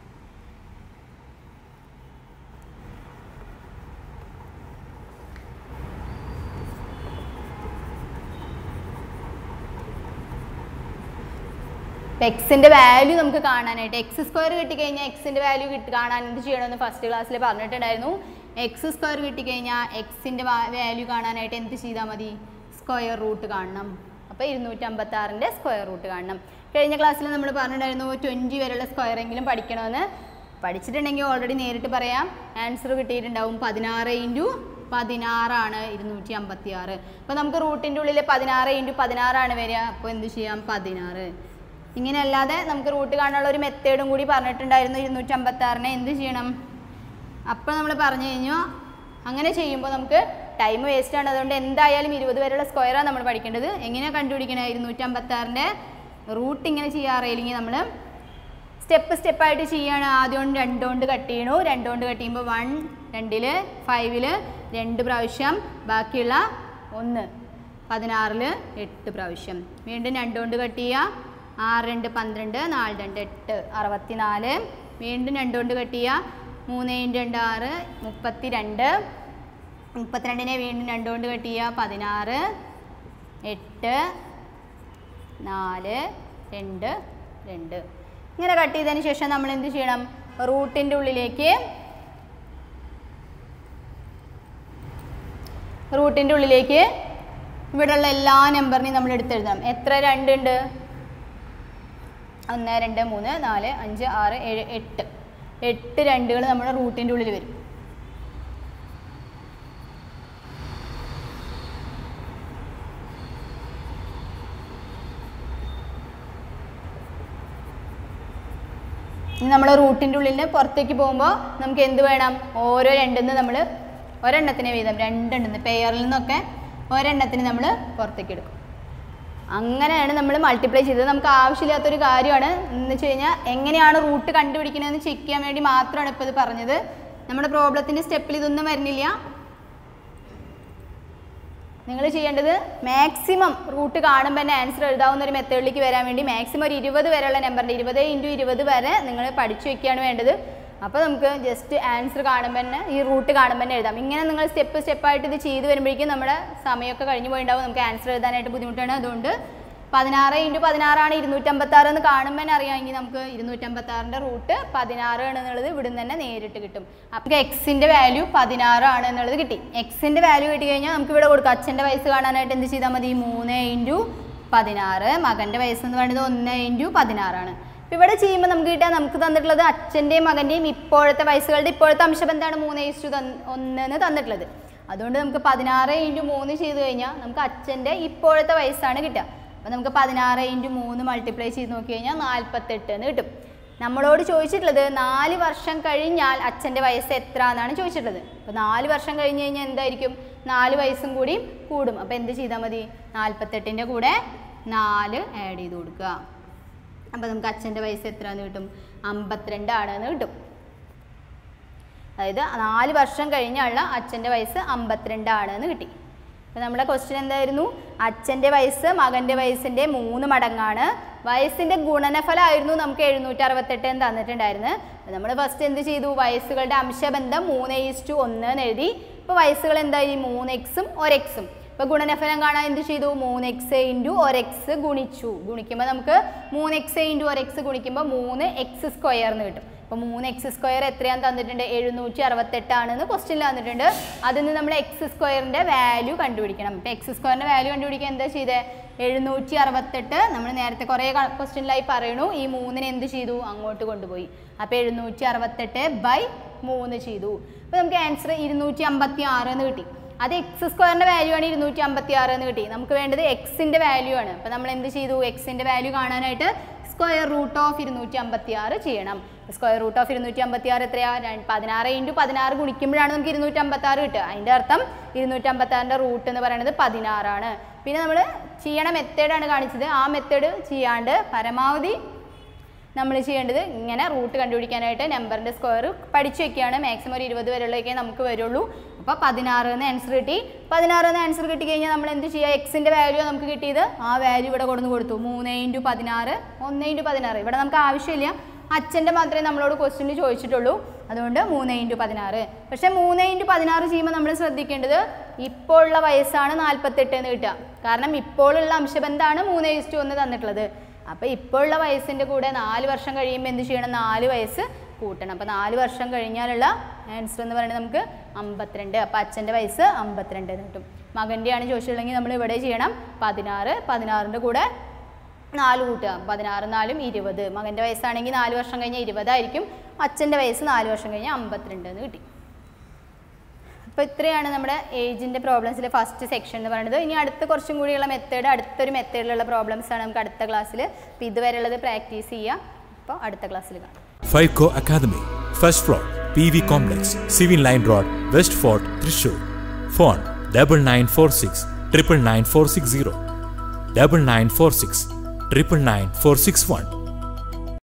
എക്സിൻ്റെ വാല്യൂ നമുക്ക് കാണാനായിട്ട് എക്സ് സ്ക്വയർ കിട്ടിക്കഴിഞ്ഞാൽ എക്സിൻ്റെ വാല്യൂ കിട്ടി കാണാൻ എന്ത് ചെയ്യണമെന്ന് ഫസ്റ്റ് ക്ലാസ്സിൽ പറഞ്ഞിട്ടുണ്ടായിരുന്നു എക്സ് സ്ക്വയർ കിട്ടിക്കഴിഞ്ഞാൽ എക്സിൻ്റെ വാല്യൂ കാണാനായിട്ട് എന്ത് ചെയ്താൽ മതി സ്ക്വയർ റൂട്ട് കാണണം അപ്പോൾ ഇരുന്നൂറ്റമ്പത്തി ആറിൻ്റെ സ്ക്വയർ റൂട്ട് കാണണം കഴിഞ്ഞ ക്ലാസ്സിൽ നമ്മൾ പറഞ്ഞിട്ടുണ്ടായിരുന്നു ട്വൻറ്റി വരെയുള്ള സ്ക്വയർ എങ്കിലും പഠിക്കണമെന്ന് പഠിച്ചിട്ടുണ്ടെങ്കിൽ ഓൾറെഡി നേരിട്ട് പറയാം ആൻസർ കിട്ടിയിട്ടുണ്ടാവും പതിനാറ് ഇൻറ്റു പതിനാറാണ് ഇരുന്നൂറ്റി അമ്പത്തി ആറ് അപ്പോൾ നമുക്ക് റൂട്ടിൻ്റെ ഉള്ളിൽ പതിനാറ് ഇൻറ്റു പതിനാറാണ് വരിക അപ്പോൾ എന്ത് ചെയ്യാം പതിനാറ് ഇങ്ങനെ അല്ലാതെ നമുക്ക് റൂട്ട് കാണാനുള്ള ഒരു മെത്തേഡും കൂടി പറഞ്ഞിട്ടുണ്ടായിരുന്നു ഇരുന്നൂറ്റി അമ്പത്തി ആറിനെ എന്ത് ചെയ്യണം അപ്പോൾ നമ്മൾ പറഞ്ഞു കഴിഞ്ഞു അങ്ങനെ ചെയ്യുമ്പോൾ നമുക്ക് ടൈം വേസ്റ്റ് ആണ് അതുകൊണ്ട് എന്തായാലും ഇരുപത് വരെയുള്ള സ്ക്വയറാണ് നമ്മൾ പഠിക്കേണ്ടത് എങ്ങനെയാണ് കണ്ടുപിടിക്കണത് ഇരുന്നൂറ്റമ്പത്താറിൻ്റെ റൂട്ട് ഇങ്ങനെ ചെയ്യാറില്ലെങ്കിൽ നമ്മൾ സ്റ്റെപ്പ് സ്റ്റെപ്പായിട്ട് ചെയ്യാണ് ആദ്യം രണ്ടുകൊണ്ട് കട്ട് ചെയ്യണു രണ്ടുകൊണ്ട് കട്ട് ചെയ്യുമ്പോൾ വൺ രണ്ടിൽ ഫൈവിൽ രണ്ട് പ്രാവശ്യം ബാക്കിയുള്ള ഒന്ന് പതിനാറിൽ എട്ട് പ്രാവശ്യം വീണ്ടും രണ്ടുകൊണ്ട് കട്ട് ചെയ്യുക ആറ് രണ്ട് പന്ത്രണ്ട് നാല് രണ്ട് എട്ട് അറുപത്തിനാല് വീണ്ടും രണ്ടുകൊണ്ട് കട്ട് ചെയ്യുക മൂന്ന് ഇൻറ്റു രണ്ട് ആറ് മുപ്പത്തി രണ്ട് മുപ്പത്തിരണ്ടിനെ വീണ്ടും രണ്ടുകൊണ്ട് കട്ട് ചെയ്യുക പതിനാറ് എട്ട് നാല് രണ്ട് രണ്ട് ഇങ്ങനെ കട്ട് ചെയ്തതിന് ശേഷം നമ്മൾ എന്ത് ചെയ്യണം റൂട്ടിൻ്റെ ഉള്ളിലേക്ക് റൂട്ടിൻ്റെ ഉള്ളിലേക്ക് ഇവിടെയുള്ള എല്ലാ നമ്പറിനെയും നമ്മൾ എടുത്തെഴുതണം എത്ര രണ്ടുണ്ട് ഒന്ന് രണ്ട് മൂന്ന് നാല് അഞ്ച് ആറ് ഏഴ് എട്ട് എട്ട് രണ്ടുകൾ നമ്മുടെ റൂട്ടിൻ്റെ ഉള്ളിൽ വരും ഇനി നമ്മൾ റൂട്ടിൻ്റെ ഉള്ളിൽ നിന്ന് പുറത്തേക്ക് പോകുമ്പോൾ നമുക്ക് എന്ത് വേണം ഓരോ രണ്ടിന്ന് നമ്മൾ ഒരെണ്ണത്തിന് വീതം രണ്ടെണ്ണത്തിന് പെയറിൽ നിന്നൊക്കെ ഒരെണ്ണത്തിന് നമ്മൾ പുറത്തേക്ക് എടുക്കും അങ്ങനെയാണ് നമ്മൾ മൾട്ടിപ്ലൈ ചെയ്തത് നമുക്ക് ആവശ്യമില്ലാത്തൊരു കാര്യമാണ് എന്ന് വെച്ച് കഴിഞ്ഞാൽ എങ്ങനെയാണ് റൂട്ട് കണ്ടുപിടിക്കുന്നതെന്ന് ചെക്ക് ചെയ്യാൻ വേണ്ടി മാത്രമാണ് ഇപ്പോൾ ഇത് പറഞ്ഞത് നമ്മുടെ പ്രോബ്ലത്തിൻ്റെ സ്റ്റെപ്പിൽ ഇതൊന്നും വരുന്നില്ല നിങ്ങൾ ചെയ്യേണ്ടത് മാക്സിമം റൂട്ട് കാണുമ്പോൾ തന്നെ ആൻസർ എഴുതാവുന്ന ഒരു മെത്തേഡിലേക്ക് വരാൻ വേണ്ടി മാക്സിമം ഒരു ഇരുപത് വരെയുള്ള നമ്പറിൻ്റെ ഇരുപത് ഇൻറ്റു ഇരുപത് വരെ നിങ്ങൾ പഠിച്ചു വെക്കുകയാണ് വേണ്ടത് അപ്പോൾ നമുക്ക് ജസ്റ്റ് ആൻസർ കാണുമ്പോൾ തന്നെ ഈ റൂട്ട് കാണുമ്പോൾ തന്നെ എഴുതാം ഇങ്ങനെ നിങ്ങൾ സ്റ്റെപ്പ് സ്റ്റെപ്പായിട്ട് ഇത് ചെയ്ത് വരുമ്പോഴേക്കും നമ്മുടെ സമയമൊക്കെ കഴിഞ്ഞ് പോയിട്ടുണ്ടാവും നമുക്ക് ആൻസർ എഴുതാനായിട്ട് ബുദ്ധിമുട്ടാണ് അതുകൊണ്ട് പതിനാറ് ഇൻറ്റു പതിനാറാണ് ഇരുന്നൂറ്റമ്പത്താറ് എന്ന് കാണുമ്പോൾ തന്നെ അറിയാമെങ്കിൽ നമുക്ക് ഇരുന്നൂറ്റമ്പത്താറിൻ്റെ റൂട്ട് പതിനാറ് ആണ് എന്നുള്ളത് ഇവിടുന്ന് തന്നെ നേരിട്ട് കിട്ടും അപ്പോൾ എക്സിൻ്റെ വാല്യൂ പതിനാറാണ് എന്നുള്ളത് കിട്ടി എക്സിൻ്റെ വാല്യൂ കിട്ടി കഴിഞ്ഞാൽ നമുക്ക് ഇവിടെ കൊടുക്കാം അച്ഛൻ്റെ വയസ്സ് കാണാനായിട്ട് എന്ത് ചെയ്താൽ മതി മൂന്ന് ഇൻറ്റു പതിനാറ് മകൻ്റെ വയസ്സ് എന്ന് പറയുന്നത് ഒന്ന് ഇൻറ്റു പതിനാറാണ് അപ്പോൾ ഇവിടെ ചെയ്യുമ്പോൾ നമുക്ക് കിട്ടുക നമുക്ക് തന്നിട്ടുള്ളത് അച്ഛൻ്റെയും മകൻ്റെയും ഇപ്പോഴത്തെ വയസ്സുകളുടെ ഇപ്പോഴത്തെ അംശം എന്താണ് മൂന്ന് ഇഷ്ടു ഒന്ന് എന്ന് തന്നിട്ടുള്ളത് അതുകൊണ്ട് നമുക്ക് പതിനാറ് ഇൻറ്റു മൂന്ന് ചെയ്ത് കഴിഞ്ഞാൽ നമുക്ക് അച്ഛൻ്റെ ഇപ്പോഴത്തെ വയസ്സാണ് കിട്ടുക അപ്പോൾ നമുക്ക് പതിനാറ് ഇൻറ്റു മൂന്ന് മൾട്ടിപ്ലൈ ചെയ്ത് നോക്കി കഴിഞ്ഞാൽ നാൽപ്പത്തെട്ട് എന്ന് കിട്ടും നമ്മളോട് ചോദിച്ചിട്ടുള്ളത് നാല് വർഷം കഴിഞ്ഞാൽ അച്ഛൻ്റെ വയസ്സ് എത്ര എന്നാണ് ചോദിച്ചിട്ടുള്ളത് അപ്പോൾ നാല് വർഷം കഴിഞ്ഞ് കഴിഞ്ഞാൽ എന്തായിരിക്കും നാല് വയസ്സും കൂടി കൂടും അപ്പോൾ എന്ത് ചെയ്താൽ മതി നാൽപ്പത്തെട്ടിൻ്റെ കൂടെ നാല് ആഡ് ചെയ്ത് കൊടുക്കുക അപ്പോൾ നമുക്ക് അച്ഛൻ്റെ വയസ്സ് എത്രയാണെന്ന് കിട്ടും അമ്പത്തിരണ്ടാണെന്ന് കിട്ടും അതായത് നാല് വർഷം കഴിഞ്ഞുള്ള അച്ഛൻ്റെ വയസ്സ് അമ്പത്തിരണ്ടാണെന്ന് കിട്ടി അപ്പോൾ നമ്മുടെ ക്വസ്റ്റ്യൻ എന്തായിരുന്നു അച്ഛൻ്റെ വയസ്സ് മകൻ്റെ വയസ്സിൻ്റെ മൂന്ന് മടങ്ങാണ് വയസ്സിൻ്റെ ഗുണനഫലമായിരുന്നു നമുക്ക് എഴുന്നൂറ്റി അറുപത്തെട്ട് എന്ന് തന്നിട്ടുണ്ടായിരുന്നത് നമ്മൾ ഫസ്റ്റ് എന്ത് ചെയ്തു വയസ്സുകളുടെ അംശബന്ധം മൂന്ന് ഈസ് ടു ഒന്ന് എന്ന് എഴുതി ഇപ്പോൾ വയസ്സുകൾ എന്തായി മൂന്ന് എക്സും ഒരെക്സും ഇപ്പോൾ ഗുണനഫലം കാണാൻ എന്ത് ചെയ്തു മൂന്ന് എക്സ് ഇൻറ്റു ഒരെക്സ് ഗുണിച്ചു ഗുണിക്കുമ്പോൾ നമുക്ക് മൂന്ന് എക്സ് ഇൻറ്റു ഒരെക്സ് ഗുണിക്കുമ്പോൾ മൂന്ന് എക്സ് സ്ക്വയർ എന്ന് കിട്ടും അപ്പോൾ മൂന്ന് എക്സ് സ്ക്വയർ എത്രയാണെന്ന് തന്നിട്ടുണ്ട് എഴുന്നൂറ്റി അറുപത്തെട്ടാണെന്ന് ക്വസ്റ്റ്യനിൽ തന്നിട്ടുണ്ട് അതിൽ നിന്ന് നമ്മൾ എക്സ് സ്ക്വയറിൻ്റെ വാല്യൂ കണ്ടുപിടിക്കണം ഇപ്പോൾ എക്സ് സ്ക്വയറിൻ്റെ വാല്യൂ കണ്ടുപിടിക്കാൻ എന്താ ചെയ്തത് എഴുന്നൂറ്റി അറുപത്തെട്ട് നമ്മൾ നേരത്തെ കുറേ ക്വസ്റ്റ്യനിലായി പറയണു ഈ മൂന്നിനെ എന്ത് ചെയ്തു അങ്ങോട്ട് കൊണ്ടുപോയി അപ്പോൾ എഴുന്നൂറ്റി അറുപത്തെട്ട് ബൈ മൂന്ന് ചെയ്തു അപ്പോൾ നമുക്ക് ആൻസർ ഇരുന്നൂറ്റി അമ്പത്തി ആറ് എന്ന് കിട്ടി അത് എക്സ് സ്ക്വയറിൻ്റെ വാല്യൂ ആണ് ഇരുന്നൂറ്റി അമ്പത്തി ആറ് എന്ന് കിട്ടി നമുക്ക് വേണ്ടത് എക്സിൻ്റെ വാല്യൂ ആണ് അപ്പോൾ നമ്മൾ എന്ത് ചെയ്തു എക്സിൻ്റെ വാല്യൂ കാണാനായിട്ട് സ്ക്വയർ റൂട്ട് ഓഫ് ഇരുന്നൂറ്റി അമ്പത്തി ആറ് ചെയ്യണം സ്ക്വയർ റൂട്ട് ഓഫ് ഇരുന്നൂറ്റി അമ്പത്തി ആറ് എത്രയാണ് പതിനാറ് ഇൻറ്റു പതിനാറ് ഗുണിക്കുമ്പോഴാണ് നമുക്ക് ഇരുന്നൂറ്റി അമ്പത്തി ആറ് കിട്ടുക അതിൻ്റെ അർത്ഥം ഇരുന്നൂറ്റി അമ്പത്തി ആറിൻ്റെ റൂട്ട് എന്ന് പറയുന്നത് പതിനാറാണ് പിന്നെ നമ്മൾ ചെയ്യണ മെത്തേഡാണ് കാണിച്ചത് ആ മെത്തേഡ് ചെയ്യാണ്ട് പരമാവധി നമ്മൾ ചെയ്യേണ്ടത് ഇങ്ങനെ റൂട്ട് കണ്ടുപിടിക്കാനായിട്ട് നമ്പറിൻ്റെ സ്ക്വയർ പഠിച്ചു വെക്കുകയാണ് മാക്സിമം ഒരു ഇരുപത് വരെയുള്ളതൊക്കെ നമുക്ക് വരുള്ളൂ അപ്പോൾ പതിനാറ് എന്ന് ആൻസർ കിട്ടി പതിനാറ് എന്ന് ആൻസർ കിട്ടി കഴിഞ്ഞാൽ നമ്മൾ എന്ത് ചെയ്യുക എക്സിൻ്റെ വാല്യൂ നമുക്ക് കിട്ടിയത് ആ വാല്യൂ ഇവിടെ കൊടുന്ന് കൊടുത്തു മൂന്ന് ഇൻറ്റു പതിനാറ് ഒന്ന് ഇൻറ്റു പതിനാറ് ഇവിടെ നമുക്ക് ആവശ്യമില്ല അച്ഛൻ്റെ മാത്രമേ നമ്മളോട് ക്വസ്റ്റ്യൻ ചോദിച്ചിട്ടുള്ളൂ അതുകൊണ്ട് മൂന്ന് ഇൻറ്റു പതിനാറ് പക്ഷേ മൂന്ന് ഇൻറ്റു പതിനാറ് ചെയ്യുമ്പോൾ നമ്മൾ ശ്രദ്ധിക്കേണ്ടത് ഇപ്പോൾ ഉള്ള വയസ്സാണ് നാൽപ്പത്തെട്ട് എന്ന് കിട്ടുക കാരണം ഇപ്പോഴുള്ള അംശബന്ധമാണ് മൂന്ന് ഇസ്റ്റു ഒന്ന് തന്നിട്ടുള്ളത് അപ്പോൾ ഇപ്പോഴുള്ള വയസ്സിൻ്റെ കൂടെ നാല് വർഷം കഴിയുമ്പോൾ എന്ത് ചെയ്യണം നാല് വയസ്സ് കൂട്ടണം അപ്പോൾ നാല് വർഷം കഴിഞ്ഞാലുള്ള ആൻസർ എന്ന് പറയുന്നത് നമുക്ക് അമ്പത്തിരണ്ട് അപ്പോൾ അച്ഛൻ്റെ വയസ്സ് അമ്പത്തിരണ്ട് എന്ന് കിട്ടും മകൻ്റെയാണ് ചോദിച്ചിട്ടുണ്ടെങ്കിൽ നമ്മൾ ഇവിടെ ചെയ്യണം പതിനാറ് പതിനാറിൻ്റെ കൂടെ നാല് കൂട്ടുക പതിനാറ് നാലും ഇരുപത് മകൻ്റെ വയസ്സാണെങ്കിൽ നാല് വർഷം കഴിഞ്ഞാൽ ഇരുപതായിരിക്കും അച്ഛൻ്റെ വയസ്സ് നാല് വർഷം കഴിഞ്ഞാൽ അമ്പത്തിരണ്ട് എന്ന് കിട്ടി അപ്പോൾ ഇത്രയാണ് നമ്മുടെ ഏജിൻ്റെ പ്രോബ്ലംസിലെ ഫസ്റ്റ് സെക്ഷൻ എന്ന് പറയുന്നത് ഇനി അടുത്ത കുറച്ചും കൂടിയുള്ള മെത്തേഡ് അടുത്തൊരു മെത്തേഡിലുള്ള പ്രോബ്ലംസ് ആണ് നമുക്ക് അടുത്ത ക്ലാസ്സിൽ അപ്പോൾ ഇതുവരെയുള്ളത് പ്രാക്ടീസ് ചെയ്യുക അപ്പോൾ അടുത്ത ക്ലാസ്സിൽ കാണാം Fiveco academy first floor P V complex civil line road west fort Thrissur phone double nine four six triple nine four six zero double nine four six triple nine four six one